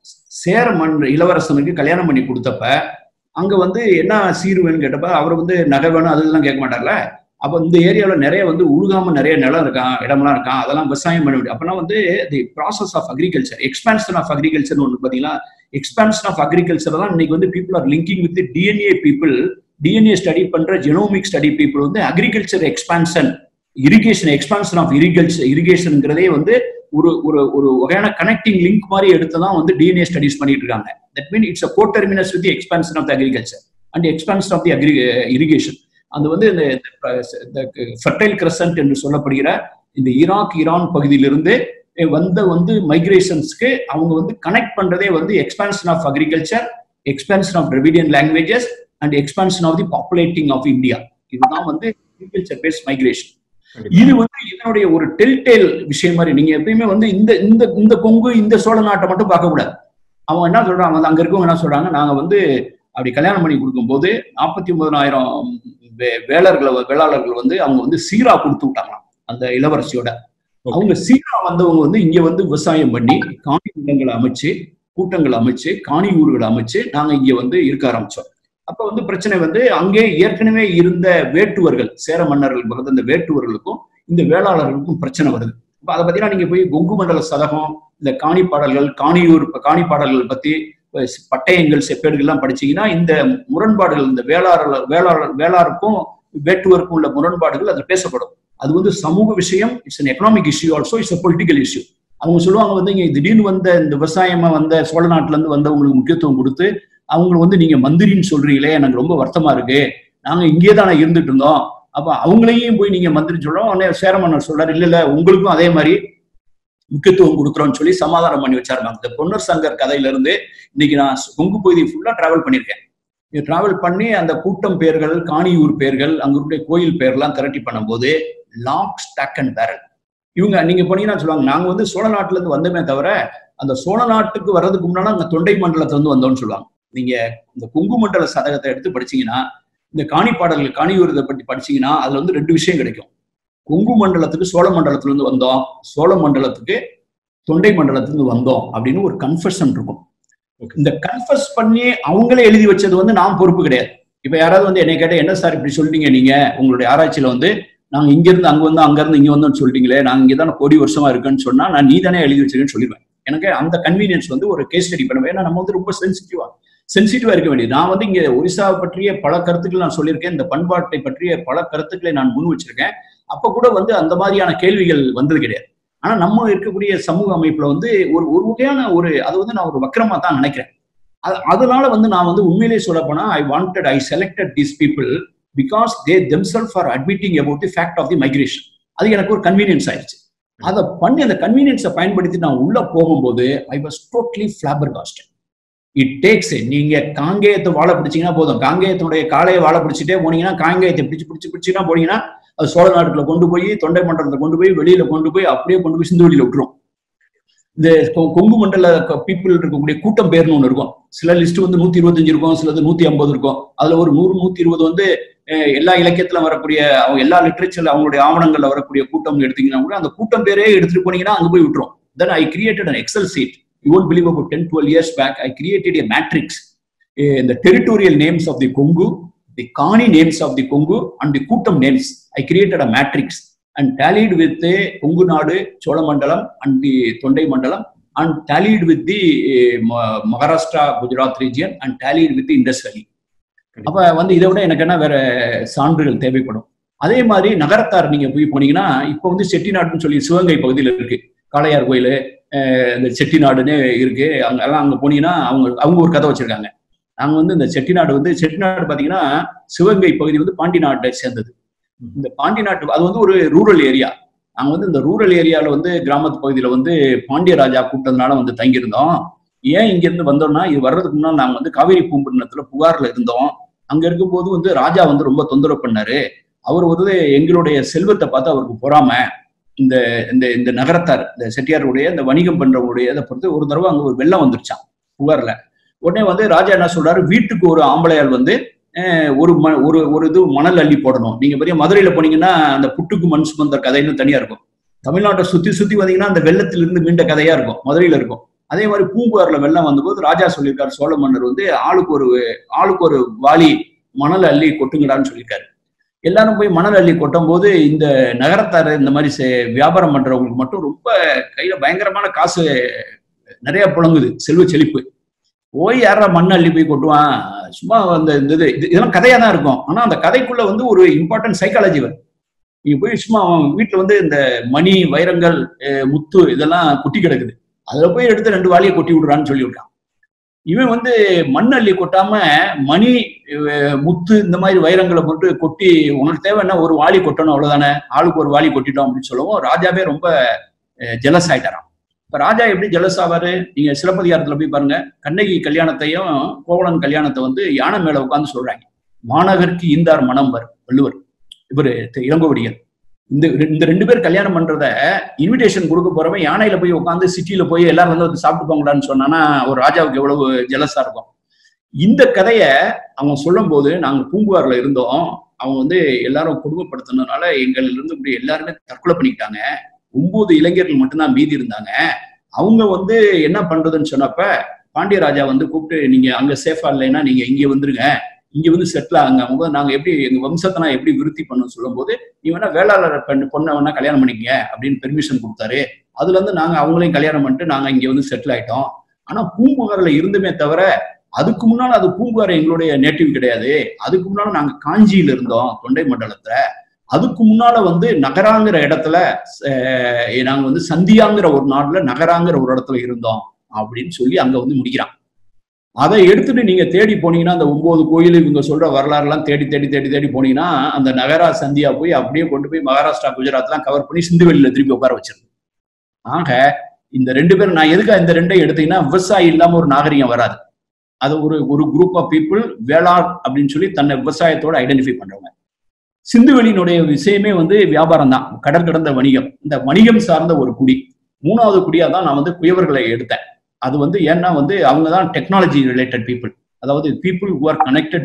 சேர மன் இளவரசனுக்கு கல்யாணம் பண்ணி கொடுத்தப்ப அங்க வந்து என்ன சீருவேன்னு கேட்டப்ப அவர் வந்து நகை வேணும் அதெல்லாம் கேட்க மாட்டார்ல அப்ப இந்த ஏரியாவில நிறைய வந்து உழுகாம நிறைய நிலம் இருக்கான் இடம்லாம் இருக்கான் அதெல்லாம் விவசாயம் பண்ண முடியும் அப்பனா வந்து the process of agriculture expansion of agriculture ஒன்று பாத்தீங்கன்னா எக்ஸ்பான்ஷன் ஆஃப் அக்ரிகல்ச்சர் தான் இன்னைக்கு வந்து people are linking with DNA people DNA study பண்ற ஜெனோமிக் ஸ்டடி பீப்புள் வந்து agriculture expansion irrigation expansion of இரிகல்ச்சர் இரிகேஷனுங்கிறதே வந்து ஒரு ஒரு ஒரு வகையான கனெக்டிங் லிங்க் மாதிரி எடுத்து தான் வந்து டிஎன்ஏ ஸ்டடிஸ் பண்ணிட்டு இருக்காங்க that mean it's a coterminous with expansion of the agriculture and expansion of the agri irrigation அந்த வந்து இந்த ஃபர்டைல் கிரசன்ட் என்று சொல்லப்படுகிற இந்த ஈராக் ஈரான் பகுதியிலிருந்து வந்த வந்து மைக்ரேஷன்ஸ்க்கு அவங்க வந்து கனெக்ட் பண்றதே வந்து expansion of agriculture expansion of Dravidian languages and expansion of the populating of India இதுதான் வந்து அக்ரிகல்ச்சர் பேஸ்ட் மைக்ரேஷன் இது வந்து இதனுடைய ஒரு டெல்டேல் விஷயம் மாதிரி நீங்க எப்பயுமே வந்து இந்த இந்த இந்த கொங்கு இந்த சோழ நாட்டை மட்டும் பார்க்க கூடாது அவங்க என்ன சொல்றாங்க வந்து அங்க இருக்கவங்க என்ன சொல்றாங்க நாங்க வந்து அப்படி கல்யாணம் பண்ணி கொடுக்கும்போது நாற்பத்தி ஒன்பதாயிரம் வேளர்களை வேளாளர்கள் வந்து அவங்க வந்து சீரா கொடுத்து விட்டாங்களாம் அந்த இளவரசியோட அவங்க சீரா வந்தவங்க வந்து இங்க வந்து விவசாயம் பண்ணி காணி நிலங்களை அமைச்சு கூட்டங்கள் அமைச்சு காணி ஊர்களை அமைச்சு நாங்க இங்க வந்து இருக்க ஆரம்பிச்சோம் அப்ப வந்து பிரச்சனை வந்து அங்கே ஏற்கனவே இருந்த வேட்டுவர்கள் சேர மன்னர்கள் பிறந்த இந்த வேட்டுவர்களுக்கும் இந்த வேளாளர்களுக்கும் பிரச்சனை வருது இப்ப அதை பத்தினா நீங்க போய் கொங்கு மண்டல சதகம் இந்த காணி பாடல்கள் காணியூர் காணி பாடல்கள் பத்தி பட்டயங்கள் செப்பேடுகள்லாம் படிச்சீங்கன்னா இந்த முரண்பாடுகள் இந்த வேளாளர் வேளாளர் வேளாருக்கும் வேட்டுவருக்கும் உள்ள முரண்பாடுகள் அதுல பேசப்படும் அது வந்து சமூக விஷயம் it's an economic issue also it's a political issue அவங்க சொல்லுவாங்க வந்து இங்க திடீர்னு வந்த இந்த விவசாயமா வந்த சோழ நாட்டுல இருந்து வந்தவங்களுக்கு முக்கியத்துவம் கொடுத்து அவங்க வந்து நீங்க மந்திரின்னு சொல்றீங்களே எனக்கு ரொம்ப வருத்தமா இருக்கு நாங்க இங்கே தானே இருந்துட்டு இருந்தோம் அப்ப அவங்களையும் போய் நீங்க மந்திரி சொல்றோம் உடனே சேரமன்னர் சொல்றாரு இல்ல இல்ல உங்களுக்கும் அதே மாதிரி முக்கியத்துவம் கொடுக்குறோம்னு சொல்லி சமாதானம் பண்ணி வச்சாருங்க இந்த பொன்னர் சங்கர் கதையில இருந்து இன்னைக்கு நான் கொங்கு பகுதி ஃபுல்லா டிராவல் பண்ணியிருக்கேன் டிராவல் பண்ணி அந்த கூட்டம் பேர்கள் காணியூர் பேர்கள் அங்களுடைய கோயில் பேர்லாம் திரட்டி பண்ணும்போது லாக் ஸ்டாக் அண்ட் பேரல் இவங்க நீங்க போனீங்கன்னா சொல்லுவாங்க நாங்க வந்து சோழ நாட்டுல இருந்து வந்தோமே தவிர அந்த சோழ நாட்டுக்கு வர்றதுக்கு முன்னாடி அங்க தொண்டை மண்டலத்துல இருந்து வந்தோம்னு சொல்லுவாங்க நீங்க இந்த கொங்கு மண்டல சதகத்தை எடுத்து படிச்சீங்கன்னா இந்த காணி பாடல்கள் காணியூரத்தை பற்றி படிச்சீங்கன்னா அதுல வந்து ரெண்டு விஷயம் கிடைக்கும் கொங்கு மண்டலத்துக்கு சோழ மண்டலத்துல இருந்து வந்தோம் சோழ மண்டலத்துக்கு தொண்டை மண்டலத்துல இருந்து வந்தோம் அப்படின்னு ஒரு கன்ஃபர்ஷன் இருக்கும் இந்த கன்ஃபர்ஸ் பண்ணி அவங்களே எழுதி வச்சது வந்து நான் பொறுப்பு கிடையாது இப்ப யாராவது வந்து என்னை கேட்ட என்ன சார் இப்படி சொல்லிட்டீங்க நீங்க உங்களுடைய ஆராய்ச்சியில வந்து நாங்க இங்க இருந்து அங்க வந்து அங்க இருந்து இங்க வந்தோம்னு சொல்லிட்டீங்களே நாங்க இங்கதான் கோடி வருஷமா இருக்குன்னு சொன்னா நான் நீ தானே எழுதி வச்சிருக்கேன்னு சொல்லிடுவேன் எனக்கு அந்த கன்வீனியன்ஸ் வந்து ஒரு கேஸ் ஸ்டடி பண்ணுவேன் ஏன்னா நம்ம வந்து ரொம்ப சென்சிட்டிவா சென்சிட்டிவா இருக்க வேண்டியது நான் வந்து இங்க ஒரிசாவை பற்றிய பல கருத்துக்கள் நான் சொல்லியிருக்கேன் இந்த பண்பாட்டை பற்றிய பல கருத்துக்களை நான் முன் வச்சிருக்கேன் அப்ப கூட வந்து அந்த மாதிரியான கேள்விகள் வந்தது கிடையாது ஆனா நம்ம இருக்கக்கூடிய சமூக அமைப்புல வந்து ஒரு ஒரு வகையான ஒரு அது வந்து நான் ஒரு வக்கரமா தான் நினைக்கிறேன் அதனால வந்து நான் வந்து உண்மையிலேயே சொல்ல போனா I wanted I selected these people because they themself are admitting about the fact of the migration அது எனக்கு ஒரு கன்வீனியன்ஸ் ஆயிடுச்சு அதை பண்ணி அந்த கன்வீனியன்ஸை பயன்படுத்தி நான் உள்ள போகும்போது I was totally flabbergasted it takes நீங்க காங்கேயத்தை வாழை பிடிச்சீங்கன்னா போதும் காங்கேயத்தினுடைய காலையை வாழை பிடிச்சிட்டே போனீங்கன்னா காங்கேயத்தை பிடிச்சு பிடிச்சு பிடிச்சினா போனீங்கன்னா அது சோழ நாட்டுல கொண்டு போய் தொண்டை மண்டலத்தை கொண்டு போய் வெளியில கொண்டு போய் அப்படியே கொண்டு போய் சிந்து வெளியில விட்டுரும் இந்த கொங்கு மண்டல பீப்புள் இருக்கக்கூடிய கூட்டம் பேர்னு ஒன்று இருக்கும் சில லிஸ்ட் வந்து நூத்தி இருபத்தஞ்சு இருக்கும் சிலது நூத்தி ஐம்பது இருக்கும் அதுல ஒரு நூறு நூத்தி இருபது வந்து எல்லா இலக்கியத்துல வரக்கூடிய அவங்க எல்லா லிட்ரேச்சர்ல அவங்களுடைய ஆவணங்கள்ல வரக்கூடிய கூட்டம் எடுத்தீங்கன்னா கூட அந்த கூட்டம் பேரே எடுத்துட்டு போனீங்கன்னா அங்க போய் விட்டுரும் then I created an excel sheet you won't believe about ten twelve years back I created a matrix இந்த territorial names of the Kongu the kaani names of the Kongu and the koottam names I created a matrix and tallied with Kongu Nadu Cholamandalam and the Thondai Mandalam and tallied with the Maharashtra Gujarat region and tallied with Indus valley அப்ப வந்து இதை விட எனக்கு என்ன வேற சான்றுகள் தேவைப்படும் அதே மாதிரி நகரத்தார் நீங்க போய் போனீங்கன்னா இப்போ வந்து செட்டிநாடுன்னு சொல்லி சிவகங்கை பகுதியில் இருக்கு காளையார் கோயில் இந்த செட்டிநாடுன்னு இருக்கு அங்கெல்லாம் அங்க போனீங்கன்னா அவங்க அவங்க ஒரு கதை வச்சிருக்காங்க நாங்க வந்து இந்த செட்டிநாடு வந்து செட்டிநாடு பாத்தீங்கன்னா சிவகங்கை பகுதி வந்து பாண்டி நாட்டை சேர்ந்தது இந்த பாண்டி நாட்டு அது வந்து ஒரு ரூரல் ஏரியா நாங்க வந்து இந்த ரூரல் ஏரியால வந்து கிராமத்து பகுதியில வந்து பாண்டிய ராஜா கூப்பிட்டதுனால வந்து தங்கியிருந்தோம் ஏன் இங்க இருந்து வந்தோம்னா இது வர்றதுக்கு முன்னால் நாங்க வந்து காவேரி பூம்பட்டினத்துல புகார்ல இருந்தோம் அங்க இருக்கும்போது வந்து ராஜா வந்து ரொம்ப தொந்தரவு பண்ணாரு அவர் வந்து எங்களுடைய செல்வத்தை பார்த்து அவருக்கு பொறாம இந்த இந்த இந்த நகரத்தார் இந்த செட்டியாருடைய இந்த வணிகம் பண்றவங்களுடைய இதை பொறுத்து ஒரு தடவை அங்க ஒரு வெள்ளம் வந்துருச்சான் புகார்ல உடனே வந்து ராஜா என்ன சொல்றாரு வீட்டுக்கு ஒரு ஆம்பளையால் வந்து அஹ், ஒரு ம ஒரு ஒரு இது மணல் அள்ளி போடணும் நீங்க பெரிய மதுரையில போனீங்கன்னா அந்த புட்டுக்கு மண் சுமந்த கதைன்னு தனியா இருக்கும் தமிழ்நாட்டை சுத்தி சுத்தி வந்தீங்கன்னா அந்த வெள்ளத்திலிருந்து மீண்ட கதையா இருக்கும் மதுரையில இருக்கும் அதே மாதிரி பூம்புகார்ல வெள்ளம் வந்தபோது ராஜா சொல்லியிருக்காரு சோழ மன்னர் வந்து ஆளுக்கு ஒரு ஆளுக்கு ஒரு வாளி மணல் அள்ளி கொட்டுங்கடான்னு சொல்லியிருக்காரு எல்லாரும் போய் மணல் அள்ளி கொட்டும் போது இந்த நகரத்தார் இந்த மாதிரி செ- வியாபாரம் பண்றவங்களுக்கு மட்டும் ரொம்ப கையில பயங்கரமான காசு நிறைய புழங்குது செல்வ செழிப்பு போய் யாரா மண் அள்ளி போய் கொட்டுவான் சும்மா அந்த இந்த இது இது- இதெல்லாம் கதையா தான் இருக்கும் ஆனா அந்த கதைக்குள்ள வந்து ஒரு இம்பார்ட்டன்ட் சைக்காலஜி வரும் நீங்க போய் சும்மா அவன் வீட்டுல வந்து இந்த மணி வைரங்கள் அஹ், முத்து இதெல்லாம் கொட்டி கிடக்குது அதுல போய் எடுத்து ரெண்டு வாளியை கொட்டி விடுறான்னு சொல்லியிருக்கான் இவன் வந்து மண் அள்ளி கொட்டாம மணி அஹ், முத்து இந்த மாதிரி வைரங்களை போட்டு கொட்டி உனக்கு தேவைன்னா ஒரு வாளி கொட்டணும் அவ்வளவுதானே ஆளுக்கு ஒரு வாளி கொட்டிட்டோம் அப்படின்னு சொல்லவும் ராஜாவே ரொம்ப ஜெலஸ் ஆயிட்டாராம் இப்ப ராஜா எப்படி ஜெலஸ் ஆவாரு நீங்க சிலப்பதிகாரத்துல போய் பாருங்க கண்ணகி கல்யாணத்தையும் கோவலன் கல்யாணத்தை வந்து யானை மேல உட்கார்ந்து சொல்றாங்க மாநகருக்கு ஈந்தார் மனம் வர் வள்ளுவர் இவரு தி- இளங்கோவடிகள் இந்த ரெ- இந்த ரெண்டு பேர் கல்யாணம் பண்றத இன்விடேஷன் கொடுக்க போறவன் யானையில போய் உட்காந்து சிட்டியில போய் எல்லாரும் வந்து வந்து சாப்பிட்டு போங்கடான்னு சொன்னானா ஒரு ராஜாவுக்கு எவ்வளவு ஜெலஸா இருக்கும் இந்த கதைய அவன் சொல்லும் போது நாங்க பூம்புகார்ல இருந்தோம் அவங்க வந்து எல்லாரும் குடும்பப்படுத்தினதுனால எங்கள்ல இருந்து இப்படி எல்லாருமே தற்கொலை பண்ணிக்கிட்டாங்க ஒன்பது இளைஞர்கள் மட்டும்தான் மீதி இருந்தாங்க அவங்க வந்து என்ன பண்றதுன்னு சொன்னப்ப பாண்டியராஜா வந்து கூப்பிட்டு நீங்க அங்க சேஃபா இல்லைன்னா நீங்க இங்க வந்துருங்க இங்க வந்து செட்டில் ஆகுங்க அவங்க நாங்க எப்படி எங்க வம்சத்தை நான் எப்படி விருத்தி பண்ணணும்னு சொல்லும்போது நீ வேணா வேளாளர் பெண் பொண்ணை வேணா கல்யாணம் பண்ணிக்கங்க அப்படின்னு பெர்மிஷன் கொடுத்தாரு அதுல இருந்து நாங்க அவங்களையும் கல்யாணம் பண்ணிட்டு நாங்க இங்க வந்து செட்டில் ஆயிட்டோம் ஆனா பூம்புகார்ல இருந்துமே தவிர அதுக்கு முன்னால அது பூம்புகார் எங்களுடைய நேட்டிவ் கிடையாது அதுக்கு முன்னால நாங்க காஞ்சியில இருந்தோம் தொண்டை மண்டலத்துல அதுக்கு முன்னால வந்து நகராங்கிற இடத்துல அஹ், நாங்க வந்து சந்தியாங்கிற ஒரு நாடுல நகராங்கிற ஒரு இடத்துல இருந்தோம் அப்படின்னு சொல்லி அங்க வந்து முடிக்கிறான் அதை எடுத்துட்டு நீங்க தேடி போனீங்கன்னா அந்த ஒன்பது கோயில் இவங்க சொல்ற வரலாறு எல்லாம் தேடி தேடி தேடி தேடி போனீங்கன்னா அந்த நகரா சந்தியா போய் அப்படியே கொண்டு போய் மகாராஷ்டிரா குஜராத் எல்லாம் கவர் பண்ணி சிந்துவெளியில திருப்பி உட்கார வச்சிருக்கு ஆக இந்த ரெண்டு பேரும் நான் எதுக்கு இந்த ரெண்டையும் எடுத்தீங்கன்னா விவசாயி இல்லாம ஒரு நாகரிகம் வராது அது ஒரு ஒரு குரூப் ஆஃப் பீப்புள் வேளாண் அப்படின்னு சொல்லி தன்னை விவசாயத்தோட ஐடென்டிஃபை பண்றவங்க சிந்துவெளியினுடைய விஷயமே வந்து வியாபாரம் தான் கடல் கடந்த வணிகம் இந்த வணிகம் சார்ந்த ஒரு குடி மூணாவது குடியா தான் நான் வந்து குயவர்களை எடுத்தேன் அது வந்து ஏன்னா வந்து அவங்க தான் டெக்னாலஜி ரிலேட்டட் பீப்புள் அதாவது people who are connected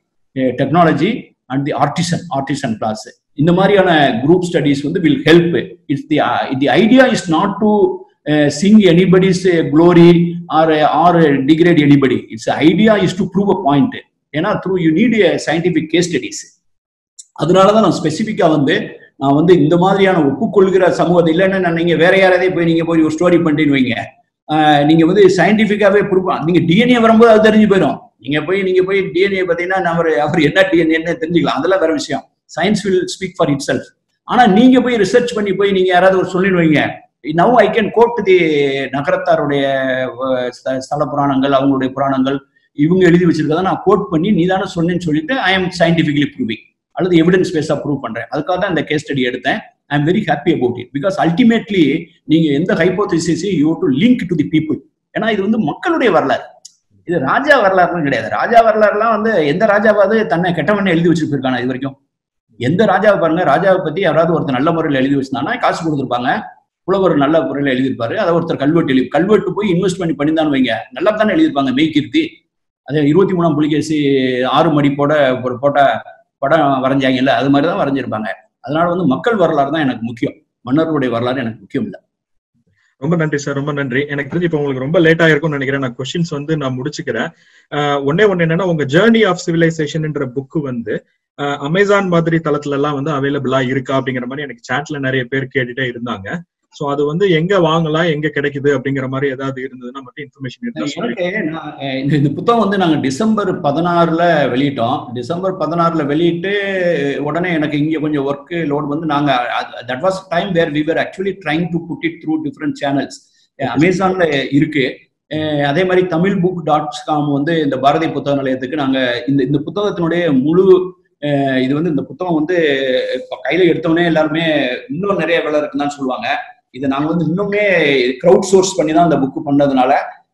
technology and the artisan artisan class இந்த மாதிரியான குரூப் ஸ்டடிஸ் வந்து will help it's the the idea is not to sing anybody's glory or or degrade anybody it's idea is to prove a point ஏன்னா through you need scientific case studies அதனாலதான் நான் ஸ்பெசிஃபிக்கா வந்து நான் வந்து இந்த மாதிரியான ஒப்புக்கொள்கிற சமூகத்தை இல்லைன்னா நான் நீங்க வேற யாராவது போய் நீங்க போய் ஒரு ஸ்டோரி பண்ணிட்டு வைங்க ஆஹ் நீங்க வந்து சயின்டிபிக்காவே ப்ரூவ் நீங்க டிஎன்ஏ வரும்போது அது தெரிஞ்சு போயிடும் நீங்க போய் நீங்க போய் டிஎன்ஏ பார்த்தீங்கன்னா நான் அவர் அவர் என்ன டிஎன்ஏன்னு தெரிஞ்சுக்கலாம் அதெல்லாம் வேற விஷயம் science will speak for itself ஆனா நீங்க போய் ரிசர்ச் பண்ணி போய் நீங்க யாராவது ஒரு சொல்லிட்டு வைங்க now I can quote the நகரத்தாருடைய அஹ், ஸ்த- ஸ்தல புராணங்கள் அவங்களுடைய புராணங்கள் இவங்க எழுதி வச்சிருக்கதை நான் கோட் பண்ணி நீ தானே சொன்னேன்னு சொல்லிட்டு ஐ எம் சயின்டிபிகலி ப்ரூவிங் அல்லது எவிடன்ஸ் பேஸா ப்ரூவ் பண்றேன் அதுக்காக தான் இந்த கேஸ் ஸ்டடி எடுத்தேன் I am very happy about it because ultimately நீங்க எந்த hypothesis you to link to the people ஏன்னா இது வந்து மக்களுடைய வரலாறு இது ராஜா வரலாறுலாம் கிடையாது ராஜா வரலாறுலாம் வந்து எந்த ராஜாவாவது தன்னை கெட்டவனே எழுதி வச்சுட்டு போயிருக்கானா இது வரைக்கும் எந்த ராஜாவை பாருங்க ராஜாவை பத்தி யாராவது ஒருத்தர் நல்ல முறையில் எழுதி வச்சிருந்தானா காசு கொடுத்துருப்பாங்க புலவர் நல்ல முறையில் எழுதியிருப்பாரு அதை ஒருத்தர் கல்வெட்டு எழுதி கல்வெட்டு போய் இன்வெஸ்ட் பண்ணி பண்ணிதான் வைங்க நல்லா தானே எழுதியிருப்பாங்க மெய்கீர்த்தி அதே இருபத்தி மூணாம் புலிகேசி ஆறு மடி போட ஒரு போட்ட படம் வரைஞ்சாங்கல்ல அது மாதிரி தான் வரைஞ்சிருப்பாங்க அதனால வந்து மக்கள் வரலாறு தான் எனக்கு முக்கியம் மன்னர்களுடைய வரலாறு எனக்கு முக்கியம் இல்லை ரொம்ப நன்றி சார் ரொம்ப நன்றி எனக்கு தெரிஞ்சு இப்போ உங்களுக்கு ரொம்ப லேட் ஆயிருக்கும்னு நினைக்கிறேன் நான் கொஸ்டின்ஸ் வந்து நான் முடிச்சுக்கிறேன் ஆஹ் ஒண்ணே ஒண்ணு என்னன்னா உங்க ஜேர்னி ஆஃப் சிவிலைசேஷன்ன்ற புக் வந்து அமேசான் மாதிரி தளத்துல எல்லாம் வந்து அவைலபிளா இருக்கா அப்படிங்கிற மாதிரி எனக்கு சாட்ல நிறைய பேர் கேட்டுட்டே இருந்தாங்க சோ அது வந்து எங்க வாங்கலாம் எங்க கிடைக்குது அப்படிங்கிற மாதிரி ஏதாவது இருந்ததுன்னா மட்டும் இன்ஃபர்மேஷன் இருந்தா சொல்லுங்க எனக்கு நான், அஹ், இந்த இந்த புத்தகம் வந்து நாங்க டிசம்பர் பதினாறுல வெளியிட்டோம் டிசம்பர் பதினாறுல வெளியிட்டு உடனே எனக்கு இங்க கொஞ்சம் ஒர்க் லோட் வந்து நாங்க that was time where we were actually trying to put it through different channels அமேசான்ல இருக்கு அஹ், அதே மாதிரி தமிழ் புக் டாட் காம் வந்து இந்த பாரதி புத்தக நிலையத்துக்கு நாங்க இந்த இந்த புத்தகத்தினுடைய முழு அஹ் இது வந்து இந்த புத்தகம் வந்து இப்போ கையில எடுத்தோடனே எல்லாருமே இன்னும் நிறைய வேலை இருக்குன்னு தான் சொல்லுவாங்க இதை நாங்க வந்து இன்னுமே க்ரௌட் சோர்ஸ் பண்ணி தான் இந்த புக்கு பண்ணதுனால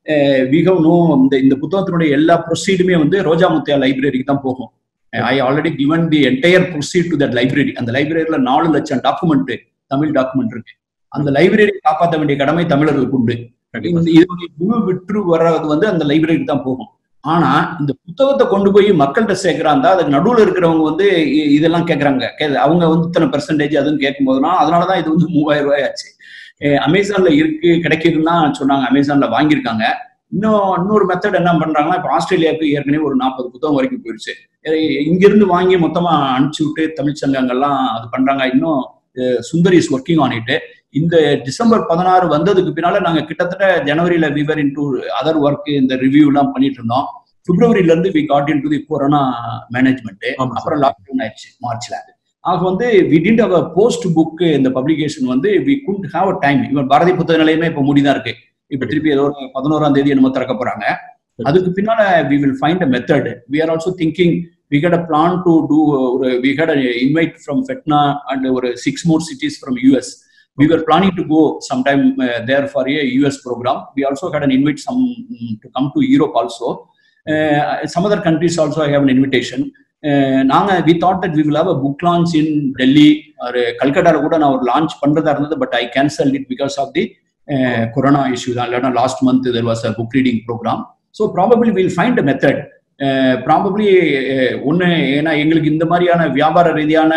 மிகவும் இந்த இந்த புத்தகத்தினுடைய எல்லா ப்ரொசீடுமே வந்து ரோஜா முத்தியா லைப்ரரிக்கு தான் போகும் I already given the entire proceed to that library அந்த லைப்ரரியில நாலு லட்சம் டாக்குமெண்ட் தமிழ் டாக்குமெண்ட் இருக்கு அந்த லைப்ரரி காப்பாற்ற வேண்டிய கடமை தமிழர்களுக்கு உண்டு கண்டிப்பா இந்த இதனுடைய முழு விற்று வர்றது வந்து அந்த லைப்ரரிக்கு தான் போகும் ஆனா இந்த புத்தகத்தை கொண்டு போய் மக்கள்கிட்ட சேர்க்கிறாந்தா அதுக்கு நடுவுல இருக்கிறவங்க வந்து இ- இதெல்லாம் கேட்கறாங்க கே- அவங்க வந்து இத்தனை பெர்சன்டேஜ் அதுன்னு கேட்கும் போதுனா அதனாலதான் இது வந்து மூவாயிரம் ரூபாய் ஆச்சு அஹ் அமேசான்ல இருக்கு கிடைக்குதுன்னு தான் சொன்னாங்க அமேசான்ல வாங்கியிருக்காங்க இன்னும் இன்னொரு மெத்தட் என்ன பண்றாங்கன்னா இப்ப ஆஸ்திரேலியாவுக்கு ஏற்கனவே ஒரு நாற்பது புத்தகம் வரைக்கும் போயிடுச்சு அஹ் இங்கிருந்து வாங்கி மொத்தமா அனுப்பிச்சு விட்டு தமிழ் சங்கங்கள்லாம் அது பண்றாங்க இன்னும் Sundar is working on it இந்த டிசம்பர் பதினாறு வந்ததுக்கு பின்னால நாங்க கிட்டத்தட்ட ஜனவரியில we were in to other work இந்த ரிவ்யூ எல்லாம் பண்ணிட்டு இருந்தோம் பிப்ரவரியில இருந்து we got in to the corona management ஆமா சார். அப்புறம் லாக்டவுன் ஆயிடுச்சு மார்ச்ல ஆக வந்து we didn't have post book இந்த பப்ளிகேஷன் வந்து we could have a time இவன் பாரதி புத்தக நிலையமே இப்ப மூடிதான் இருக்கு இப்ப திருப்பி ஏதோ ஒரு பதினோராம் தேதி என்னமோ திறக்க போறாங்க அதுக்கு பின்னால we will find a method we are also thinking we had a plan to do ஒரு we had invite from FeTNA and ஒரு six more cities from US we were planning to go sometime uh, there for a US program. We also had an invite some mm, to come to Europe also. Uh, some other countries also have an invitation. Uh, நாங்க we thought that we will have a book launch in Delhi ஒரு கல்கட்டால கூட நான் ஒரு launch பண்றதா இருந்தது but I cancel it because of the corona issue தான் இல்லைன்னா last month there was a book reading program so probably will find a method probably ஒன்று ஏன்னா எங்களுக்கு இந்த மாதிரியான வியாபார ரீதியான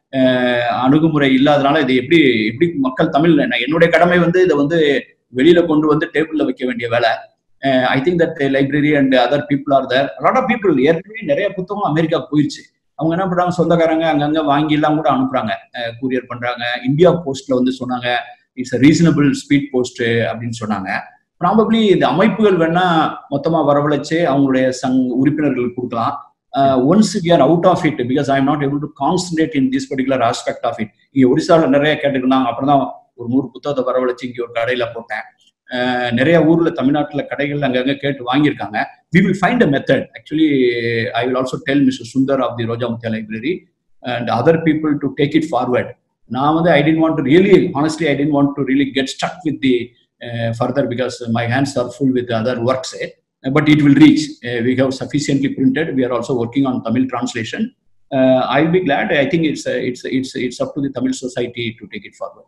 அஹ், அணுகுமுறை இல்லாதனால இது எப்படி எப்படி மக்கள் தமிழ் நான் என்னுடைய கடமை வந்து இதை வந்து வெளியில கொண்டு வந்து டேபிள்ல வைக்க வேண்டிய வேலை I think that library and other people are there lot of people ஏற்கனவே நிறைய புத்தகம் அமெரிக்கா போயிருச்சு அவங்க என்ன பண்றாங்க சொந்தக்காரங்க அங்கங்க வாங்கி எல்லாம் கூட அனுப்புறாங்க கூரியர் பண்றாங்க இந்தியா போஸ்ட்ல வந்து சொன்னாங்க இட்ஸ் ரீசனபிள் ஸ்பீட் போஸ்ட் அப்படின்னு சொன்னாங்க ப்ராபப்ளி இந்த அமைப்புகள் வேணா மொத்தமா வரவழைச்சு அவங்களுடைய சங் உறுப்பினர்களுக்கு கொடுக்கலாம் once we are out of it because I am not able to concentrate in this particular aspect of it இங்க ஒரிசால நிறைய கேட்டுருந்தாங்க அப்புறம் தான் ஒரு நூறு புத்தகத்தை வரவழைச்சு இங்க ஒரு கடையில போட்டேன் அஹ் நிறைய ஊர்ல தமிழ்நாட்டுல கடைகள் அங்கங்க கேட்டு வாங்கியிருக்காங்க we will find a method actually I will also tell mister Sundar of the Roja Muthiah library and other people to take it forward நான் வந்து I tent want to really honestly I tent want to really get stuck with the further because my hands are full with other works but it will reach. Uh, we have sufficiently printed. We are also working on Tamil translation. Uh, I'll be glad. I think it's uh, it's it's it's up to the Tamil society to take it forward.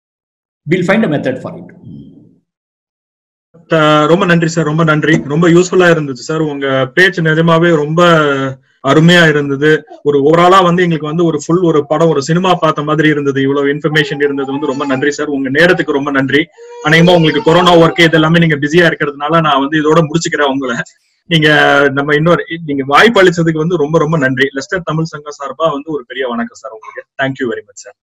We'll find a method for it. த- ரொம்ப நன்றி sir ரொம்ப நன்றி ரொம்ப யூஸ்ஃபுல்லா இருந்துச்சு sir உங்க பேச்சு நிஜமாவே ரொம்ப அருமையா இருந்தது ஒரு ஓவராலா வந்து எங்களுக்கு வந்து ஒரு ஃபுல் ஒரு படம் ஒரு சினிமா பார்த்த மாதிரி இருந்தது இவ்வளவு இன்ஃபர்மேஷன் இருந்தது வந்து ரொம்ப நன்றி சார் உங்க நேரத்துக்கு ரொம்ப நன்றி அநேகமா உங்களுக்கு கொரோனா ஒர்க் இது எல்லாமே நீங்க பிஸியா இருக்கிறதுனால நான் வந்து இதோட முடிச்சுக்கிறேன் உங்களை நீங்க நம்ம இன்னொரு நீங்க வாய்ப்பு அளிச்சதுக்கு வந்து ரொம்ப ரொம்ப நன்றி லெஸ்டர் தமிழ் சங்கம் சார்பா வந்து ஒரு பெரிய வணக்கம் சார் உங்களுக்கு தேங்க்யூ வெரி மச் சார்